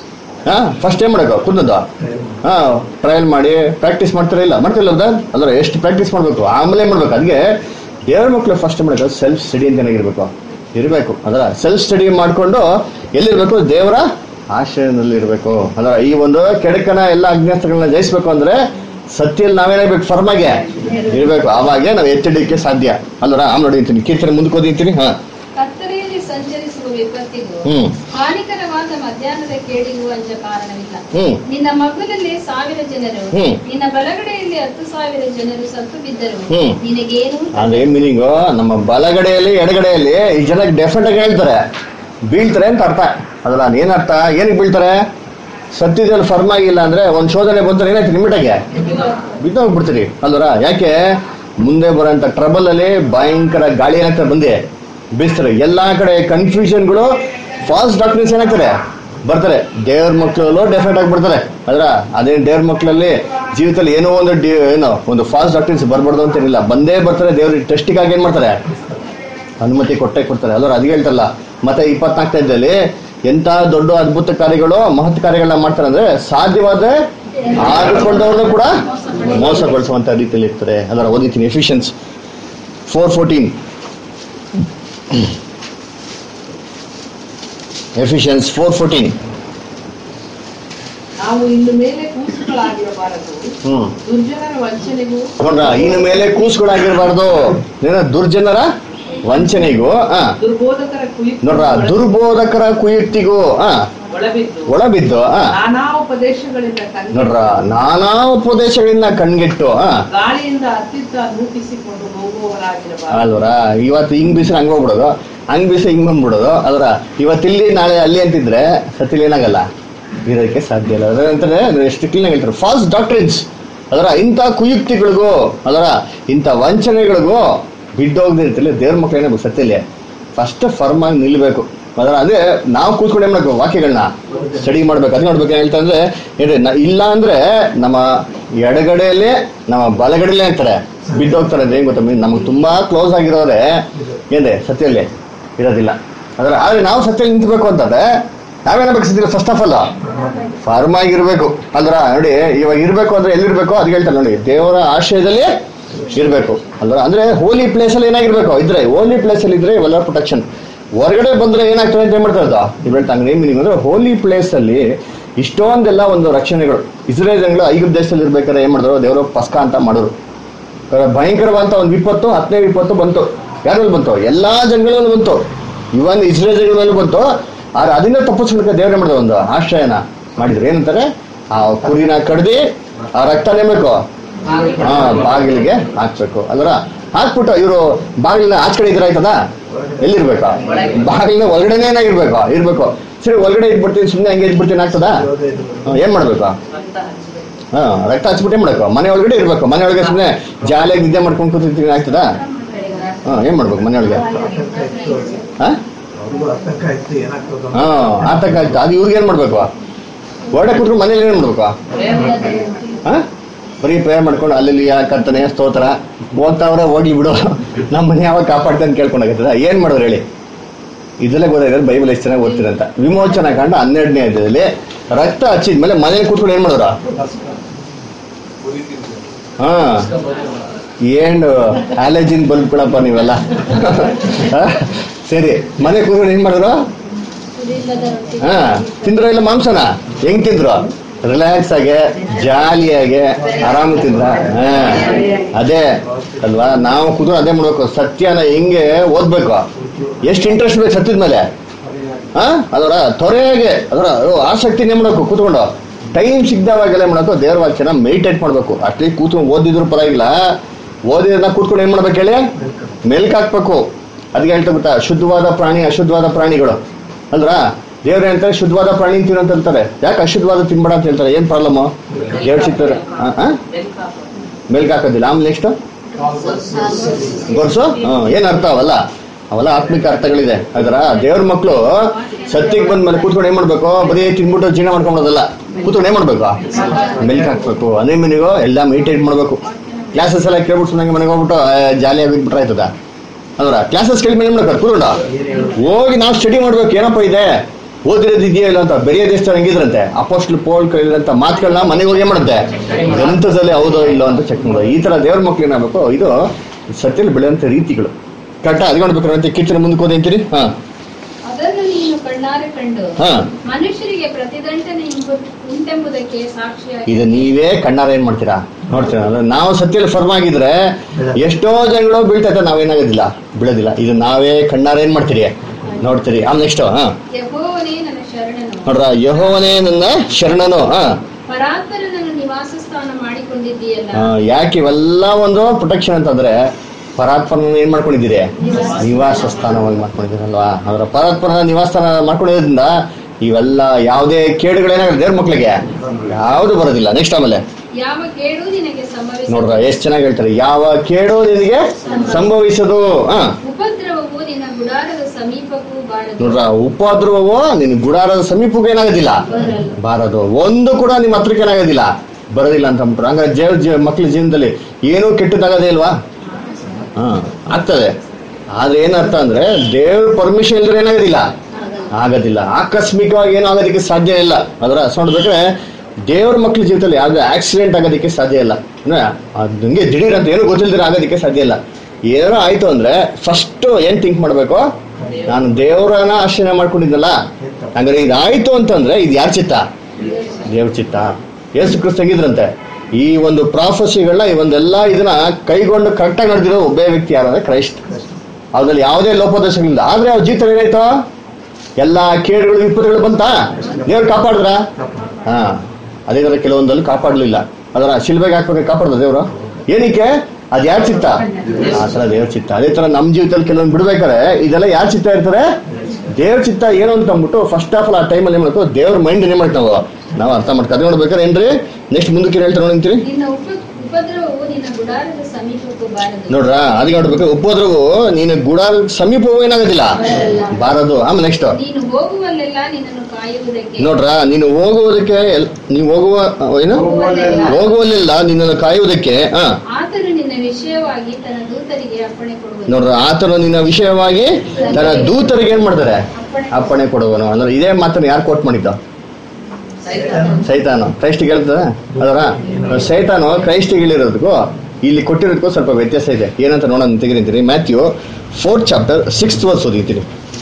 ಹಾ ಫಸ್ಟ್ ಏನ್ ಮಾಡಬೇಕು ಕುಂದದ್ದು ಹಾ ಟ್ರಯಲ್ ಮಾಡಿ ಪ್ರಾಕ್ಟೀಸ್ ಮಾಡ್ತಾರ ಇಲ್ಲ ಮಾಡ್ತಿಲ್ಲ ಹೌದಾ ಅಂದ್ರೆ ಎಷ್ಟು ಪ್ರಾಕ್ಟೀಸ್ ಮಾಡ್ಬೇಕು ಆಮೇಲೆ ಏನ್ ಮಾಡ್ಬೇಕು ಅದಕ್ಕೆ ದೇವ್ರ ಮಕ್ಕಳು ಫಸ್ಟ್ ಮಾಡಬೇಕು ಸೆಲ್ಫ್ ಸ್ಟಡಿ ಅಂತ ಏನಾಗಿರ್ಬೇಕು ಇರಬೇಕು ಅದರ ಸೆಲ್ಫ್ ಸ್ಟಡಿ ಮಾಡ್ಕೊಂಡು ಎಲ್ಲಿರ್ಬೇಕು ದೇವರ ಆಶ್ರಯದಲ್ಲಿ ಇರಬೇಕು ಅದರ ಈ ಒಂದು ಕೆಡಕನ ಎಲ್ಲ ಅಜ್ಞಾಸ್ತಗಳನ್ನ ಜಯಿಸ್ಬೇಕು ಅಂದ್ರೆ ಸತ್ಯಲ್ಲಿ ನಾವೇನಾಗಬೇಕು ಫರ್ಮಾಗೆ ಇರಬೇಕು ಆವಾಗೆ ನಾವು ಎತ್ತಿಡಲಿಕ್ಕೆ ಸಾಧ್ಯ ಅಲ್ಲರ ಆಮೇಲೆ ನೋಡಿರ್ತೀನಿ ಕೀರ್ತನೆ ಮುಂದಕ್ಕೆ ಓದಿರ್ತೀನಿ ಹಾ ಕತ್ತಲೆಯಲ್ಲಿ ಸಂಚರಿಸುವ ವಿಪತ್ತಿಗೂ ಹ್ಮ್ ಹಾನಿಕರವಾದ ಮಧ್ಯಾಹ್ನದ ಕೇಡಿಗೂ ಅಂಜ ಕಾರಣವಿಲ್ಲ ಹ್ಮ್ ನಿನ್ನ ಮಗ್ಗಲಲ್ಲಿ ಸಾವಿರ ಜನರು ಹ್ಮ್. ನಿನ್ನ ಬಲಗಡೆಯಲ್ಲಿ ಹತ್ತು ಸಾವಿರ ಜನರು ಸತ್ತು ಬಿದ್ದರು ಹ್ಮ್. ನಿನಗೇನು ಅಂದ್ರೆ ಏನ್ ಮೀನಿಂಗು ನಮ್ಮ ಬಲಗಡೆಯಲ್ಲಿ ಎಡಗಡೆಯಲ್ಲಿ ಈ ಜನ ಡೆಫಿನೆಟ್ ಆಗಿ ಹೇಳ್ತಾರೆ ಬೀಳ್ತಾರೆ ಅಂತ ಅರ್ಥ ಅದಲ್ಲ ಏನ್ ಅರ್ಥ ಏನಕ್ಕೆ ಬೀಳ್ತಾರೆ ಸತ್ಯದಲ್ಲಿ ಫರ್ಮ್ ಆಗಿಲ್ಲ ಅಂದ್ರೆ ಒಂದ್ ಶೋಧನೆ ಬಂದ್ರೆ ಏನಾಯ್ತು ನಿಮಿಟಾಗೆ ಬಿದ್ದೋಗ್ಬಿಡ್ತೀರಿ ಅಲ್ವರ ಯಾಕೆ ಮುಂದೆ ಬರೋಂಥ ಟ್ರಬಲ್ ಅಲ್ಲಿ ಭಯಂಕರ ಗಾಳಿ ಏನಾಗ್ತದೆ ಬಂದೆ ಬೀಸ್ತಾರೆ ಎಲ್ಲಾ ಕಡೆ ಕನ್ಫ್ಯೂಷನ್ಗಳು ಫಾಸ್ಟ್ ಡಾಕ್ಟರ್ಸ್ ಏನಾಗ್ತಾರೆ ಬರ್ತಾರೆ ದೇವ್ರ ಮಕ್ಕಳಲ್ಲೂ ಡೆಫಿನೆಟ್ ಆಗಿ ಬರ್ತಾರೆ ಅದ್ರ ಅದೇ ದೇವ್ರ ಮಕ್ಕಳಲ್ಲಿ ಜೀವಿತದಲ್ಲಿ ಏನೋ ಒಂದು ಡಿ- ಏನೋ ಒಂದು ಫಾಸ್ಟ್ ಡಾಕ್ಟರ್ಸ್ ಬರ್ಬಾರ್ದು ಅಂತ ಏನಿಲ್ಲ ಬಂದೇ ಬರ್ತಾರೆ ದೇವ್ರ ಟೆಸ್ಟಿಗಾಗಿ ಏನ್ ಮಾಡ್ತಾರೆ ಅನುಮತಿ ಕೊಟ್ಟೆ ಕೊಡ್ತಾರೆ ಅಲ್ಲವ್ರು ಅದು ಹೇಳ್ತಾರಲ್ಲ ಮತ್ತೆ ಇಪ್ಪತ್ನಾಲ್ಕನೇದಲ್ಲಿ ಎಂತ ದೊಡ್ಡ ಅದ್ಭುತ ಕಾರ್ಯಗಳು ಮಹತ್ ಕಾರ್ಯಗಳನ್ನ ಮಾಡ್ತಾರೆ ಅಂದ್ರೆ ಸಾಧ್ಯವಾದ ಆಡಿಕೊಂಡವ್ರನ್ನು ಕೂಡ ಮೋಸಗೊಳಿಸುವಂತ ರೀತಿಯಲ್ಲಿ ಇರ್ತಾರೆ ಅದರ ಓದಿತೀನಿ Ephesians four fourteen Ephesians four fourteen ನಾವು ಇನ್ನು ಮೇಲೆ ಕೂಸುಗಳಾಗಿರಬಾರದು ಹ್ಮ್ ದುರ್ಜನರ ವಂಚನೆಗೂ ನೋಡ್ರ ಇನ್ನು ಮೇಲೆ ಕೂಸುಗಳಾಗಿರ್ಬಾರ್ದು ಏನ ದುರ್ಜನರ ವಂಚನೆಗೂ ಆ ದುರ್ಬೋಧಕರ ನೋಡ್ರ ಕುಯುಕ್ತಿಗೂ ದುರ್ಬೋಧಕರ ಕುಯುಕ್ತಿಗೂ ಆ ಒಳಬಿದ್ದು ಒಳಬಿದ್ದು ಆ ನಾನಾ ಉಪದೇಶಗಳಿಂದ ನೋಡ್ರ ಕಣ್ಣು ನಾನಾ ಉಪದೇಶಗಳಿಂದ ಕಣ್ಗೆಟ್ಟು ಆ ಗಾಳಿಯಿಂದ ಅತ್ತಿತ್ತ ನೂಕಿಸಿಕೊಂಡು ಹೋಗುವವರಾಗಿರಬಾರದು ಅಲ್ವರ ಇವತ್ತು ಹಿಂಗ್ ಬೀಸ್ರೆ ಹಂಗ್ ಹೋಗ್ಬಿಡೋದು ಹಂಗ್ ಬೀಸ್ರೆ ಹಿಂಗ್ ಬಂದ್ಬಿಡೋದು ಅಲ್ವರ ಇವತ್ತು ಇಲ್ಲಿ ನಾಳೆ ಅಲ್ಲಿ ಅಂತಿದ್ರೆ ಸತಿಲ್ ಏನಾಗಲ್ಲ ಇರೋದಕ್ಕೆ ಸಾಧ್ಯ ಇಲ್ಲ ಅದಂತಂದ್ರೆ ಎಷ್ಟು ಕ್ಲೀನ್ ಹೇಳ್ತಾರೆ ಫಾಸ್ಟ್ ಡಾಕ್ಟ್ರಿನ್ಸ್ ಅದರ ಇಂಥ ಕುಯುಕ್ತಿಗಳಿಗೂ ಅದರ ಇಂಥ ವಂಚನೆಗಳಿಗೂ ಬಿದ್ದೋಗದಿರ್ತಿಲ್ಲ ದೇವ್ರ ಮಕ್ಳು ಏನಾಗಬೇಕು ಸತ್ಯಲ್ಲಿ ಫಸ್ಟ್ ಫರ್ಮ್ ಆಗಿ ನಿಲ್ಬೇಕು ಅದರ ಅದೇ ನಾವು ಕೂತ್ಕೊಂಡು ಏನ್ ಮಾಡ್ಬೇಕು ವಾಕ್ಯಗಳನ್ನ ಸ್ಟಡಿ ಮಾಡ್ಬೇಕು ಅದ್ ನೋಡ್ಬೇಕು ಏನ್ ಹೇಳ್ತಾ ಅಂದ್ರೆ ಏನ್ರಿ ನ- ಇಲ್ಲ ಅಂದ್ರೆ ನಮ್ಮ ಎಡಗಡೆಯಲ್ಲಿ ನಮ್ಮ ಬಲಗಡೆಯಲ್ಲೇ ಇರ್ತಾರೆ ಬಿದ್ದೋಗ್ತಾರೆ ಅಂದ್ರೆ ಏನ್ ಗೊತ್ತಾ ಮೀನ್ ನಮ್ಗೆ ತುಂಬಾ ಕ್ಲೋಸ್ ಆಗಿರೋರೆ ಏನ್ರಿ ಸತ್ಯಲ್ಲಿ ಇರೋದಿಲ್ಲ ಅದರ ಆದ್ರೆ ನಾವು ಸತ್ಯಲ್ಲಿ ನಿಂತ್ಬೇಕು ಅಂತಂದ್ರೆ ನಾವೇನಾಗಬೇಕು ಸತ್ಯ ಫಸ್ಟ್ ಆಫ್ ಆಲ್ ಫಾರ್ಮ್ ಆಗಿರ್ಬೇಕು ಅಲ್ರ ನೋಡಿ ಇವಾಗ ಇರ್ಬೇಕು ಅಂದ್ರೆ ಎಲ್ಲಿರ್ಬೇಕು ಅದು ಹೇಳ್ತಾರೆ ನೋಡಿ ದೇವರ ಆಶ್ರಯದಲ್ಲಿ ಇರ್ಬೇಕು ಅಲ್ರ ಅಂದ್ರೆ ಹೋಲಿ ಪ್ಲೇಸ್ ಅಲ್ಲಿ ಏನಾಗಿರ್ಬೇಕು ಇದ್ರೆ ಹೋಲಿ ಪ್ಲೇಸ್ ಅಲ್ಲಿ ಇದ್ರೆ ಇವೆಲ್ಲ ಪ್ರೊಟೆಕ್ಷನ್ ಹೊರಗಡೆ ಬಂದ್ರೆ ಏನಾಗ್ತದೆ ಅಂತ ಏನ್ ಮಾಡ್ತಾ ಇರೋದು ಇವ್ ಹೇಳ್ತಾಂಗ ಏನ್ ಮೀನಿಂಗ್ ಅಂದ್ರೆ ಹೋಲಿ ಪ್ಲೇಸ್ ಅಲ್ಲಿ ಇಷ್ಟೊಂದೆಲ್ಲ ಒಂದು ರಕ್ಷಣೆಗಳು ಇಸ್ರೇಲ್ ಜನಗಳು ಐದು ದೇಶದಲ್ಲಿ ಇರ್ಬೇಕಾದ್ರೆ ಏನ್ ಮಾಡಿದ್ರು ದೇವರು ಪಸ್ಕ ಅಂತ ಮಾಡೋರು ಭಯಂಕರವಾದಂತ ಒಂದು ವಿಪತ್ತು ಹತ್ತನೇ ವಿಪತ್ತು ಬಂತು ಯಾರಲ್ಲಿ ಬಂತು ಎಲ್ಲಾ ಜನಗಳಲ್ಲೂ ಬಂತು ಇವನ್ ಇಸ್ರೇಲ್ ಜನಗಳಲ್ಲೂ ಬಂತು ಆದ್ರೆ ಅದನ್ನ ತಪ್ಪಿಸ್ಲಿಕ್ಕೆ ದೇವ್ರೆ ಮಾಡಿದ ಒಂದು ಆಶ್ರಯನ ಮಾಡಿದ್ರು ಏನಂತಾರೆ ಆ ಕುರಿನ ಕಡ್ದಿ ಆ ರಕ್ತ ನೇಮಬೇಕು ಹಾ ಬಾಗಿಲಿಗೆ ಹಾಕ್ಬೇಕು ಅಲ್ರ ಹಾಕ್ಬಿಟ್ಟು ಇವರು ಬಾಗಿಲಿನ ಆಚ ಕಡೆ ಇದ್ರೆ ಆಯ್ತದ ಎಲ್ಲಿರ್ಬೇಕು ಬಾಗಿಲಿನ ಒಳಗಡೆನೇ ಏನಾಗಿರ್ಬೇಕು ಇರ್ಬೇಕು ಸರಿ ಒಳಗಡೆ ಇದ್ಬಿಡ್ತೀನಿ ಸುಮ್ಮನೆ ಹಂಗೆ ಇದ್ಬಿಡ್ತೀನಿ ಆಗ್ತದ ಏನ್ ಮಾಡ್ಬೇಕು ಹಾ ರಕ್ತ ಹಚ್ಬಿಟ್ಟು ಏನ್ ಮಾಡ್ಬೇಕು ಮನೆ ಒಳಗಡೆ ಇರ್ಬೇಕು ಮನೆ ಒಳಗೆ ಸುಮ್ಮನೆ ಜಾಲಿಯಾಗಿ ನಿದ್ದೆ ಮಾಡ್ಕೊಂಡು ಕೂತಿರ್ತೀನಿ ಆಗ್ತದ ಹಾ ಏನ್ ಮಾಡ್ಬೇಕು ಮನೆ ಒಳಗೆ ಹಾ ಅವ್ರಿಗೂ ಅರ್ಥಕ್ಕಾಯ್ತು ಏನಾಗ್ತದ ಹಾ ಆತಕ ಆಯ್ತು ಅದು ಇವ್ರಿಗೆ ಏನ್ ಮಾಡ್ಬೇಕು ಹೊರಡೆ ಕೂತ್ಕೊಂಡು ಮನೇಲಿ ಏನ್ ಮಾಡ್ಬೇಕು ಹಾ ಬರೀ ಪ್ರೇಯರ್ ಮಾಡ್ಕೊಂಡು ಅಲ್ಲಿ ಕರ್ತನೆ ಸ್ತೋತ್ರ ಹೋಗ್ತಾವ್ರೆ ಹೋಗ್ಲಿ ಬಿಡು ನಮ್ಮ ಮನೆ ಯಾವಾಗ ಕಾಪಾಡ್ತಾನೆ ಕೇಳ್ಕೊಂಡಾಗತ್ತದ ಏನ್ ಮಾಡೋರು ಹೇಳಿ ಇದೆಲ್ಲ ಗೊತ್ತಾಗಿದ್ರೆ ಬೈಬಲ್ ಎಷ್ಟು ಚೆನ್ನಾಗಿ ಓದ್ತೀರಂತ ವಿಮೋಚನಾ ಕಾಂಡ ಹನ್ನೆರಡನೇ ಅಧ್ಯಾಯದಲ್ಲಿ ರಕ್ತ ಹಚ್ಚಿದ್ಮೇಲೆ ಮನೇಲಿ ಕೂತ್ಕೊಂಡು ಏನ್ ಮಾಡೋರ ಹಾ ಏನು ಆಲರ್ಜಿನ್ ಬಲ್ಬ್ಗಳಪ್ಪ ನೀವೆಲ್ಲ ಹಾ? ಸರಿ ಮನೆ ಕೂತ್ಕೊಂಡು ಏನ್ ಮಾಡಿದ್ರು ಸುರಿಲ್ಲದ ರೊಟ್ಟಿ ಹಾ ತಿಂದ್ರು ಇಲ್ಲ ಮಾಂಸನ ಹೆಂಗ್ ತಿಂದ್ರು ರಿಲ್ಯಾಕ್ಸ್ ಆಗಿ ಜಾಲಿಯಾಗಿ ಆರಾಮ ತಿಂದ್ರ ಹಾ ಅದೇ ಅಲ್ವಾ ನಾವು ಕೂತ್ಕೊಂಡು ಅದೇ ಮಾಡ್ಬೇಕು ಸತ್ಯನ ಹೆಂಗೆ ಓದ್ಬೇಕು ಎಷ್ಟು ಇಂಟ್ರೆಸ್ಟ್ ಬೇಕು ಸತ್ಯದ ಮೇಲೆ ಹಾ ಅದರ ತೊರೆಯಾಗೆ ಅದರ ಆಸಕ್ತಿನೇ ಮಾಡ್ಬೇಕು ಕೂತ್ಕೊಂಡು ಟೈಮ್ ಸಿಗ್ದವಾಗೆಲ್ಲ ಏನ್ ಮಾಡ್ಬೇಕು ದೇವ್ರ ವಾಕ್ಯನ ಮೆಡಿಟೇಟ್ ಮಾಡ್ಬೇಕು ಅಟ್ಲೀಸ್ಟ್ ಕೂತ್ಕೊಂಡು ಓದಿದ್ರು ಪರವಾಗಿಲ್ಲ ಓದಿದ್ರನ್ನ ಕೂತ್ಕೊಂಡು ಏನ್ ಮಾಡ್ಬೇಕು ಹೇಳಿ ಮೆಲ್ಕ್ ಹಾಕ್ಬೇಕು ಅದಕ್ಕೆ ಹೇಳ್ತಾ ಗೊತ್ತಾ ಶುದ್ಧವಾದ ಪ್ರಾಣಿ ಅಶುದ್ಧವಾದ ಪ್ರಾಣಿಗಳು ಅಲ್ರ ದೇವ್ರ ಹೇಳ್ತಾರೆ ಶುದ್ಧವಾದ ಪ್ರಾಣಿ ತಿನ್ನು ಅಂತ ಹೇಳ್ತಾರೆ ಯಾಕೆ ಅಶುದ್ಧವಾದ ತಿನ್ಬೇಡ ಅಂತ ಹೇಳ್ತಾರೆ ಏನ್ ಪ್ರಾಬ್ಲಮ್ ದೇವ್ರು ಸಿಗ್ತಾರೆ ಆ, ಆ? ಮೆಲ್ಕ್ ಹಾಕೋದಿಲ್ಲ ಆಮೇಲೆ ನೆಕ್ಸ್ಟ್ ಗೊರ್ಸು ಹ್ಮ್ ಏನ್ ಅರ್ಥ ಅವಲ್ಲ ಅವೆಲ್ಲ ಆತ್ಮಿಕ ಅರ್ಥಗಳಿದೆ ಅದರ ದೇವ್ರ ಮಕ್ಕಳು ಸತ್ಯಕ್ಕೆ ಬಂದ ಮೇಲೆ ಕೂತ್ಕೊಂಡು ಏನ್ ಮಾಡ್ಬೇಕು ಬರೀ ತಿನ್ಬಿಟ್ಟು ಜೀವನ ಮಾಡ್ಕೊಂಡೋದಲ್ಲ ಕೂತ್ಕೊಂಡು ಏನ್ ಮಾಡ್ಬೇಕು ಮೆಲ್ಕ್ ಹಾಕ್ಬೇಕು ಅದೇ ಮನೆಗೂ ಎಲ್ಲ ಮೆಡಿಟೇಟ್ ಮಾಡ್ಬೇಕು ಕ್ಲಾಸಸ್ ಎಲ್ಲ ಕೇಳ್ಬಿಟ್ಟು ಸುಮ್ಮನೆ ಮನೆಗೆ ಹೋಗ್ಬಿಟ್ಟು ಜಾಲಿಯಾಗಿ ಬಿಟ್ಬಿಟ್ರೆ ಆಯ್ತದ ಅದರ ಕ್ಲಾಸಸ್ ಕೇಳಿ ಮೇಲೆ ಏನ್ ಮಾಡ್ಬೇಕು ಕೂತ್ಕೊಂಡು ಹೋಗಿ ನಾವು ಸ್ಟಡಿ ಮಾಡ್ಬೇಕು ಏನಪ್ಪ ಇದೆ ಓದಿರೋದು ಇದೆಯಾ ಇಲ್ಲ ಅಂತ ಬೇರೆ ದೇಶದಲ್ಲಿ ಹೆಂಗಿದ್ರಂತೆ ಅಪೋಸ್ಟ್ಲ್ ಪೋಲ್ ಕೈಲಿರಂತ ಮಾತುಗಳನ್ನ ಮನೆಗೆ ಹೋಗಿ ಏನ್ ಮಾಡುತ್ತೆ ಗ್ರಂಥದಲ್ಲಿ ಹೌದೋ ಇಲ್ಲೋ ಅಂತ ಚೆಕ್ ಮಾಡೋದು ಈ ತರ ದೇವ್ರ ಮಕ್ಳು ಏನಾಗಬೇಕು ಇದು ಸತ್ಯದಲ್ಲಿ ಬೆಳೆಯುವಂತ ರೀತಿಗಳು ಕರೆಕ್ಟ್ ಅದ್ಕೊಂಡ್ಬೇಕಾದ್ರೆ ಕೀರ್ತನೆ ಮುಂದಕ್ಕೆ ಓದಿಂತೀರಿ ಹಾ ಅದನ್ನು ನೀನು ಕಣ್ಣಾರೆ ಕಂಡು ಹಾ ಮನುಷ್ಯರಿಗೆ ಪ್ರತಿದಂಡನೆ ಇಂಬು- ಉಂಟೆಂಬುದಕ್ಕೆ ಸಾಕ್ಷಿಯಾಗಿ ಇದು ನೀವೇ ಕಣ್ಣಾರ ಏನ್ ಮಾಡ್ತೀರಾ ನೋಡ್ತೀರಾ ಅಂದ್ರೆ ನಾವು ಸತ್ಯದಲ್ಲಿ ಫರ್ಮ್ ಆಗಿದ್ರೆ ಎಷ್ಟೋ ಜನಗಳು ಬೀಳ್ತೈತೆ ನಾವೇನಾಗೋದಿಲ್ಲ ಬೀಳೋದಿಲ್ಲ ಇದು ನಾವೇ ಕಣ್ಣಾರ ಏನ್ ಮಾಡ್ತೀರಿ ನೋಡ್ತೀರಿ ಆಮೇಲೆ ನೆಕ್ಸ್ಟ್ ಹಾ ಯಹೋವನೇ ನನ್ನ ಶರಣನು ನೋಡ್ರ ಯಹೋವನೇ ನನ್ನ ಶರಣನು ಹಾ ಪರಾತ್ಪರನನ್ನು ನಿವಾಸ ಸ್ಥಾನ ಮಾಡಿಕೊಂಡಿದ್ದೀಯಲ್ಲ ಆ, ಯಾಕೆ ಇವೆಲ್ಲ ಒಂದು ಪ್ರೊಟೆಕ್ಷನ್ ಅಂತಂದ್ರೆ ಪರಾತ್ಪರನ ಏನ್ ಮಾಡ್ಕೊಂಡಿದ್ದೀರಿ ನಿವಾಸ ಸ್ಥಾನವಾಗಿ ಮಾಡ್ಕೊಂಡಿದ್ದೀರಲ್ವಾ ಅದರ ಪರಾತ್ಪರನ ನಿವಾಸ ಸ್ಥಾನ ಮಾಡ್ಕೊಂಡಿರೋದ್ರಿಂದ ಇವೆಲ್ಲ ಯಾವುದೇ ಕೇಡುಗಳೇನಾಗುತ್ತೆ ದೇವ್ರ ಮಕ್ಳಿಗೆ ಯಾವುದು ಬರೋದಿಲ್ಲ ನೆಕ್ಸ್ಟ್ ಆಮೇಲೆ ಯಾವ ಕೇಡು ನಿನಗೆ ಸಂಭವಿಸ ನೋಡ್ರ ಎಷ್ಟ್ ಚೆನ್ನಾಗಿ ಹೇಳ್ತಾರೆ ಯಾವ ಕೇಡು ನಿನಗೆ ಸಂಭವಿಸದು ಹಾ ಉಪದ್ರವವು ನಿನ್ನ ಗುಡಾರದ ಸಮೀಪಕ್ಕೂ ಬಾರದು ನೋಡ್ರ ಉಪದ್ರವವು ನಿನ್ ಗುಡಾರದ ಸಮೀಪಕ್ಕೆ ಏನಾಗೋದಿಲ್ಲ ಬರಲ್ಲ. ಬಾರದು ಒಂದು ಕೂಡ ನಿಮ್ಮ ಹತ್ರಕ್ಕೆ ಏನಾಗೋದಿಲ್ಲ ಬರೋದಿಲ್ಲ ಅಂತ ಅಂದ್ಬಿಟ್ರು ಹಂಗಾರೆ ಜೀವ ಜೀವ ಮಕ್ಳ ಜೀವನದಲ್ಲಿ ಏನೂ ಕೆಟ್ಟದಾಗದೇ ಇಲ್ವಾ ಹಾ ಆಗ್ತದೆ ಆದ್ರೆ ಏನರ್ಥ ಅಂದ್ರೆ ದೇವ್ರ ಪರ್ಮಿಷನ್ ಇಲ್ದ್ರೆ ಏನಾಗೋದಿಲ್ಲ ಆಗೋದಿಲ್ಲ ಆಕಸ್ಮಿಕವಾಗಿ ಏನೂ ಆಗೋದಕ್ಕೆ ಸಾಧ್ಯ ಇಲ್ಲ ಅದರ ನೋಡ್ಬೇಕಾದ್ರೆ ದೇವ್ರ ಮಕ್ಳ ಜೀವಿತದಲ್ಲಿ ಯಾವ್ದು ಆಕ್ಸಿಡೆಂಟ್ ಆಗೋದಕ್ಕೆ ಸಾಧ್ಯ ಇಲ್ಲ ಅಂದ್ರೆ ಅದ್ ಹಂಗೆ ದಿಢೀರ್ ಅಂತ ಏನೂ ಗೊತ್ತಿಲ್ದಿರ ಆಗೋದಕ್ಕೆ ಸಾಧ್ಯ ಇಲ್ಲ ಏನೋ ಆಯ್ತು ಅಂದ್ರೆ ಫಸ್ಟ್ ಏನ್ ಥಿಂಕ್ ಮಾಡ್ಬೇಕು ನಾನು ದೇವರನ್ನ ಆಶ್ರಯ ಮಾಡ್ಕೊಂಡಿದ್ದಲ್ಲ ಹಂಗಾರೆ ಇದಾಯ್ತು ಅಂತಂದ್ರೆ ಇದು ಯಾರ ಚಿತ್ತ ದೇವ್ರ ಚಿತ್ತ ಯೇಸು ಕ್ರಿಸ್ತ ಹೆಂಗಿದ್ರಂತೆ ಈ ಒಂದು ಪ್ರಾಫಸಿಗಳನ್ನ ಈ ಒಂದೆಲ್ಲ ಇದನ್ನ ಕೈಗೊಂಡು ಕರೆಕ್ಟಾಗಿ ನಡೆದಿರೋ ಒಬ್ಬೇ ವ್ಯಕ್ತಿ ಯಾರಂದ್ರೆ ಕ್ರೈಸ್ಟ್ ಅದ್ರಲ್ಲಿ ಯಾವುದೇ ಲೋಪದೋಷಗಳಿಲ್ಲ ಆದ್ರೆ ಅವ್ರ ಜೀವಿತ ಏನಾಯ್ತು ಎಲ್ಲ ಕೇಡುಗಳು ವಿಪತ್ತುಗಳು ಬಂತ ದೇವ್ರು ಕಾಪಾಡಿದ್ರ ಹಾ ಅದೇ ತರ ಕೆಲವೊಂದಲ್ಲಿ ಕಾಪಾಡ್ಲಿಲ್ಲ ಅದರ ಶಿಲ್ಬೆಗೆ ಹಾಕ್ಬೇಕು ಕಾಪಾಡ್ದ ದೇವ್ರು ಏನಕ್ಕೆ ಅದ್ ಯಾರ ಚಿತ್ತ ಆ ತರ ದೇವ್ರ ಚಿತ್ತ ಅದೇ ತರ ನಮ್ ಜೀವಿತದಲ್ಲಿ ಕೆಲವೊಂದು ಬಿಡ್ಬೇಕಾರೆ ಇದೆಲ್ಲ ಯಾರ ಚಿತ್ತ ಇರ್ತಾರೆ ದೇವ್ರ ಚಿತ್ತ ಏನು ಅಂತ ಅಂದ್ಬಿಟ್ಟು ಫಸ್ಟ್ ಆಫ್ ಆಲ್ ಆ ಟೈಮಲ್ಲಿ ಏನ್ ಮಾಡ್ಕೋ ದೇವ್ರ ಮೈಂಡ್ ಏನ್ ಮಾಡ್ತೀವಿ ನಾವು ನಾವು ಅರ್ಥ ಮಾಡ್ಕೊ ಅದೇ ನೋಡ್ಬೇಕಾರೆ ಏನ್ರಿ ನೆಕ್ಸ್ಟ್ ಮುಂದಕ್ಕೆ ಏನ್ ಹೇಳ್ತಾರೆ ನೋಡಿಂತೀರಿ ನಿನ್ನ ಉಪ ಉಪದ್ರವವು ನಿನ್ನ ಗುಡಾರದ ಸಮೀಪಕ್ಕೂ ಬಾರದು ನೋಡ್ರ ಅದಕ್ಕೆ ನೋಡ್ಬೇಕು ಉಪದ್ರವು ನೀನು ಗುಡಾರ ಸಮೀಪವೂ ಏನಾಗೋದಿಲ್ಲ ಬಾರದು ಆಮೇಲೆ ನೆಕ್ಸ್ಟ್ ನೀನು ಹೋಗುವಲ್ಲೆಲ್ಲ ನಿನ್ನನ್ನು ಕಾಯುವುದಕ್ಕೆ ನೋಡ್ರ ನೀನು ಹೋಗುವುದಕ್ಕೆ ಎಲ್- ನೀವು ಹೋಗುವ ಏನು ಹೋಗುವಲ್ಲೆಲ್ಲ ನಿನ್ನನ್ನು ಕಾಯುವುದಕ್ಕೆ ಹಾ ಆತನು ನಿನ್ನ ವಿಷಯವಾಗಿ ತನ್ನ ದೂತರಿಗೆ ಅಪ್ಪಣೆ ಕೊಡುವುದು ನೋಡ್ರ ಆತನು ನಿನ್ನ ವಿಷಯವಾಗಿ ತನ್ನ ದೂತರಿಗೆ ಏನ್ ಮಾಡ್ತಾರೆ ಅಪ್ಪಣೆ ಕೊಡುವನು ಅಂದ್ರೆ ಇದೇ ಮಾತನ್ನು ಯಾರು ಕೋಟ್ ಮಾಡಿದ್ದ ಸೈತಾನು ಕ್ರೈಸ್ಟಿಗೆ ಹೇಳ್ತದ ಅದರ ಸೈತಾನು ಕ್ರೈಸ್ಟಿಗೆ ಹೇಳಿರೋದಕ್ಕೂ ಇಲ್ಲಿ ಕೊಟ್ಟಿರೋದಕ್ಕೂ ಸ್ವಲ್ಪ ವ್ಯತ್ಯಾಸ ಇದೆ ಏನಂತ ನೋಡೋಣ ತೆಗಿರಿಂತೀರಿ Matthew fourth chapter sixth verse ಓದಿರ್ತೀನಿ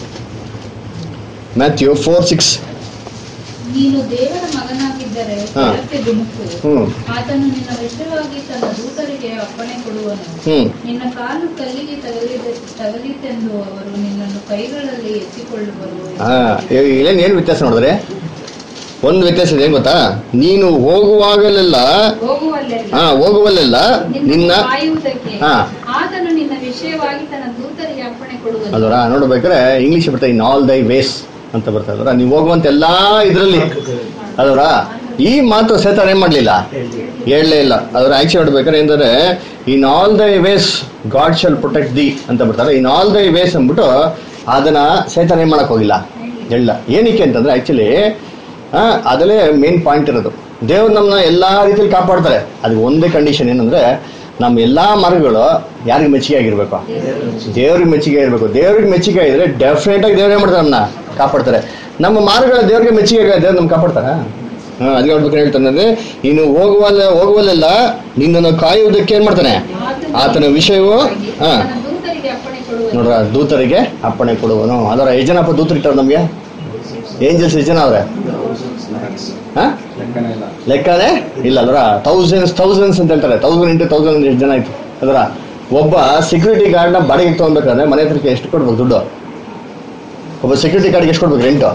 ಮ್ಯಾಥ್ಯೂ ಫೋರ್ ಸಿಕ್ಸ್ ನೀನು ದೇವರ ಮಗನಾಗಿದ್ದರೆ ಹಾ. ಕೆಳಕ್ಕೆ ಧುಮುಕು ಹ್ಮ್ ಆತನು ನಿನ್ನ ವಿಷಯವಾಗಿ ತನ್ನ ದೂತರಿಗೆ ಅಪ್ಪಣೆ ಕೊಡುವನು ಹ್ಮ್ ನಿನ್ನ ಕಾಲು ಕಲ್ಲಿಗೆ ತಗಲಿದ ತಗಲಿತೆಂದು ಅವರು ನಿನ್ನನ್ನು ಕೈಗಳಲ್ಲಿ ಎತ್ತಿಕೊಳ್ಳುವರು ಹಾ ಏನ್ ಏನ್ ವ್ಯತ್ಯಾಸ ನೋಡಿದ್ರೆ ಒಂದು ವ್ಯತ್ಯಾಸ ಇದೆ ಏನ್ ಗೊತ್ತಾ ನೀನು ಹೋಗುವಾಗಲೆಲ್ಲ ಹೋಗುವಲ್ಲೆಲ್ಲ ಹಾ ಹೋಗುವಲ್ಲೆಲ್ಲ ನಿನ್ನ ನಿನ್ನ ಕಾಯುವುದಕ್ಕೆ ಹಾ. ಆತನು ನಿನ್ನ ವಿಷಯವಾಗಿ ತನ್ನ ದೂತರಿಗೆ ಅಪ್ಪಣೆ ಕೊಡುವನು ಅದರ ನೋಡ್ಬೇಕಾದ್ರೆ ಇಂಗ್ಲಿಷ್ ಬರ್ತಾ ಇನ್ ಆಲ್ ದೈ ವೇಸ್ ಅಂತ ಬರ್ತಾ ಇದ್ರ ನೀವು ಹೋಗುವಂತ ಎಲ್ಲಾ ಇದ್ರಲ್ಲಿ ಅದರ ಈ ಮಾತು ಸೇತಾನ ಏನ್ ಮಾಡ್ಲಿಲ್ಲ ಹೇಳಲೇ ಇಲ್ಲ ಅದರ ಆಕ್ಚುಲಿ ನೋಡ್ಬೇಕಾದ್ರೆ ಏನಂದ್ರೆ in all thy ways God shall protect thee ಅಂತ ಬರ್ತಾರೆ ಇನ್ ಆಲ್ ದೈ ವೇಸ್ ಅಂದ್ಬಿಟ್ಟು ಅದನ್ನ ಸೇತಾನ ಏನ್ ಮಾಡಕ್ ಹೋಗಿಲ್ಲ ಹೇಳ ಏನಕ್ಕೆ ಅಂತಂದ್ರೆ ಆಕ್ಚುಲಿ ಅದಲ್ಲೇ ಮೇನ್ ಪಾಯಿಂಟ್ ಇರೋದು ದೇವ್ರು ನಮ್ಮನ್ನ ಎಲ್ಲಾ ರೀತಿಯಲ್ಲಿ ಕಾಪಾಡ್ತಾರೆ ಅದಕ್ಕೆ ಒಂದೇ ಕಂಡೀಷನ್ ಏನಂದ್ರೆ ನಮ್ಮ ಎಲ್ಲಾ ಮಾರ್ಗಗಳು ಯಾರಿಗೆ ಮೆಚ್ಚುಗೆ ಆಗಿರ್ಬೇಕು ದೇವ್ರಿಗೆ ಮೆಚ್ಚುಗೆ ಇರಬೇಕು ದೇವ್ರಿಗೆ ಮೆಚ್ಚುಗೆ ಇದ್ರೆ ಡೆಫಿನೆಟ್ ಆಗಿ ದೇವ್ರೇ ಮಾಡ್ತಾರೆ ನಮ್ಮನ್ನ ಕಾಪಾಡ್ತಾರೆ ನಮ್ಮ ಮಾರ್ಗಗಳ ದೇವ್ರಿಗೆ ಮೆಚ್ಚುಗೆ ಆಗಿದೆ, ದೇವ್ರು ನಮ್ಗೆ ಕಾಪಾಡ್ತಾರ ಹಾ ಅದಕ್ಕೆ ನೋಡ್ಬೇಕು ಹೇಳ್ತಾನೆ ಅಂದ್ರೆ ನೀನು ಹೋಗುವಲ್ಲ ಹೋಗುವಲ್ಲೆಲ್ಲ ನಿನ್ನನ್ನು ಕಾಯುವುದಕ್ಕೆ ಏನ್ ಮಾಡ್ತಾನೆ ಆತನ ವಿಷಯವು ಹಾ ತನ್ನ ದೂತರಿಗೆ ಅಪ್ಪಣೆ ಕೊಡುವನು ನೋಡ್ರ ದೂತರಿಗೆ ಅಪ್ಪಣೆ ಕೊಡುವನು ಅದರ ಯಜನಪ್ಪ ದೂತರು ಇಟ್ಟಾರ ನಮ್ಗೆ ಏಂಜಲ್ಸ್ ಯಜನ ಅವ್ರೆ ಹಾ ಲೆಕ್ಕನೇ ಇಲ್ಲ ಅಲ್ರ ಥೌಸಂಡ್ಸ್ ಥೌಸಂಡ್ಸ್ ಅಂತ ಹೇಳ್ತಾರೆ ತೌಸಂಡ್ ಇಂಟು ತೌಸಂಡ್ ಎಷ್ಟು ಜನ ಆಯ್ತು ಅದರ ಒಬ್ಬ ಸೆಕ್ಯೂರಿಟಿ ಗಾರ್ಡ್ನ ಬಾಡಿಗೆ ತಗೊಬೇಕಾದ್ರೆ ಮನೆ ಹತ್ರಕ್ಕೆ ಎಷ್ಟು ಕೊಡ್ಬೇಕು ದುಡ್ಡು ಒಬ್ಬ ಸೆಕ್ಯೂರಿಟಿ ಗಾರ್ಡ್ಗೆ ಎಷ್ಟು ಕೊಡ್ಬೇಕು ರೆಂಟು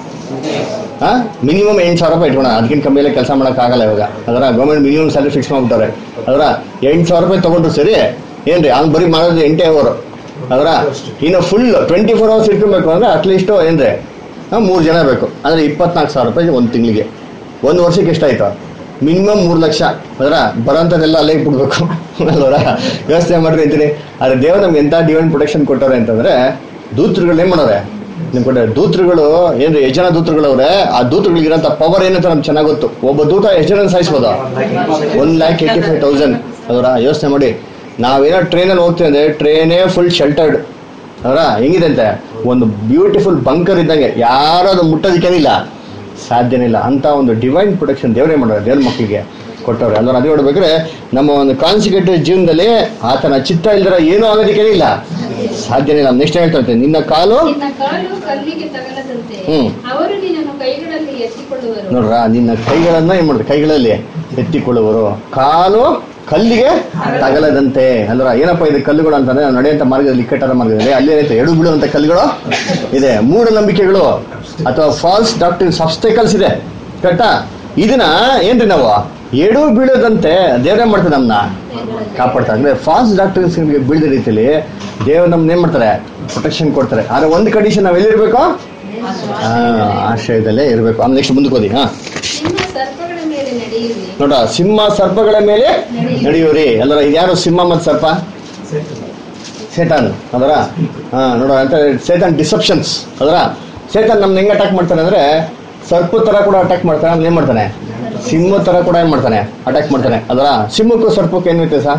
ಹಾ ಮಿನಿಮಮ್ ಎಂಟು ಸಾವಿರ ರೂಪಾಯಿ ಇಟ್ಕೋಣ ಅದಕ್ಕಿಂತ ಕಮ್ಮಿಯಲ್ಲೇ ಕೆಲಸ ಆಗಲ್ಲ ಇವಾಗ ಅದರ ಗೌರ್ಮೆಂಟ್ ಮಿನಿಮಮ್ ಸ್ಯಾಲರಿ ಫಿಕ್ಸ್ ಮಾಡ್ಬಿಟ್ಟಾರೆ ಅದರ ಎಂಟು ಸಾವಿರ ರೂಪಾಯಿ ತಗೊಂಡ್ರು ಸರಿ ಏನ್ರಿ ಅವ್ನು ಬರೀ ಮಾಡೋದು ಎಂಟೇ ಅವರು ಅದರ ಇನ್ನು ಫುಲ್ ಟ್ವೆಂಟಿ ಫೋರ್ ಅವರ್ಸ್ ಇಟ್ಕೊಬೇಕು ಅಂದ್ರೆ ಅಟ್ಲೀಸ್ಟ್ ಏನ್ರಿ ಮೂರು ಜನ ಬೇಕು ಅಂದ್ರೆ ಇಪ್ಪತ್ನಾಲ್ಕು ಸಾವಿರ ರೂಪಾಯಿ ಒಂದು ತಿಂಗಳಿಗೆ ಒಂದು ವರ್ಷಕ್ಕೆ ಎಷ್ಟಾಯ್ತು ಮಿನಿಮಮ್ ಮೂರು ಲಕ್ಷ ಅದರ ಬರೋಂಥದ್ದೆಲ್ಲ ಅಲ್ಲೇ ಬಿಡ್ಬೇಕು ಅಲ್ವರ ವ್ಯವಸ್ಥೆ ಮಾಡ್ರಿ ಅಂತೀನಿ ಆದ್ರೆ ದೇವ್ರು ನಮ್ಗೆ ಎಂತ ಡಿವೈನ್ ಪ್ರೊಟೆಕ್ಷನ್ ಕೊಟ್ಟವ್ರೆ ಅಂತಂದ್ರೆ ದೂತರುಗಳು ಏನ್ ಮಾಡೋರೆ ನಿಮ್ ಕೊಟ್ಟೆ ದೂತರುಗಳು ಏನ್ರಿ ಎಷ್ಟು ಜನ ದೂತರುಗಳವ್ರೆ ಆ ದೂತರುಗಳಿಗಿರೋಂಥ ಪವರ್ ಏನಂತ ನಮ್ಗೆ ಚೆನ್ನಾಗಿ ಗೊತ್ತು ಒಬ್ಬ ದೂತ ಎಷ್ಟು ಜನ ಸಾಯಿಸ್ಬೋದು one lakh eighty five thousand ಅದರ ಯೋಚನೆ ಮಾಡಿ ನಾವೇನೋ ಟ್ರೈನಲ್ಲಿ ಹೋಗ್ತೀವಿ ಅಂದ್ರೆ ಟ್ರೈನೇ ಫುಲ್ ಶೆಲ್ಟರ್ಡ್ ಅವರ ಹೆಂಗಿದೆ ಅಂತೆ ಒಂದು ಬ್ಯೂಟಿಫುಲ್ ಬಂಕರ್ ಇದ್ದಂಗೆ ಯಾರು ಅದು ಮುಟ್ಟೋದಕ್ಕೇನಿಲ್ಲ ಸಾಧ್ಯನೇ ಇಲ್ಲ ಅಂತ ಒಂದು ಡಿವೈನ್ ಪ್ರೊಟೆಕ್ಷನ್ ದೇವರೇ ಮಾಡೋರು ದೇವ್ರ ಮಕ್ಕಳಿಗೆ ಕೊಟ್ಟವ್ರೆ ಅಲ್ವಾ ಅದೇ ನೋಡ್ಬೇಕಾದ್ರೆ ನಮ್ಮ ಒಂದು ಕಾನ್ಸಿಕ್ಯೂಟಿವ್ ಜೀವನದಲ್ಲಿ ಆತನ ಚಿತ್ತ ಇಲ್ದಿರ ಏನೂ ಆಗೋದಕ್ಕೇನೇ ಇಲ್ಲ ಸಾಧ್ಯನೇ ಇಲ್ಲ ನೆಕ್ಸ್ಟ್ ಹೇಳ್ತಾ ಇರ್ತೀನಿ ನಿನ್ನ ಕಾಲು ನಿನ್ನ ಕಾಲು ಕಲ್ಲಿಗೆ ತಗಲದಂತೆ ಹ್ಮ್. ಅವರು ನಿನ್ನನ್ನು ಕೈಗಳಲ್ಲಿ ಎತ್ತಿಕೊಳ್ಳುವರು ನೋಡ್ರ ನಿನ್ನ ಕೈಗಳನ್ನ ಏನ್ ಮಾಡಿದ್ರು ಕೈಗಳಲ್ಲಿ ಎತ್ತಿಕೊಳ್ಳುವರು ಕಾಲು ಕಲ್ಲಿಗೆ ತಗಲದಂತೆ ಅಂದ್ರ ಏನಪ್ಪ ಇದು ಕಲ್ಲುಗಳು ಅಂತಂದ್ರೆ ನಾವು ನಡೆಯುವಂತ ಮಾರ್ಗದಲ್ಲಿ ಇಕ್ಕಟ್ಟಾದ ಮಾರ್ಗದಲ್ಲಿ ಅಲ್ಲಿ ಏನೈತೆ ಎಡು ಬೀಳುವಂತ ಕಲ್ಲುಗಳು ಇದೆ ಮೂಢನಂಬಿಕೆಗಳು ಅಥವಾ ಫಾಲ್ಸ್ ಡಾಕ್ಟರ್ಸ್ ಅಬ್ಸ್ಟೈಕಲ್ಸ್ ಇದೆ ಕರೆಕ್ಟಾ ಇದನ್ನ ಏನ್ರಿ ನಾವು ಎಡು ಬೀಳದಂತೆ ದೇವರೇ ಮಾಡ್ತಾರೆ ನಮ್ಮನ್ನ ಕಾಪಾಡ್ತಾರೆ ಅಂದ್ರೆ ಫಾಲ್ಸ್ ಡಾಕ್ಟರ್ಸ್ ಬೀಳದ ರೀತಿಯಲ್ಲಿ ದೇವ್ರು ನಮ್ನ ಏನ್ ಮಾಡ್ತಾರೆ ಪ್ರೊಟೆಕ್ಷನ್ ಕೊಡ್ತಾರೆ ಆದ್ರೆ ಒಂದು ಕಂಡೀಷನ್ ನಾವ್ ಎಲ್ಲಿರ್ಬೇಕು ಆ, ಆಶ್ರಯದಲ್ಲೇ ಇರಬೇಕು ಆಮೇಲೆ ನೆಕ್ಸ್ಟ್ ಮುಂದಕ್ಕೆ ಹೋದಿ ಹಾ ಸಿಂಹ ಸರ್ಪಗಳ ಮೇಲೆ ನಡೆಯುವಿ ನೋಡ ಸಿಂಹ ಸರ್ಪಗಳ ಮೇಲೆ ನಡೆಯುವರಿ ಅಲ್ಲರ ಇದ್ಯಾರು ಸಿಂಹ ಮತ್ತು ಸರ್ಪ ಸೇತಾನ್ ಅದರ ಹಾ ನೋಡ ಅಂತ ಸೇತಾನ್ ಡಿಸೆಪ್ಷನ್ಸ್ ಅದರ ಸೇತಾನ್ ನಮ್ನ ಹೆಂಗ್ ಅಟ್ಯಾಕ್ ಮಾಡ್ತಾನೆ ಅಂದ್ರೆ ಸರ್ಪ ತರ ಕೂಡ ಅಟ್ಯಾಕ್ ಮಾಡ್ತಾನೆ ಅವ್ನು ಏನ್ ಮಾಡ್ತಾನೆ ಸಿಂಹ ತರ ಕೂಡ ಏನ್ ಮಾಡ್ತಾನೆ ಅಟ್ಯಾಕ್ ಮಾಡ್ತಾನೆ ಅದರ ಸಿಂಹಕ್ಕೂ ಸರ್ಪಕ್ಕೂ ಏನ್ ವ್ಯತ್ಯಾಸ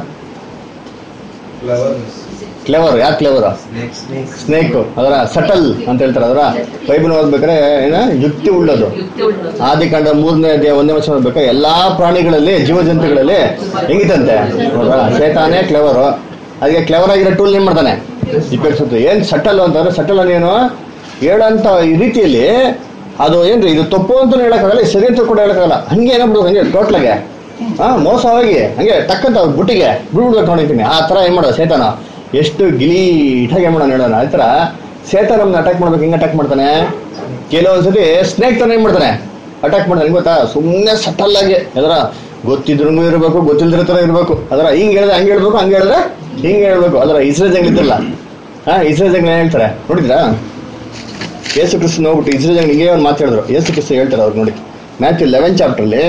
ಕ್ಲೆವರ್ ಯಾಕೆ ಕ್ಲೆವರ್ ಸ್ನೇಕ್ ಅದರ ಸಟಲ್ ಅಂತ ಹೇಳ್ತಾರೆ ಅದರ ಬೈಬಲ್ ಓದ್ಬೇಕಾದ್ರೆ ಏನ ಯುಕ್ತಿ ಉಳ್ಳದು ಆದಿಕಾಂಡ ಮೂರನೇ ಅಧ್ಯಾಯ ಒಂದನೇ ವರ್ಷ ಓದ್ಬೇಕಾದ್ರೆ ಎಲ್ಲಾ ಪ್ರಾಣಿಗಳಲ್ಲಿ ಜೀವ ಜಂತುಗಳಲ್ಲಿ ಹೆಂಗಿತಂತೆ ನೋಡ್ರಾ ಶೇತಾನೇ ಕ್ಲೆವರು ಅದಕ್ಕೆ ಕ್ಲೆವರ್ ಆಗಿರೋ ಟೂಲ್ ಏನ್ ಮಾಡ್ತಾನೆ ಉಪಯೋಗಿಸುತ್ತೆ ಏನ್ ಸಟಲ್ ಅಂತಂದ್ರೆ ಸಟಲ್ ಏನು ಹೇಳಂತ ಈ ರೀತಿಯಲ್ಲಿ ಅದು ಏನ್ರಿ ಇದು ತಪ್ಪು ಅಂತ ಹೇಳಕ್ಕಾಗಲ್ಲ ಇದು ಸರಿ ಅಂತ ಕೂಡ ಹೇಳಕ್ಕಾಗಲ್ಲ ಹಂಗೆ ಏನಾಗ್ಬಿಡು ಹಂಗೆ ಟೋಟ್ಲಾಗೆ ಹಾ ಮೋಸವಾಗಿ ಹಂಗೆ ಟಕ್ಕಂತ ಬುಟ್ಟಿಗೆ ಬಿಡ್ಬಿಡ್ಬೇಕು ನೋಡಿದ್ದೀನಿ ಆ ತರ ಏನ್ ಮಾಡೋದು ಸೇತಾನ ಎಷ್ಟು ಗಿಲೀಟಾಗಿ ಏನ್ ಮಾಡೋಣ ಹೇಳೋಣ ಆ ಥರ ಸೇತಾನ ನಮ್ನ ಅಟ್ಯಾಕ್ ಮಾಡ್ಬೇಕು ಹೆಂಗ್ ಅಟ್ಯಾಕ್ ಮಾಡ್ತಾನೆ ಕೆಲವೊಂದ್ಸತಿ ಸ್ನೇಕ್ ತರ ಏನ್ ಮಾಡ್ತಾನೆ ಅಟ್ಯಾಕ್ ಮಾಡ್ತಾನೆ ಹೆಂಗ್ ಗೊತ್ತಾ ಸುಮ್ಮನೆ ಸಟಲ್ ಆಗಿ ಅದರ ಗೊತ್ತಿದ್ರೂ ಇರಬೇಕು ಗೊತ್ತಿಲ್ದಿರೋ ತರ ಇರಬೇಕು ಅದರ ಹಿಂಗ್ ಹೇಳಿದ್ರೆ ಹಂಗೆ ಹೇಳ್ಬೇಕು ಹಂಗೆ ಹೇಳಿದ್ರೆ ಹಿಂಗೆ ಹೇಳ್ಬೇಕು ಅದರ ಇಸ್ರೇಲ್ ಜಂಗ್ ಇದ್ದಿಲ್ಲ ಹಾ ಇಸ್ರೇಲ್ ಜಂಗ್ ಏನ್ ಹೇಳ್ತಾರೆ ನೋಡಿದ್ರಾ ಯೇಸು ಕ್ರಿಸ್ತ ನೋಡ್ಬಿಟ್ಟು ಇಸ್ರೇಲ್ ಜಂಗ್ ಹಿಂಗೆ ಒಂದು ಮಾತು ಹೇಳಿದ್ರು ಯೇಸು ಕ್ರಿಸ್ತ ಹೇಳ್ತಾರೆ ಅವ್ರು ನೋಡಿ ಮ್ಯಾಥ್ಯೂ ಲೆವೆನ್ ಚಾಪ್ಟರ್ಲಿ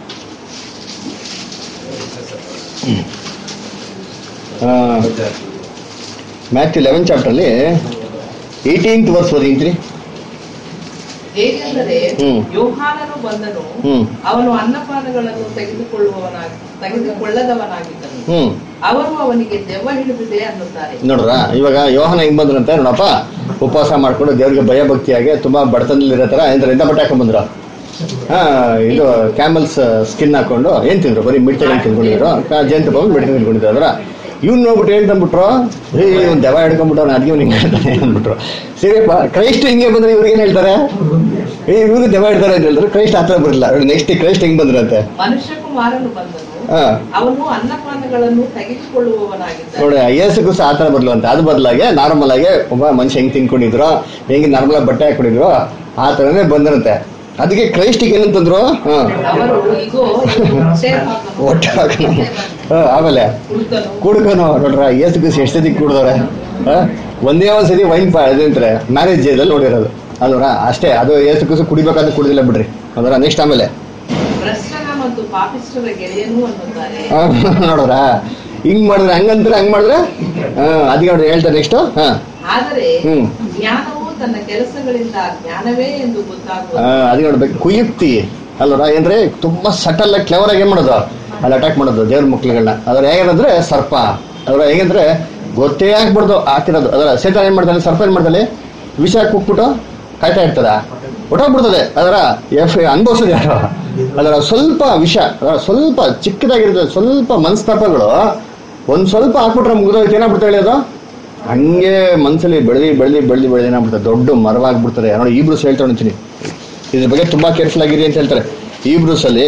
ಮ್ಯಾಥ್ಯೂ ಲೆವೆನ್ ಚಾಪ್ಟರ್ಲಿ ಏಯ್ಟೀನ್ತ್ ವರ್ಸ್ ಓದಿಂತ್ರಿ ಹೇಗೆಂದರೆ ಹ್ಮ್. ಯೋಹಾನನು ಬಂದನು ಹ್ಮ್ ಅವನು ಅನ್ನಪಾನಗಳನ್ನು ತೆಗೆದುಕೊಳ್ಳುವವನಾಗಿ ತೆಗೆದುಕೊಳ್ಳದವನಾಗಿದ್ದನು ಹ್ಮ್ ಅವರು ಅವನಿಗೆ ದೆವ್ವ ಹಿಡಿದಿದೆ ಅನ್ನುತ್ತಾರೆ ನೋಡ್ರ ಇವಾಗ ಯೋಹನ ಹೆಂಗ್ ಬಂದ್ರಂತೆ ನೋಡಪ್ಪ ಉಪವಾಸ ಮಾಡ್ಕೊಂಡು ದೇವ್ರಿಗೆ ಭಯ ಭಕ್ತಿಯಾಗಿ ತುಂಬಾ ಬಡತನದಲ್ಲಿ ಇರೋ ತರ ಎಂತ ಎಂತ ಬಟ್ಟೆ ಹಾಕೊಂಡ್ ಹಾ ಇದು ಕ್ಯಾಮಲ್ಸ್ ಸ್ಕಿನ್ ಹಾಕೊಂಡು ಏನ್ ತಿಂದ್ರು ಬರೀ ಮಿಡ್ತಲ್ಲಿ ತಿನ್ಕೊಂಡಿದ್ರು ಜೇನುತುಪ್ಪ ಮಿಡ್ತಲ್ಲಿ ತಿನ್ಕೊಂಡಿದ್ರು ಅದ್ರ ಇವ್ನು ನೋಡ್ಬಿಟ್ಟು ಏನ್ ತಂದ್ಬಿಟ್ರು ಏ ಇವ್ನು ದೆವ ಹಿಡ್ಕೊಂಡ್ಬಿಟ್ಟು ಅವ್ನು ಅದ್ಗೆ ಹಿಂಗೆ ಹೇಳ್ತಾನೆ ಅಂದ್ಬಿಟ್ರು ಸರಿಯಪ್ಪ ಕ್ರೈಸ್ಟ್ ಹಿಂಗೆ ಬಂದ್ರೆ ಇವ್ರಿಗೆ ಏನ್ ಹೇಳ್ತಾರೆ ಏ ಇವ್ರಿಗೆ ದೆವ ಹಿಡ್ತಾರೆ ಅಂತ ಹೇಳಿದ್ರು ಕ್ರೈಸ್ಟ್ ಆ ಥರ ಬರಲಿಲ್ಲ ನೆಕ್ಸ್ಟ್ ಕ್ರೈಸ್ಟ್ ಹೆಂಗ್ ಬಂದ್ರಂತೆ ಮನುಷ್ಯ ಕುಮಾರನು ಬಂದನು ಹಾ ಅವನು ಅನ್ನಪಾನಗಳನ್ನು ತೆಗೆದುಕೊಳ್ಳುವವನಾಗಿದ್ದಾನೆ ನೋಡಿ ಯೇಸುಗೂ ಸಹ ಆತರ ಬರ್ಲುವಂತ ಅದು ಬದಲಾಗಿ ನಾರ್ಮಲ್ ಆಗಿ ಒಬ್ಬ ಮನುಷ್ಯ ಹೆಂಗ್ ತಿನ್ಕೊಂಡಿದ್ರು ಹೆಂಗೆ ನಾರ್ಮಲ್ ಆಗಿ ಬಟ್ಟೆ ಹಾಕೊಂಡಿದ್ರು ಆ ತರನೇ ಬಂದಿರುತ್ತೆ ಅದಕ್ಕೆ ಕ್ರೈಸ್ಟಿಗೆ ಏನಂತಂದ್ರು ಹಾ ಅವರು ಇಗೋ ಸೇವಕನು, ಹೊಟ್ಟೆ ಹಾಕೋಣ ಹಾ, ಆಮೇಲೆ ಕುರುಡನು, ಕುಡ್ಕನು ನೋಡ್ರ ಯೇಸುಗೂ ಎಷ್ಟು ಸತಿ ಕುಡ್ದವ್ರೆ ಹಾ? ಒಂದೇ ಒಂದ್ ಸತಿ ವೈನ್ ಪಾ ಅದಂತಾರೆ ಮ್ಯಾರೇಜ್ ಡೇದಲ್ಲಿ ನೋಡಿರೋದು ಅಲ್ವರ ಅಷ್ಟೇ ಅದು ಯೇಸುಗೂ ಕುಡಿಬೇಕಾದ್ರೆ ಕುಡಿದಿಲ್ಲ ಬಿಡ್ರಿ ಅದರ ನೆಕ್ಸ್ಟ್ ಆಮೇಲೆ ಭ್ರಷ್ಟನ ಮತ್ತು ಪಾಪಿಷ್ಠರ ಗೆಳೆಯನು ಅನ್ನುತ್ತಾರೆ ಹಾ, ನೋಡ್ರ ಹಿಂಗ್ ಮಾಡಿದ್ರೆ ಹಂಗಂತಾರೆ ಹಂಗ್ ಮಾಡಿದ್ರೆ ಹಾ ಅದಕ್ಕೆ ನೋಡಿ ಹೇಳ್ತಾರೆ ನೆಕ್ಸ್ಟ್ ಹಾ ಆದರೆ ಹ್ಮ್ ಜ್ಞಾನವು ತನ್ನ ಕೆಲಸಗಳಿಂದ ಜ್ಞಾನವೇ ಎಂದು ಗೊತ್ತಾಗುವುದು ಅದು ನೋಡ್ಬೇಕು ಕುಯುಕ್ತಿ ಅಲ್ವರ ಏನ್ರಿ ತುಂಬಾ ಸಟಲ್ ಆಗಿ ಕ್ಲೆವರ್ ಆಗಿ ಏನ್ ಮಾಡೋದು ಅಲ್ಲಿ ಅಟ್ಯಾಕ್ ಮಾಡೋದು ದೇವ್ರ ಮಕ್ಳುಗಳನ್ನ ಅದ್ರ ಹೇಗಂದ್ರೆ ಸರ್ಪ ಅದ್ರ ಹೇಗಂದ್ರೆ ಗೊತ್ತೇ ಆಗ್ಬಿಡ್ದು ಹಾಕಿರೋದು ಅದರ ಸೇತಾನ ಏನ್ ಮಾಡ್ತಾನೆ ಸರ್ಪ ಏನ್ ಮಾಡ್ತಾನೆ ವಿಷ ಕುಕ್ಬಿಟ್ಟು ಕಾಯ್ತಾ ಇರ್ತದ ಹೊಟ್ಟೋಗ್ಬಿಡ್ತದೆ ಅದರ ಎಫ್ ಅನುಭವಿಸೋದು ಯಾರು ಅದರ ಸ್ವಲ್ಪ ವಿಷ ಅದರ ಸ್ವಲ್ಪ ಚಿಕ್ಕದಾಗಿರ್ತದೆ ಸ್ವಲ್ಪ ಮನಸ್ತಾಪಗಳು ಒಂದ್ ಸ್ವಲ್ಪ ಹಾಕ್ಬಿಟ್ರೆ ಮುಗಿದೋಯ್ತು ಏನಾಗ್ಬಿಡ್ತಾಳೆ ಅದು ಹಂಗೆ ಮನ್ಸಲ್ಲಿ ಬೆಳೆದಿ ಬೆಳೆದಿ ಬೆಳೆದಿ ಬೆಳೆದಿ ಏನಾಗ್ಬಿಡ್ತದೆ ದೊಡ್ಡ ಮರವಾಗ್ಬಿಡ್ತಾರೆ ನೋಡಿ ಈ ಬ್ರೂಸ್ ಹೇಳ್ತಾ ಅಂತೀನಿ ಇದ್ರ ಬಗ್ಗೆ ತುಂಬಾ ಕೇರ್ಫುಲ್ ಆಗಿರಿ ಅಂತ ಹೇಳ್ತಾರೆ ಈ ಬ್ರೂಸ್ ಅಲ್ಲಿ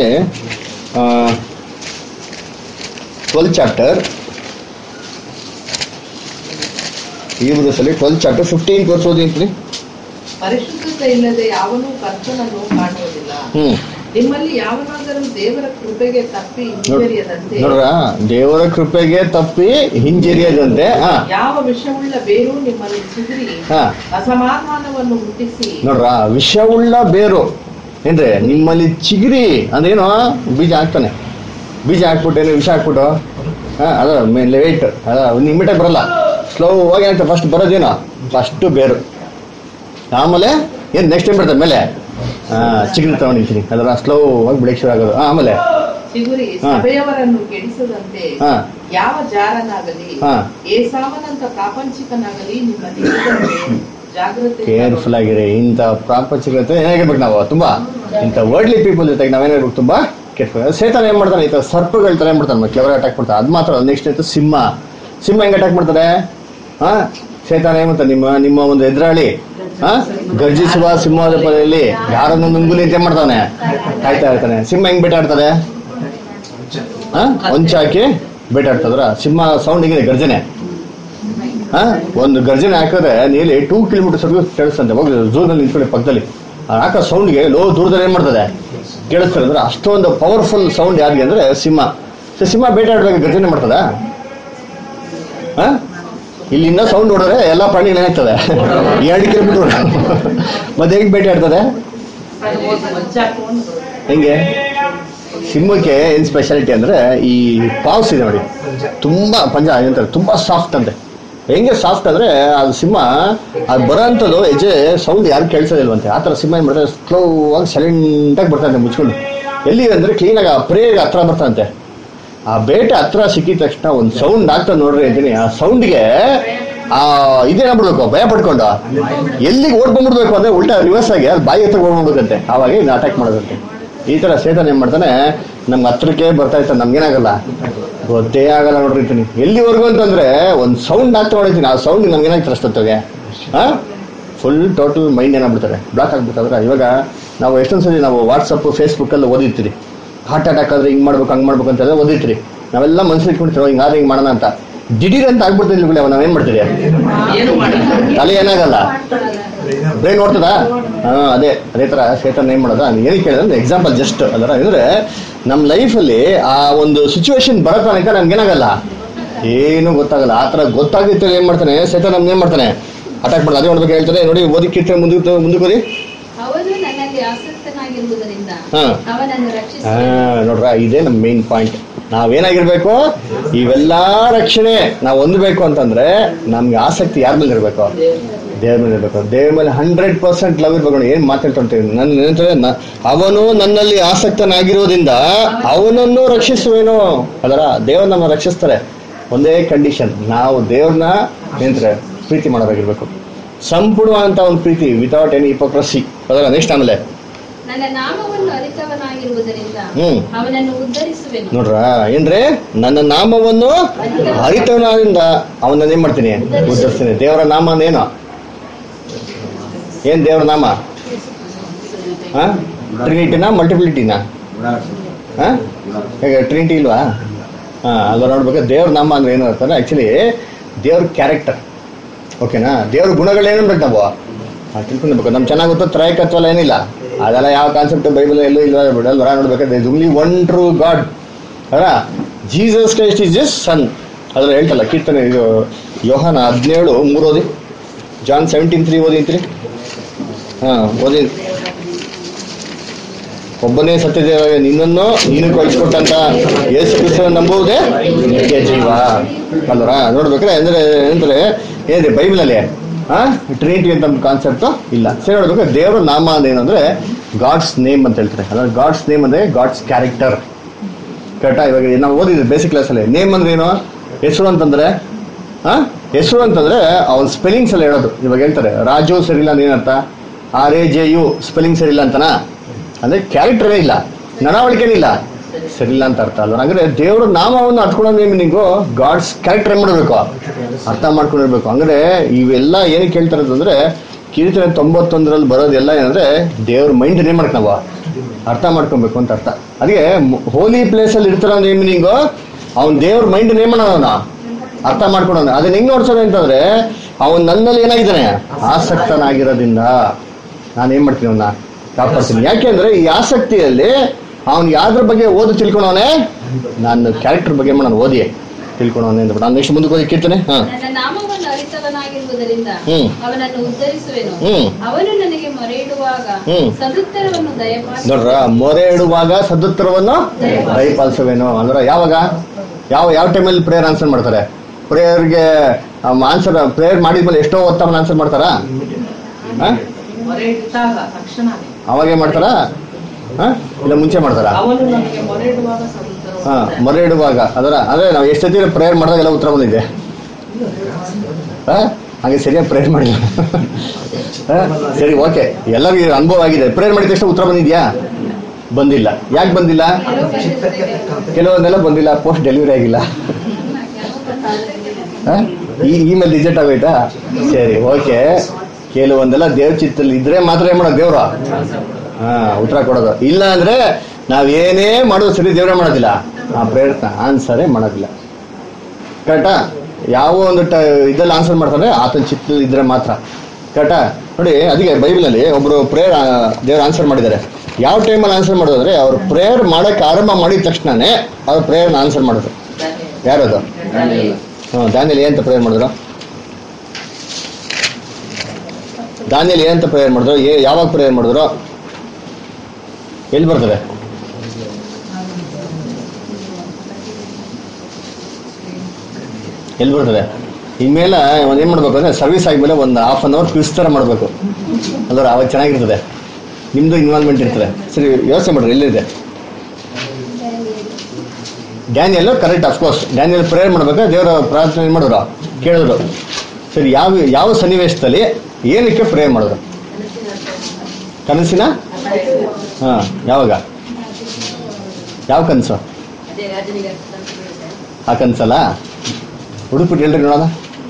ಟ್ವೆಲ್ ಚಾಪ್ಟರ್ ಈ ಬ್ರೂಸ್ ಅಲ್ಲಿ ಟ್ವೆಲ್ ಚಾಪ್ಟರ್ ಫಿಫ್ಟೀನ್ ಕೋರ್ಸ್ ಓದಿಂತೀನಿ ಪರಿಶುದ್ಧತೆ ಇಲ್ಲದೆ ಯಾವನೂ ಕರ್ತನನ್ನು ಕಾಣುವುದಿಲ್ಲ ಹ್ಮ್ ನಿಮ್ಮಲ್ಲಿ ಯಾವನಾದರೂ ದೇವರ ಕೃಪೆಗೆ ತಪ್ಪಿ ಹಿಂಜರಿಯದಂತೆ ನೋಡ್ರ ದೇವರ ಕೃಪೆಗೆ ತಪ್ಪಿ ಹಿಂಜರಿಯದಂತೆ ಹಾ ಯಾವ ವಿಷವುಳ್ಳ ಬೇರು ನಿಮ್ಮಲ್ಲಿ ಚಿಗುರಿ ಹಾ ಅಸಮಾಧಾನವನ್ನು ಹುಟ್ಟಿಸಿ ನೋಡ್ರ ವಿಷವುಳ್ಳ ಬೇರು ಏನ್ರಿ ನಿಮ್ಮಲ್ಲಿ ಚಿಗಿರಿ ಅಂದ್ರೇನು ಬೀಜ ಹಾಕ್ತಾನೆ ಬೀಜ ಹಾಕ್ಬಿಟ್ಟು ಏನು ವಿಷ ಹಾಕ್ಬಿಟ್ಟು ಹಾ ಅದ ಲೇಟ್ ಅದ ಒಂದು ಇಮಿಟೇಟ್ ಬರಲ್ಲ ಸ್ಲೋ ಆಗಿ ಏನಾಗ್ತದೆ ಫಸ್ಟ್ ಬರೋದೇನೋ ಫಸ್ಟ್ ಬೇರು ಆಮೇಲೆ ಏನ್ ನೆಕ್ಸ್ಟ್ ಟೈಮ್ ಬರ್ತದೆ ಮೇಲೆ ಹಾ ಚಿಗುರಿ ತಗೊಂಡಿರ್ತೀನಿ ಅದರ ಸ್ಲೋ ಆಗಿ ಬೆಳಗ್ಗೆ ಶುರು ಆಗೋದು ಹಾ, ಆಮೇಲೆ ಚಿಗುರಿ ಹಾ. ಸಭೆಯವರನ್ನು ಕೆಡಿಸದಂತೆ ಹಾ ಯಾವ ಜಾರನಾಗಲಿ ಹಾ. ಏಸಾವನಂತ ಪ್ರಾಪಂಚಿಕನಾಗಲಿ ನಿಮ್ಮಲ್ಲಿ ಇಲ್ಲದಂತೆ ಜಾಗೃತಿ ಕೇರ್ಫುಲ್ ಆಗಿರಿ ಇಂಥ ಪ್ರಾಪಂಚಿಕ ಜೊತೆ ಏನಾಗಿರ್ಬೇಕು ನಾವು ತುಂಬಾ ಇಂಥ ವರ್ಡ್ಲಿ ಪೀಪಲ್ ಜೊತೆಗೆ ನಾವೇನಾಗಿರ್ಬೇಕು ತುಂಬಾ ಕೇರ್ಫುಲ್ ಸೇತಾನ ಏನ್ ಮಾಡ್ತಾನೆ ಇಂಥ ಸರ್ಪಗಳ ತರ ಏನ್ ಮಾಡ್ತಾನೆ ಕ್ಲೆವರ್ ಅಟ್ಯಾಕ್ ಮಾಡ್ತಾನೆ ಅದು ಮಾತ್ರ ನೆಕ್ಸ್ಟ್ ಆಯ್ತು ಸಿಂಹ ಸಿಂಹ ಹೆಂಗ್ ಅಟ್ಯಾಕ್ ಮಾಡ್ತಾರೆ ಹಾ ಸೇತಾನ ಏನ್ ಮಾಡ್ತಾನೆ ನಿಮ್ಮ ನಿಮ್ಮ ಒಂದು ಎದುರಾಳಿ ಹಾ ಗರ್ಜಿಸುವ ಸಿಂಹದ ಪದದಲ್ಲಿ ಯಾರನ್ನು ನುಂಗುಲಿ ಅಂತ ಏನ್ ಮಾಡ್ತಾನೆ ಕಾಯ್ತಾ ಇರ್ತಾನೆ ಸಿಂಹ ಹೆಂಗ್ ಬೇಟಾಡ್ತಾರೆ ಹಾ ಹೊಂಚಾಕಿ ಬೇಟಾಡ್ತದ್ರ ಸಿಂಹ ಸೌಂಡ್ ಹೆಂಗಿದೆ ಗರ್ಜನೆ ಹಾ ಒಂದು ಗರ್ಜನೆ ಹಾಕಿದ್ರೆ ನೀಲಿ ಟೂ ಕಿಲೋಮೀಟರ್ಸ್ ವರೆಗೂ ಕೇಳಿಸ್ತಂತೆ ಹೋಗಿ ಝೂನಲ್ಲಿ ನಿಂತ್ಕೊಳ್ಳಿ ಪಕ್ಕದಲ್ಲಿ ಆ ಹಾಕೋ ಸೌಂಡ್ಗೆ ಲೋ ದೂರದಲ್ಲಿ ಏನ್ ಮಾಡ್ತದೆ ಕೇಳಿಸ್ತಾರೆ ಅಂದ್ರೆ ಅಷ್ಟೊಂದು ಪವರ್ಫುಲ್ ಸೌಂಡ್ ಯಾರಿಗೆ ಅಂದ್ರೆ ಸಿಂಹ ಸೊ ಸಿಂಹ ಬೇಟೆಯಾಡುವಾಗ ಗರ್ಜನೆ ಮಾಡ್ತದ ಹಾ ಇಲ್ಲಿಂದ ಸೌಂಡ್ ಹೊಡೆದ್ರೆ ಎಲ್ಲಾ ಪ್ರಾಣಿಗಳು ಏನಾಗ್ತದೆ ಎರಡು ಕಿಲೋಮೀಟರ್ ಮತ್ತೆ ಹೇಗೆ ಬೇಟೆಯಾಡ್ತದೆ ಮಜ್ಜಾಕೊಂಡು ಹೆಂಗೆ ಸಿಂಹಕ್ಕೆ ಏನ್ ಸ್ಪೆಷಾಲಿಟಿ ಅಂದ್ರೆ ಈ ಪಾವ್ಸ್ ಇದೆ ನೋಡಿ ತುಂಬಾ ಪಂಜ ಏನಂತಾರೆ ತುಂಬಾ ಸಾಫ್ಟ್ ಅಂತೆ ಹೆಂಗೆ ಸಾಫ್ಟ್ ಅಂದ್ರೆ ಅದು ಸಿಂಹ ಅದು ಬರೋಂಥದ್ದು ಹೆಜ್ಜೆ ಸೌಂಡ್ ಯಾರು ಕೇಳಿಸೋದಿಲ್ವಂತೆ ಆ ಥರ ಸಿಂಹ ಏನ್ ಮಾಡ್ತಾರೆ ಸ್ಲೋ ಆಗಿ ಸೈಲೆಂಟ್ ಆಗಿ ಬರ್ತಾನೆ ಮುಚ್ಕೊಂಡು ಎಲ್ಲಿ ಅಂದ್ರೆ ಕ್ಲೀನ್ ಆಗಿ ಆ ಪ್ರೇಗೆ ಹತ್ರ ಬರ್ತಾನಂತೆ ಆ ಬೇಟೆ ಹತ್ರ ಸಿಕ್ಕಿದ ತಕ್ಷಣ ಒಂದು ಸೌಂಡ್ ಆಗ್ತಾ ನೋಡ್ರಿ ಅಂತೀನಿ ಆ ಸೌಂಡ್ಗೆ ಆ ಇದೇನಾಗ್ಬಿಡ್ಬೇಕು ಭಯ ಪಡ್ಕೊಂಡು ಎಲ್ಲಿಗೆ ಓಡ್ ಬಂದ್ಬಿಡ್ಬೇಕು ಅಂದ್ರೆ ಉಲ್ಟಾ ರಿವರ್ಸ್ ಆಗಿ ಅದು ಬಾಯಿ ಹತ್ರ ಹೋಗ್ಬಿಡುತ್ತಂತೆ ಆವಾಗ ಇನ್ನು ಅಟ್ಯಾಕ್ ಮಾಡೋದಂತೆ ಈ ತರ ಸೇತನ್ ಏನ್ ಮಾಡ್ತಾನೆ ನಮ್ಗೆ ಹತ್ರಕ್ಕೆ ಬರ್ತಾ ಇರ್ತಾನೆ ನಮ್ಗೇನಾಗಲ್ಲ ಗೊತ್ತೇ ಆಗಲ್ಲ ನೋಡ್ರಿ ಅಂತೀನಿ ಎಲ್ಲಿವರೆಗೂ ಅಂತಂದ್ರೆ ಒಂದು ಸೌಂಡ್ ಆಗ್ತಾ ನೋಡಿರ್ತೀನಿ ಆ ಸೌಂಡ್ ನಮ್ಗೆ ಏನಾಗ್ತಾರೆ ಅಷ್ಟೊತ್ತಿಗೆ ಹಾ ಫುಲ್ ಟೋಟಲ್ ಮೈಂಡ್ ಏನಾಗ್ಬಿಡ್ತಾರೆ ಬ್ಲಾಕ್ ಆಗ್ಬಿಡ್ತಾದ್ರೆ ಇವಾಗ ನಾವು ಎಷ್ಟೊಂದು ಸರಿ ನಾವು ವಾಟ್ಸಪ್ ಫೇಸ್ಬುಕ್ ಅಲ್ಲಿ ಓದಿರ್ತೀರಿ ಹಾರ್ಟ್ ಅಟ್ಯಾಕ್ ಆದ್ರೆ ಹಿಂಗ್ ಮಾಡ್ಬೇಕು ಹಂಗ್ ಮಾಡ್ಬೇಕು ಅಂತೆಲ್ಲ ಓದಿರ್ತೀರಿ ನಾವೆಲ್ಲ ಮನ್ಸಲ್ಲಿ ಇಟ್ಕೊಂಡಿರ್ತೀವಿ ಹಿಂಗಾದ್ರೆ ಹಿಂಗ್ ಮಾಡೋಣ ಅಂತ ದಿಢೀರ್ ಅಂತ ಆಗ್ಬಿಡ್ತಿರ್ಲಿ ನಾವೇನ್ ಮಾಡ್ತೀರಿ ಏನು ಮಾಡಲ್ಲ ತಲೆ ಏನಾಗಲ್ಲ ಬ್ರೈನ್ ನೋಡ್ತದ ಹಾ ಅದೇ ಅದೇ ತರ ಚೇತನ್ ಏನ್ ಮಾಡೋದ ಏನಕ್ಕೆ ಕೇಳಿದ್ರೆ ಎಕ್ಸಾಂಪಲ್ ಜಸ್ಟ್ ಅದರ ಅಂದ್ರೆ ನಮ್ಮ ಲೈಫಲ್ಲಿ ಆ ಒಂದು ಸಿಚುವೇಶನ್ ಬರೋ ತನಕ ನಮ್ಗೇನಾಗಲ್ಲ ಏನು ಗೊತ್ತಾಗಲ್ಲ ಆ ತರ ಗೊತ್ತಾಗಿತ್ತು ಏನ್ ಮಾಡ್ತಾನೆ ಚೇತನ್ ನಮ್ಗೆ ಏನ್ ಮಾಡ್ತಾನೆ ಅಟ್ಯಾಕ್ ಮಾಡೋದು ಅದೇ ಮಾಡ್ಬೇಕು ಹೇಳ್ತಾರೆ ನೋಡಿ ಓದಿ ಕೀರ್ತನೆ ಮುಂದಕ್ಕೆ ಮುಂದಕ್ಕೆ ಓದಿ ಅವನು ನನ್ನಲ್ಲಿ ಆಸಕ್ತನಾಗಿರುವುದರಿಂದ ಹಾ. ಅವನನ್ನು ಹಾ ರಕ್ಷಿಸಿ ನೋಡ್ರ ಇದೇ ನಮ್ಮ ಮೇನ್ ಪಾಯಿಂಟ್ ನಾವೇನಾಗಿರ್ಬೇಕು ಇವೆಲ್ಲಾ ರಕ್ಷಣೆ ನಾವು ಹೊಂದಬೇಕು ಅಂತಂದ್ರೆ ನಮ್ಗೆ ಆಸಕ್ತಿ ಯಾರ ಮೇಲೆ ಇರ್ಬೇಕು ದೇವ್ರ ಮೇಲೆ ಇರ್ಬೇಕು ದೇವ್ರ ಮೇಲೆ ಹಂಡ್ರೆಡ್ ಪರ್ಸೆಂಟ್ ಲವ್ ಇರ್ಬೇಕು ನೋಡಿ ಏನ್ ಮಾತಾಡ್ಕೊಂತೀವಿ ನನ್ನ ಏನಂತಾರೆ ನ- ಅವನು ನನ್ನಲ್ಲಿ ಆಸಕ್ತನಾಗಿರೋದ್ರಿಂದ ಅವನನ್ನು ರಕ್ಷಿಸುವೇನು ಅದರ ದೇವ್ರ ನಮ್ಮ ರಕ್ಷಿಸ್ತಾರೆ ಒಂದೇ ಕಂಡೀಷನ್ ನಾವು ದೇವ್ರನ್ನ ಏನಂತಾರೆ ಪ್ರೀತಿ ಮಾಡೋದಾಗಿರ್ಬೇಕು ಸಂಪೂರ್ಣವಾದಂತ ಒಂದು ಪ್ರೀತಿ ವಿತೌಟ್ ಎನಿ ಹಿಪೋಕ್ರಸಿ ಅದರ ನೆಕ್ಸ್ಟ್ ಆಮೇಲೆ ನನ್ನ ನಾಮವನ್ನು ಅರಿತವನಾಗಿರುವುದರಿಂದ ಹ್ಮ್. ಅವನನ್ನು ಉದ್ಧರಿಸುವೆನು ನೋಡ್ರ ಏನ್ರಿ ನನ್ನ ನಾಮವನ್ನು ಹರಿತವನಾದಿಂದ ಅವನ್ನ ಏನ್ ಮಾಡ್ತೀನಿ ಉದ್ಧರಿಸ್ತೀನಿ ದೇವರ ನಾಮ ಏನು ಏನ್ ದೇವರ ನಾಮ ಟ್ರಿನಿಟಿನ ಮಲ್ಟಿಪ್ಲಿಟಿನ ಹೇಗೆ ಟ್ರಿನಿಟಿ ಇಲ್ವಾ ಹಾ ಅಲ್ಲ ನೋಡ್ಬೇಕು ದೇವ್ರ ನಾಮ ಅಂದ್ರೆ ಏನು ಅಂತಾರೆ ಆಕ್ಚುಲಿ ದೇವ್ರ ಕ್ಯಾರೆಕ್ಟರ್ ಓಕೆನಾ ದೇವ್ರ ಗುಣಗಳೇನು ಬೇಕು ನಾವು ಆ, ತಿಳ್ಕೊಳ್ಬೇಕು ನಮ್ಗೆ ಚೆನ್ನಾಗಿ ಗೊತ್ತು ತ್ರೈಕತ್ವ ಎಲ್ಲ ಏನಿಲ್ಲ ಅದೆಲ್ಲ ಯಾವ ಕಾನ್ಸೆಪ್ಟ್ ಬೈಬಲ್ ಎಲ್ಲೂ ಇಲ್ಲ ಬಿಡಲ್ವರ ನೋಡ್ಬೇಕಾದ್ರೆ ಓನ್ಲಿ ಒನ್ ಟ್ರೂ ಗಾಡ್ ಅಲ್ಲ Jesus Christ is just son ಅದ್ರಲ್ಲಿ ಹೇಳ್ತಲ್ಲ ಕೀರ್ತನೆ ಇದು ಯೋಹಾನ ಹದಿನೇಳು ಮೂರು ಓದಿ ಜಾನ್ ಸೆವೆಂಟೀನ್ ತ್ರೀ ಓದಿ ಅಂತೀರಿ ಹಾ ಓದಿ ಒಬ್ಬನೇ ಸತ್ಯದೇವ ನಿನ್ನನ್ನು ನೀನು ಕಳಿಸ್ಕೊಟ್ಟಂತ ಯೇಸು ಕ್ರಿಸ್ತನ ನಂಬುವುದೇ ನಿತ್ಯ ಜೀವ ಅಲ್ವರ ನೋಡ್ಬೇಕಾದ್ರೆ ಅಂದ್ರೆ ಅಂದ್ರೆ ಏನಿದೆ ಬೈಬಲಲ್ಲಿ ಆ ಟ್ರಿನಿಟಿ ಅಂತ ಒಂದು ಕಾನ್ಸೆಪ್ಟ್ ಇಲ್ಲ ಸರಿ ನೋಡ್ಬೇಕು ದೇವರ ನಾಮ ಅಂದ್ರೆ ಏನಂದ್ರೆ ಗಾಡ್ಸ್ ನೇಮ್ ಅಂತ ಹೇಳ್ತಾರೆ ಅದ್ರ ಗಾಡ್ಸ್ ನೇಮ್ ಅಂದ್ರೆ ಗಾಡ್ಸ್ ಕ್ಯಾರೆಕ್ಟರ್ ಕರೆಕ್ಟಾ ಇವಾಗ ನಾವು ಓದಿದ್ವಿ ಬೇಸಿಕ್ ಕ್ಲಾಸಲ್ಲಿ ನೇಮ್ ಅಂದ್ರೆ ಏನು ಹೆಸರು ಅಂತಂದ್ರೆ ಆ ಹೆಸರು ಅಂತಂದ್ರೆ ಅವ್ನ ಸ್ಪೆಲ್ಲಿಂಗ್ಸ್ ಎಲ್ಲ ಹೇಳೋದು ಇವಾಗ ಹೇಳ್ತಾರೆ ರಾಜು ಸರಿಯಿಲ್ಲ ಅಂದ್ರೆ ಏನರ್ಥ R A J U spelling ಸರಿಯಿಲ್ಲ ಅಂತನಾ ಅಂದ್ರೆ ಕ್ಯಾರೆಕ್ಟರೇ ಇಲ್ಲ ನಡವಳಿಕೆನೇ ಇಲ್ಲ ಸರಿಯಿಲ್ಲ ಅಂತ ಅರ್ಥ ಅಲ್ವ ಹಂಗಾದ್ರೆ ದೇವ್ರ ನಾಮವನ್ನು ಅರ್ತ್ಕೊಳ್ಳೋ ಮೀನಿಂಗು ಗಾಡ್ಸ್ ಕ್ಯಾರೆಕ್ಟರ್ ಏನ್ ಮಾಡಬೇಕು ಅರ್ಥ ಮಾಡ್ಕೊಂಡಿರ್ಬೇಕು ಹಂಗಾದ್ರೆ ಇವೆಲ್ಲ ಏನಕ್ಕೆ ಹೇಳ್ತಾರೆ ಅಂತಂದ್ರೆ ಕೀರ್ತನೆ ತೊಂಬತ್ತೊಂದರಲ್ಲಿ ಬರೋದೆಲ್ಲ ಏನಂದ್ರೆ ದೇವ್ರ ಮೈಂಡ್ ಏನ್ ಮಾಡಕ್ ನಾವು ಅರ್ಥ ಮಾಡ್ಕೊಬೇಕು ಅಂತ ಅರ್ಥ ಅದಕ್ಕೆ ಹೋಲಿ ಪ್ಲೇಸ್ ಅಲ್ಲಿ ಇರ್ತಾರ ಅಂದ್ರೆ ಮೀನಿಂಗು ಅವ್ನ್ ದೇವ್ರ ಮೈಂಡ್ ನೇಮ್ ಮಾಡೋಣ ಅರ್ಥ ಮಾಡ್ಕೊಳೋಣ ಅದನ್ನ ಹೆಂಗ್ ನೋಡ್ಸೋದು ಅಂತಂದ್ರೆ ಅವನ್ ನನ್ನಲ್ಲಿ ಏನಾಗಿದ್ದಾನೆ ಆಸಕ್ತನಾಗಿರೋದ್ರಿಂದ ನಾನು ಏನ್ ಮಾಡ್ತೀನಿ ಅವನ್ನ ಕಾಪಾಡ್ತೀನಿ ಯಾಕೆಂದ್ರೆ ಈ ಆಸಕ್ತಿಯಲ್ಲಿ ಅವ್ನ್ ಯಾವ್ದ್ರ ಬಗ್ಗೆ ಓದಿ ತಿಳ್ಕೊಳವನೆ ನಾನು ಕ್ಯಾರೆಕ್ಟರ್ ಬಗ್ಗೆ ನಾನು ಓದಿ ತಿಳ್ಕೊಳವನೆ ಅಂತ ನಾನು ನೆಕ್ಸ್ಟ್ ಮುಂದಕ್ಕೆ ಹೋಗಿ ಕೇಳ್ತೇನೆ ಹಾ ನನ್ನ ನಾಮವನ್ನು ಅರಿತವನಾಗಿರುವುದರಿಂದ ಹ್ಮ್. ಅವನನ್ನು ಉದ್ಧರಿಸುವೆನು ಹ್ಮ್. ಅವನು ನನಗೆ ಮೊರೆ ಇಡುವಾಗ ಹ್ಮ್. ಸದುತ್ತರವನ್ನು ದಯಪಾಲಿಸಿ ನೋಡ್ರ ಮೊರೆ ಇಡುವಾಗ ಸದುತ್ತರವನ್ನು ದಯಪಾಲಿಸುವೇನು ಅಂದ್ರೆ ಯಾವಾಗ ಯಾವ ಯಾವ ಟೈಮಲ್ಲಿ ಪ್ರೇಯರ್ ಆನ್ಸರ್ ಮಾಡ್ತಾರೆ ಪ್ರೇಯರ್ಗೆ ಆನ್ಸರ್ ಪ್ರೇಯರ್ ಮಾಡಿದ್ಮೇಲೆ ಎಷ್ಟೋ ಹೊತ್ತವನ್ನ ಆನ್ಸರ್ ಮಾಡ್ತಾರಾ ಹಾ? ಮೊರೆ ಇಟ್ಟಾಗ ತಕ್ಷಣವೇ ಅವಾಗೇ ಮಾಡ್ತಾರಾ ಹಾ? ಇಲ್ಲ ಮುಂಚೆ ಮಾಡ್ತಾರಾ ಅವನು ನಮಗೆ ಮೊರೆ ಇಡುವಾಗ ಸದುತ್ತರ ಹಾ ಮೊರೆ ಇಡುವಾಗ ಅದರ ಅಂದ್ರೆ ನಾವು ಎಷ್ಟೊತ್ತಿಗೆ ಪ್ರೇಯರ್ ಮಾಡಿದಾಗೆಲ್ಲ ಉತ್ತರ ಬಂದಿದೆ ಹಾ? ಹಾಗೆ ಸರಿಯಾಗಿ ಪ್ರೇಯರ್ ಮಾಡಿಲ್ಲ ಹಾ? ಸರಿ ಓಕೆ ಎಲ್ಲರಿಗೂ ಅನುಭವ ಆಗಿದೆ ಪ್ರೇಯರ್ ಮಾಡಿದ ತಕ್ಷಣ ಉತ್ತರ ಬಂದಿದ್ಯಾ ಬಂದಿಲ್ಲ ಯಾಕೆ ಬಂದಿಲ್ಲ ಚಿತ್ತಕ್ಕೆ ತಕ್ಕಂತೆ ಕೆಲವೊಂದೆಲ್ಲ ಬಂದಿಲ್ಲ ಪೋಸ್ಟ್ ಡೆಲಿವರಿ ಆಗಿಲ್ಲ ಹಾ? ಈ ಇಮೇಲ್ ರಿಜೆಕ್ಟ್ ಆಗೋಯ್ತಾ ಸರಿ ಓಕೆ ಕೆಲವೊಂದೆಲ್ಲ ದೇವ್ರ ಚಿತ್ತಲ್ಲಿ ಇದ್ರೆ ಮಾತ್ರ ಏನ್ ಮಾಡೋದು ದೇವ್ರ ಹಾ ಉತ್ತರ ಕೊಡೋದು ಇಲ್ಲ ಅಂದ್ರೆ ನಾವೇನೇ ಮಾಡೋದು ಸರಿ ದೇವ್ರೇ ಮಾಡೋದಿಲ್ಲ ಆ ಪ್ರಯತ್ನ ಆನ್ಸರೇ ಮಾಡೋದಿಲ್ಲ ಕರೆಕ್ಟಾ ಯಾವ ಒಂದು ಟ ಇದ್ರಲ್ಲಿ ಆನ್ಸರ್ ಮಾಡ್ತಾರೆ ಆತನ ಚಿತ್ತದಲ್ಲಿ ಇದ್ರೆ ಮಾತ್ರ ಕರೆಕ್ಟಾ ನೋಡಿ ಅದಕ್ಕೆ ಬೈಬಲಲ್ಲಿ ಒಬ್ರು ಪ್ರೇಯರ್ ದೇವ್ರ ಆನ್ಸರ್ ಮಾಡಿದ್ದಾರೆ ಯಾವ ಟೈಮಲ್ಲಿ ಆನ್ಸರ್ ಮಾಡೋದು ಅಂದ್ರೆ ಅವ್ರು ಪ್ರೇಯರ್ ಮಾಡಕ್ಕೆ ಆರಂಭ ಮಾಡಿದ ತಕ್ಷಣನೇ ಅವ್ರ ಪ್ರೇಯರ್ನ ಆನ್ಸರ್ ಮಾಡಿದ್ರು ಯಾರದು ಹ್ಞೂ ದಾನಿಯಲ್ಲಿ ಏನಂತ ಪ್ರೇಯರ್ ಮಾಡಿದ್ರು ದಾನಿಯಲ್ಲಿ ಏನಂತ ಪ್ರೇಯರ್ ಮಾಡಿದ್ರು ಏ ಯಾವಾಗ ಪ್ರೇಯರ್ ಮಾಡಿದ್ರು ಎಲ್ಲಿ ಬರ್ತದೆ ಎಲ್ಲಿ ಬರ್ತದೆ ಇನ್ಮೇಲೆ ಒಂದು ಏನು ಮಾಡ್ಬೇಕು ಅಂದ್ರೆ ಸರ್ವಿಸ್ ಆದ್ಮೇಲೆ ಒಂದು ಹಾಫ್ ಅನ್ ಅವರ್ ಕ್ವಿಸ್ ಥರ ಮಾಡಬೇಕು ಅಲ್ವರ ಅವಾಗ ಚೆನ್ನಾಗಿರ್ತದೆ ನಿಮ್ಮದು ಇನ್ವಾಲ್ವ್ಮೆಂಟ್ ಇರ್ತದೆ ಸರಿ ಯೋಚನೆ ಮಾಡ್ರಿ ಎಲ್ಲಿದೆ Daniel correct of course Daniel prayer ಮಾಡ್ಬೇಕು ದೇವರ ಪ್ರಾರ್ಥನೆ ಏನ್ ಮಾಡಿದ್ರು ಕೇಳಿದ್ರು ಸರಿ ಯಾವ ಯಾವ ಸನ್ನಿವೇಶದಲ್ಲಿ ಏನಕ್ಕೆ ಪ್ರೇಯರ್ ಮಾಡಿದ್ರು ಕನಸಿನ ಹಾ ಯಾವಾಗ ಯಾವ ಕನಸು ಆ ಕನಸಲ್ಲ ಹುಡುಕ್ಬಿಟ್ಟು ಹೇಳ್ರಿ ನೋಡೋಣ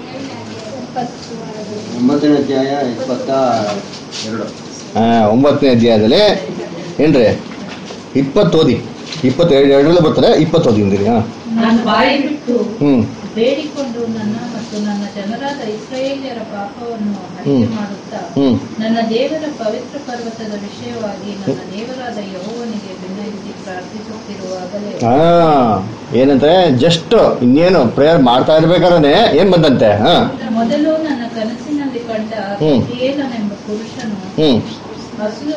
ಒಂಬತ್ತನೇ ಅಧ್ಯಾಯ ಇಪ್ಪತ್ತ ಎರಡು ಆ, ಒಂಬತ್ತನೇ ಅಧ್ಯಾಯದಲ್ಲಿ ಏನ್ರಿ ಇಪ್ಪತ್ತು ಓದಿ ಇಪ್ಪತ್ತು ಎರಡರಲ್ಲೇ ಬರ್ತಾರೆ ಇಪ್ಪತ್ತು ಓದಿ ಅಂದಿರಿ ಹಾ ನಾನು ಬಾಯಿ ಬಿಟ್ಟು ಹ್ಮ್ ಬೇಡಿಕೊಂಡು ನನ್ನ ಮತ್ತು ನನ್ನ ಜನರಾದ ಇಸ್ರಾಯೇಲ್ಯರ ಪಾಪವನ್ನು ಹ್ಮ್. ಹಂಚೆ ಮಾಡುತ್ತಾ ಹ್ಮ್ ನನ್ನ ದೇವರ ಪವಿತ್ರ ಪರ್ವತದ ವಿಷಯವಾಗಿ ನನ್ನ ದೇವರಾದ ಯಹೋವನಿಗೆ ವಿನಯಿಸಿ ಪ್ರಾರ್ಥಿಸುತ್ತಿರುವಾಗಲೇ ಹಾ ಏನಂದ್ರೆ ಜಸ್ಟ್ ಇನ್ನೇನು ಪ್ರೇಯರ್ ಮಾಡ್ತಾ ಇರ್ಬೇಕಾದ್ರೆ ಏನ್ ಬಂದಂತೆ ಹಾ ಮೊದಲು ನನ್ನ ಕನಸಿನಲ್ಲಿ ಕಂಡ ಹ್ಮ್. ಏಲನೆಂಬ ಪುರುಷನು ಹ್ಮ್ ಹಸುರು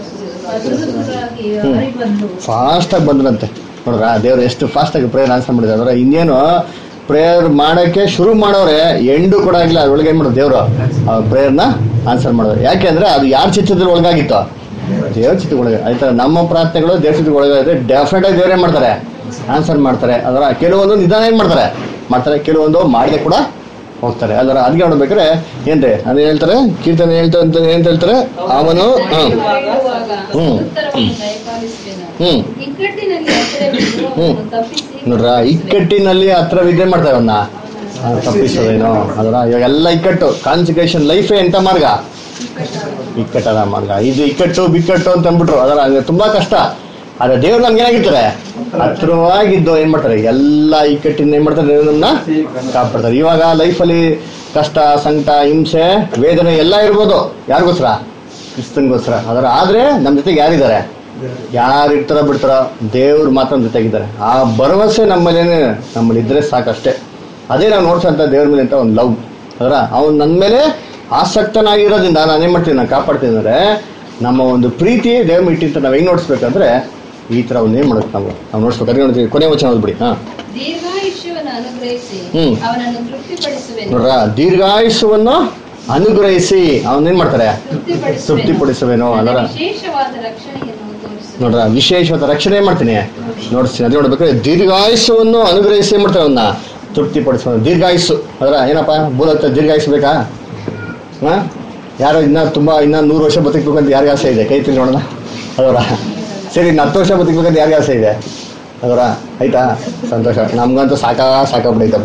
ಹಸುರಾಗಿ ಹಾರಿ ಬಂದು ಫಾಸ್ಟ್ ಆಗಿ ಬಂದ್ರಂತೆ ನೋಡ್ರ ದೇವ್ರು ಎಷ್ಟು ಫಾಸ್ಟ್ ಆಗಿ ಪ್ರೇಯರ್ ಆನ್ಸರ್ ಮಾಡಿದ್ರೆ ಅಂದ್ರೆ ಇನ್ನೇನು ಪ್ರೇಯರ್ ಮಾಡಕ್ಕೆ ಶುರು ಮಾಡೋರೆ ಎಂಡು ಕೂಡ ಆಗಿಲ್ಲ ಅದ್ರೊಳಗೆ ಏನ್ ಮಾಡೋದು ದೇವ್ರು ಆ ಪ್ರೇಯರ್ನ ಆನ್ಸರ್ ಮಾಡೋದು ಯಾಕೆ ಅಂದ್ರೆ ಅದು ಯಾರ ಚಿತ್ರದಲ್ಲಿ ಒಳಗಾಗಿತ್ತು ದೇವ್ರ ಚಿತ್ರ ಒಳಗೆ ಆಯ್ತಾ ನಮ್ಮ ಪ್ರಾರ್ಥನೆಗಳು ದೇವ್ರ ಚಿತ್ರ ಒಳಗಾದ್ರೆ ಡೆಫಿನೆಟ್ ಆಗಿ ದೇವ್ರೇ ಮಾಡ್ತಾರೆ ಆನ್ಸರ್ ಮಾಡ್ತಾರೆ ಅದರ ಕೆಲವೊಂದು ನಿಧಾನ ಏನ್ ಮಾಡ್ತಾರೆ ಮಾಡ್ತಾರೆ ಕೆಲವೊಂದು ಮಾಡದೆ ಕೂಡ ಹೋಗ್ತಾರೆ ಅದರ ಅದಕ್ಕೆ ನೋಡ್ಬೇಕಾದ್ರೆ ಏನ್ರಿ ಅದೇ ಹೇಳ್ತಾರೆ ಕೀರ್ತನೆ ಹೇಳ್ತಾರೆ ಅಂತ ಏನ್ ಹೇಳ್ತಾರೆ ಅವನು ಹ್ಮ್ ಹೇಳುವಾಗ ಹ್ಮ್. ಉತ್ತರವನ್ನು ದಯಪಾಲಿಸುವೆನು ಹ್ಮ್ ಇಕ್ಕಟ್ಟಿನಲ್ಲಿ ಹತ್ತಿರ ಬಿದ್ದು ಹ್ಮ್. ಅವನನ್ನು ತಪ್ಪಿಸಿ ನೋಡ್ರ ಇಕ್ಕಟ್ಟಿನಲ್ಲಿ ಹತ್ರ ವಿದ್ಯೆ ಮಾಡ್ತಾರೆ ಅವನ್ನ ಆ, ತಪ್ಪಿಸೋದೇನೋ ಅದರ ಇವಾಗ ಎಲ್ಲ ಇಕ್ಕಟ್ಟು ಕಾನ್ಸಿಕ್ರೇಷನ್ ಲೈಫೇ ಎಂತ ಮಾರ್ಗ ಇಕ್ಕಟ್ಟದ ಮಾರ್ಗ ಇದು ಇಕ್ಕಟ್ಟು ಬಿಕ್ಕಟ್ಟು ಅಂತ ಅಂದ್ಬಿಟ್ರು ಅದರ ಅದು ತುಂಬಾ ಕಷ್ಟ ಆದ್ರೆ ದೇವ್ರು ನಮ್ಗೆ ಏನಾಗಿರ್ತಾರೆ ಹತ್ರವಾಗಿದ್ದು ಏನ್ ಮಾಡ್ತಾರೆ ಎಲ್ಲ ಇಕ್ಕಟ್ಟಿನ ಏನ್ ಮಾಡ್ತಾರೆ ದೇವ್ರನ್ನ ಕಾಪಾಡ್ತಾರೆ ಇವಾಗ ಲೈಫಲ್ಲಿ ಕಷ್ಟ ಸಂಕಟ ಹಿಂಸೆ ವೇದನೆ ಎಲ್ಲ ಇರ್ಬೋದು ಯಾರಿಗೋಸ್ಕರ ಕ್ರಿಸ್ತನ್ಗೋಸ್ಕರ ಅದರ ಆದ್ರೆ ನಮ್ ಜೊತೆಗೆ ಯಾರಿದ್ದಾರೆ ಯಾರು ಇರ್ತಾರೋ ಬಿಡ್ತಾರೋ ದೇವ್ರು ಮಾತ್ರ ನಮ್ಮ ಜೊತೆಗಿದ್ದಾರೆ ಆ ಭರವಸೆ ನಮ್ಮಲ್ಲಿ ನಮ್ಮಲ್ಲಿ ಇದ್ರೆ ಸಾಕಷ್ಟೇ ಅದೇ ನಾವು ನೋಡ್ಸಂತ ದೇವ್ರ ಮೇಲೆ ಅಂತ ಒಂದು ಲವ್ ಅದರ ಅವ್ನು ನನ್ನ ಮೇಲೆ ಆಸಕ್ತನಾಗಿರೋದ್ರಿಂದ ನಾನು ಏನ್ ಮಾಡ್ತೀನಿ ನಾನು ಕಾಪಾಡ್ತೀನಿ ಅಂದ್ರೆ ನಮ್ಮ ಒಂದು ಪ್ರೀತಿ ದೇವ್ರ ಮೇಲೆ ಇಟ್ಟಿಂತ ನಾವು ಹೆಂಗ್ ನೋಡಿಸ್ಬೇಕಂದ್ರೆ ಈ ತರ ಒಂದು ಏನ್ ಮಾಡೋದು ನಾವು ನಾವು ನೋಡ್ಸ್ಬೇಕಾದ್ರೆ ನೋಡ್ತೀವಿ ಕೊನೆ ವಚನ ಓದ್ಬಿಡಿ ಹಾ ದೀರ್ಘಾಯುಷ್ಯವನ್ನು ಅನುಗ್ರಹಿಸಿ ಹ್ಮ್. ಅವನನ್ನು ತೃಪ್ತಿಪಡಿಸುವೆನು ನೋಡ್ರ ದೀರ್ಘಾಯುಷ್ಯವನ್ನು ಅನುಗ್ರಹಿಸಿ ಅವನೇನ್ ಮಾಡ್ತಾರೆ ತೃಪ್ತಿಪಡಿಸುವೆನು ತೃಪ್ತಿಪಡಿಸುವೇನೋ ಅದರ ನನ್ನ ವಿಶೇಷವಾದ ರಕ್ಷಣೆಯನ್ನು ತೋರಿಸುವೆನು ನೋಡ್ರ ವಿಶೇಷವಾದ ರಕ್ಷಣೆ ಏನ್ ಮಾಡ್ತೀನಿ ನೋಡ್ತೀನಿ ಅದೇ ನೋಡ್ಬೇಕಾದ್ರೆ ದೀರ್ಘಾಯುಸ್ಸವನ್ನು ಅನುಗ್ರಹಿಸಿ ಏನ್ ಮಾಡ್ತಾರೆ ಅವನ್ನ ತೃಪ್ತಿಪಡಿಸೋದು ದೀರ್ಘಾಯುಸ್ಸು ಅದರ ಏನಪ್ಪ ಭೂಲತ್ತ ದೀರ್ಘಾಯುಸ್ ಬೇಕಾ ಹಾ ಯಾರೋ ಇನ್ನ ತುಂಬಾ ಇನ್ನ ನೂರು ವರ್ಷ ಬದುಕಬೇಕು ಅಂತ ಯಾರಿಗೆ ಆಸೆ ಇದೆ ಕೈ ತಿಳಿ ನೋಡೋಣ ಅದರ ಸರಿ ಇನ್ನು ಹತ್ತು ವರ್ಷ ಬದುಕಬೇಕಂತ ಯಾರಿಗೆ ಆಸೆ ಇದೆ ಅದರ ಆಯ್ತಾ ಸಂತೋಷ ನಮ್ಗಂತೂ ಸಾಕಾ ಸಾಕಾಗ್ಬಿಡೈತಪ್ಪ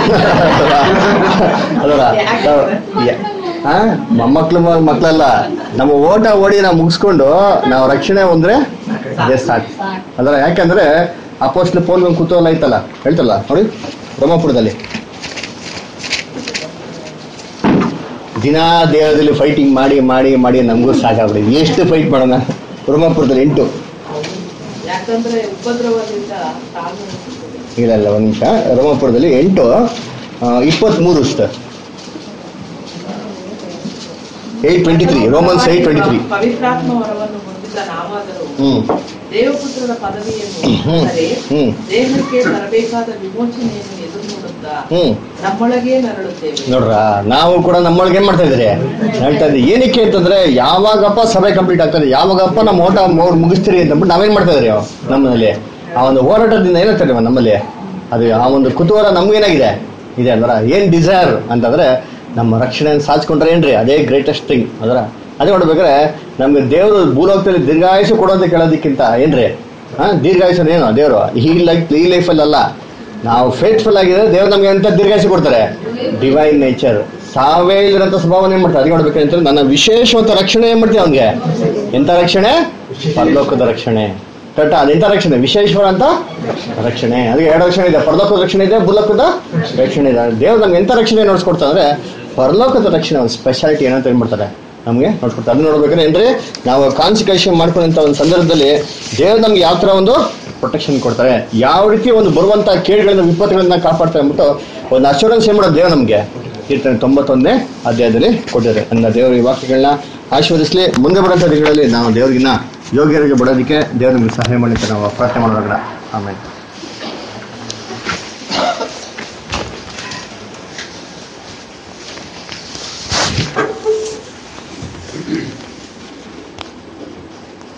ಅದರ ಹಾ ಮೊಮ್ಮಕ್ಳು ಮ- ಮಕ್ಳಲ್ಲ ನಮ್ಮ ಓಟ ಓಡಿ ನಾವು ಮುಗಿಸ್ಕೊಂಡು ನಾವು ರಕ್ಷಣೆ ಹೊಂದ್ರೆ ಅದೇ ಸಾಕು ಅದರ ಯಾಕಂದ್ರೆ ಅಪೋಸ್ಟ್ಲ ಪೋಲ್ ಒಂದು ಕುತೂಹಲ ಐತಲ್ಲ ಹೇಳ್ತಲ್ಲ ನೋಡಿ ಬ್ರಹ್ಮಪುರದಲ್ಲಿ ದಿನಾ ದೇಹದಲ್ಲಿ ಫೈಟಿಂಗ್ ಮಾಡಿ ಮಾಡಿ ಮಾಡಿ ನಮಗೂ ಸಾಕಾಗ್ಬಿಡಿ ಎಷ್ಟು ಫೈಟ್ ಮಾಡೋಣ ಬ್ರಹ್ಮಪುರದಲ್ಲಿ ಎಂಟು ಯಾಕಂದ್ರೆ ಉಪದ್ರವದಿಂದ ತಾಳ್ಮೆ ಅನಿಸುತ್ತದೆ. ಇಲ್ಲ ಇಲ್ಲ ಒಂದು ನಿಮಿಷ ರೋಮಪುರದಲ್ಲಿ ಎಂಟು ಇಪ್ಪತ್ತ್ಮೂರು sir eight twenty three Romans eight twenty three ಪವಿತ್ರಾತ್ಮ ವರವನ್ನು ಹೊಂದಿದ್ದ ನಾವಾದರೂ ಹ್ಞೂ ದೇವಪುತ್ರರ ಪದವಿಯನ್ನು ಹ್ಮ್. ಅಂದರೆ ಹ್ಮ್. ದೇಹಕ್ಕೆ ಬರಬೇಕಾದ ವಿಮೋಚನೆಯನ್ನು ಎದುರು ನೋಡುತ್ತಾ ಹ್ಞೂ ನಮ್ಮೊಳಗೇ ನರಳುತ್ತೇವೆ ನೋಡ್ರ ನಾವು ಕೂಡ ನಮ್ಮೊಳಗೆ ಏನ್ ಮಾಡ್ತಾ ಇದ್ದೀರಿ ಹೇಳ್ತಾ ಇದ್ದೀವಿ ಏನಕ್ಕೆ ಅಂತಂದ್ರೆ ಯಾವಾಗಪ್ಪ ಸಭೆ ಕಂಪ್ಲೀಟ್ ಆಗ್ತದೆ ಯಾವಾಗಪ್ಪ ನಮ್ಮ ಓಟ ಮು- ಮುಗಿಸ್ತೀರಿ ಅಂತಂದ್ಬಿಟ್ಟು ನಾವೇನ್ ಮಾಡ್ತಾ ಇದ್ರಿ ನಮ್ಮಲ್ಲಿ ಆ ಒಂದು ಹೋರಾಟದಿಂದ ಏನಾಗ್ತದೆ ನಮ್ಮಲ್ಲಿ ಅದು ಆ ಒಂದು ಕುತೂಹಲ ನಮ್ಗೇನಾಗಿದೆ ಇದೆ ಅಂದ್ರ ಏನ್ ಡಿಸೈರ್ ಅಂತಂದ್ರೆ ನಮ್ಮ ರಕ್ಷಣೆಯನ್ನು ಸಾಧಿಸ್ಕೊಂಡ್ರೆ ಏನ್ರಿ ಅದೇ ಗ್ರೇಟೆಸ್ಟ್ ಥಿಂಗ್ ಅದರ ಅದೇ ನೋಡ್ಬೇಕಾದ್ರೆ ನಮ್ಗೆ ದೇವರು ಭೂಲೋಕದಲ್ಲಿ ದೀರ್ಘಾಯುಷು ಕೊಡೋದು ಕೇಳೋದಕ್ಕಿಂತ ಏನ್ರಿ ಹಾ ದೀರ್ಘಾಯುಷನ್ ಏನು ದೇವರು ಈ ಲೈಫ್ ಈ ಲೈಫಲ್ಲಿ ಅಲ್ಲ ನಾವು ಫೇತ್ಫುಲ್ ಆಗಿದ್ರೆ ದೇವ್ರು ನಮ್ಗೆ ಎಂತ ದೀರ್ಘಾಯುಷು ಕೊಡ್ತಾರೆ ಡಿವೈನ್ ನೇಚರ್ ಸಾವೇ ಇಲ್ಲಿರೋಂಥ ಸ್ವಭಾವನ ಏನ್ ಮಾಡ್ತಾರೆ ಅದೇ ನೋಡ್ಬೇಕಂತ ನನ್ನ ವಿಶೇಷವಂತ ರಕ್ಷಣೆ ಏನ್ ಮಾಡ್ತೀವಿ ಅವ್ನಿಗೆ ಎಂತ ರಕ್ಷಣೆ ಪರಲೋಕದ ರಕ್ಷಣೆ ಕರೆಕ್ಟಾ ಅದೆಂತ ರಕ್ಷಣೆ ವಿಶೇಷವಾದಂತ ರಕ್ಷಣೆ ಅದಕ್ಕೆ ಎರಡು ರಕ್ಷಣೆ ಇದೆ ಪರಲೋಕದ ರಕ್ಷಣೆ ಇದೆ ಭೂಲೋಕದ ರಕ್ಷಣೆ ಇದೆ ದೇವ್ರು ನಮ್ಗೆ ಎಂತ ರಕ್ಷಣೆ ನೋಡ್ಸ್ಕೊಡ್ತಾ ಅಂದ್ರೆ ಪರಲೋಕದ ರಕ್ಷಣೆ ಒಂದು ಸ್ಪೆಷಾಲಿಟಿ ಏನಂತ ಏನ್ ಮಾಡ್ತಾರೆ ನಮಗೆ ನೋಡ್ಕೊಡ್ತಾರೆ ಅದನ್ನ ನೋಡ್ಬೇಕಾದ್ರೆ ಏನ್ರಿ ನಾವು ಕಾನ್ಸಿಕ್ರೇಷನ್ ಮಾಡ್ಕೊಂಡಂತ ಒಂದು ಸಂದರ್ಭದಲ್ಲಿ ದೇವ್ರು ನಮ್ಗೆ ಯಾವ ತರ ಒಂದು ಪ್ರೊಟೆಕ್ಷನ್ ಕೊಡ್ತಾರೆ ಯಾವ ರೀತಿ ಒಂದು ಬರುವಂತ ಕೇಳುಗಳನ್ನ ವಿಪತ್ತುಗಳನ್ನ ಕಾಪಾಡ್ತಾರೆ ಅಂದ್ಬಿಟ್ಟು ಒಂದು ಅಶೂರೆನ್ಸ್ ಏನ್ ಮಾಡೋದು ದೇವ್ರು ನಮ್ಗೆ ಕೀರ್ತನೆ ತೊಂಬತ್ತೊಂದನೇ ಅಧ್ಯಾಯದಲ್ಲಿ ಕೊಟ್ಟಿದ್ದಾರೆ ಅಂದ ದೇವರು ಈ ವಾಕ್ಯಗಳನ್ನ ಆಶೀರ್ವದಿಸಲಿ ಮುಂದೆ ಬರೋಂಥ ದಿನಗಳಲ್ಲಿ ನಾವು ದೇವರಿಗಿನ್ನ ಯೋಗ್ಯರಿಗೆ ಬಿಡೋದಕ್ಕೆ ದೇವರು ನಮಗೆ ಸಹಾಯ ಮಾಡಲಿಕ್ಕೆ ನಾವು ಪ್ರಾರ್ಥನೆ ಮಾಡೋಣ ಆಮೇಲೆ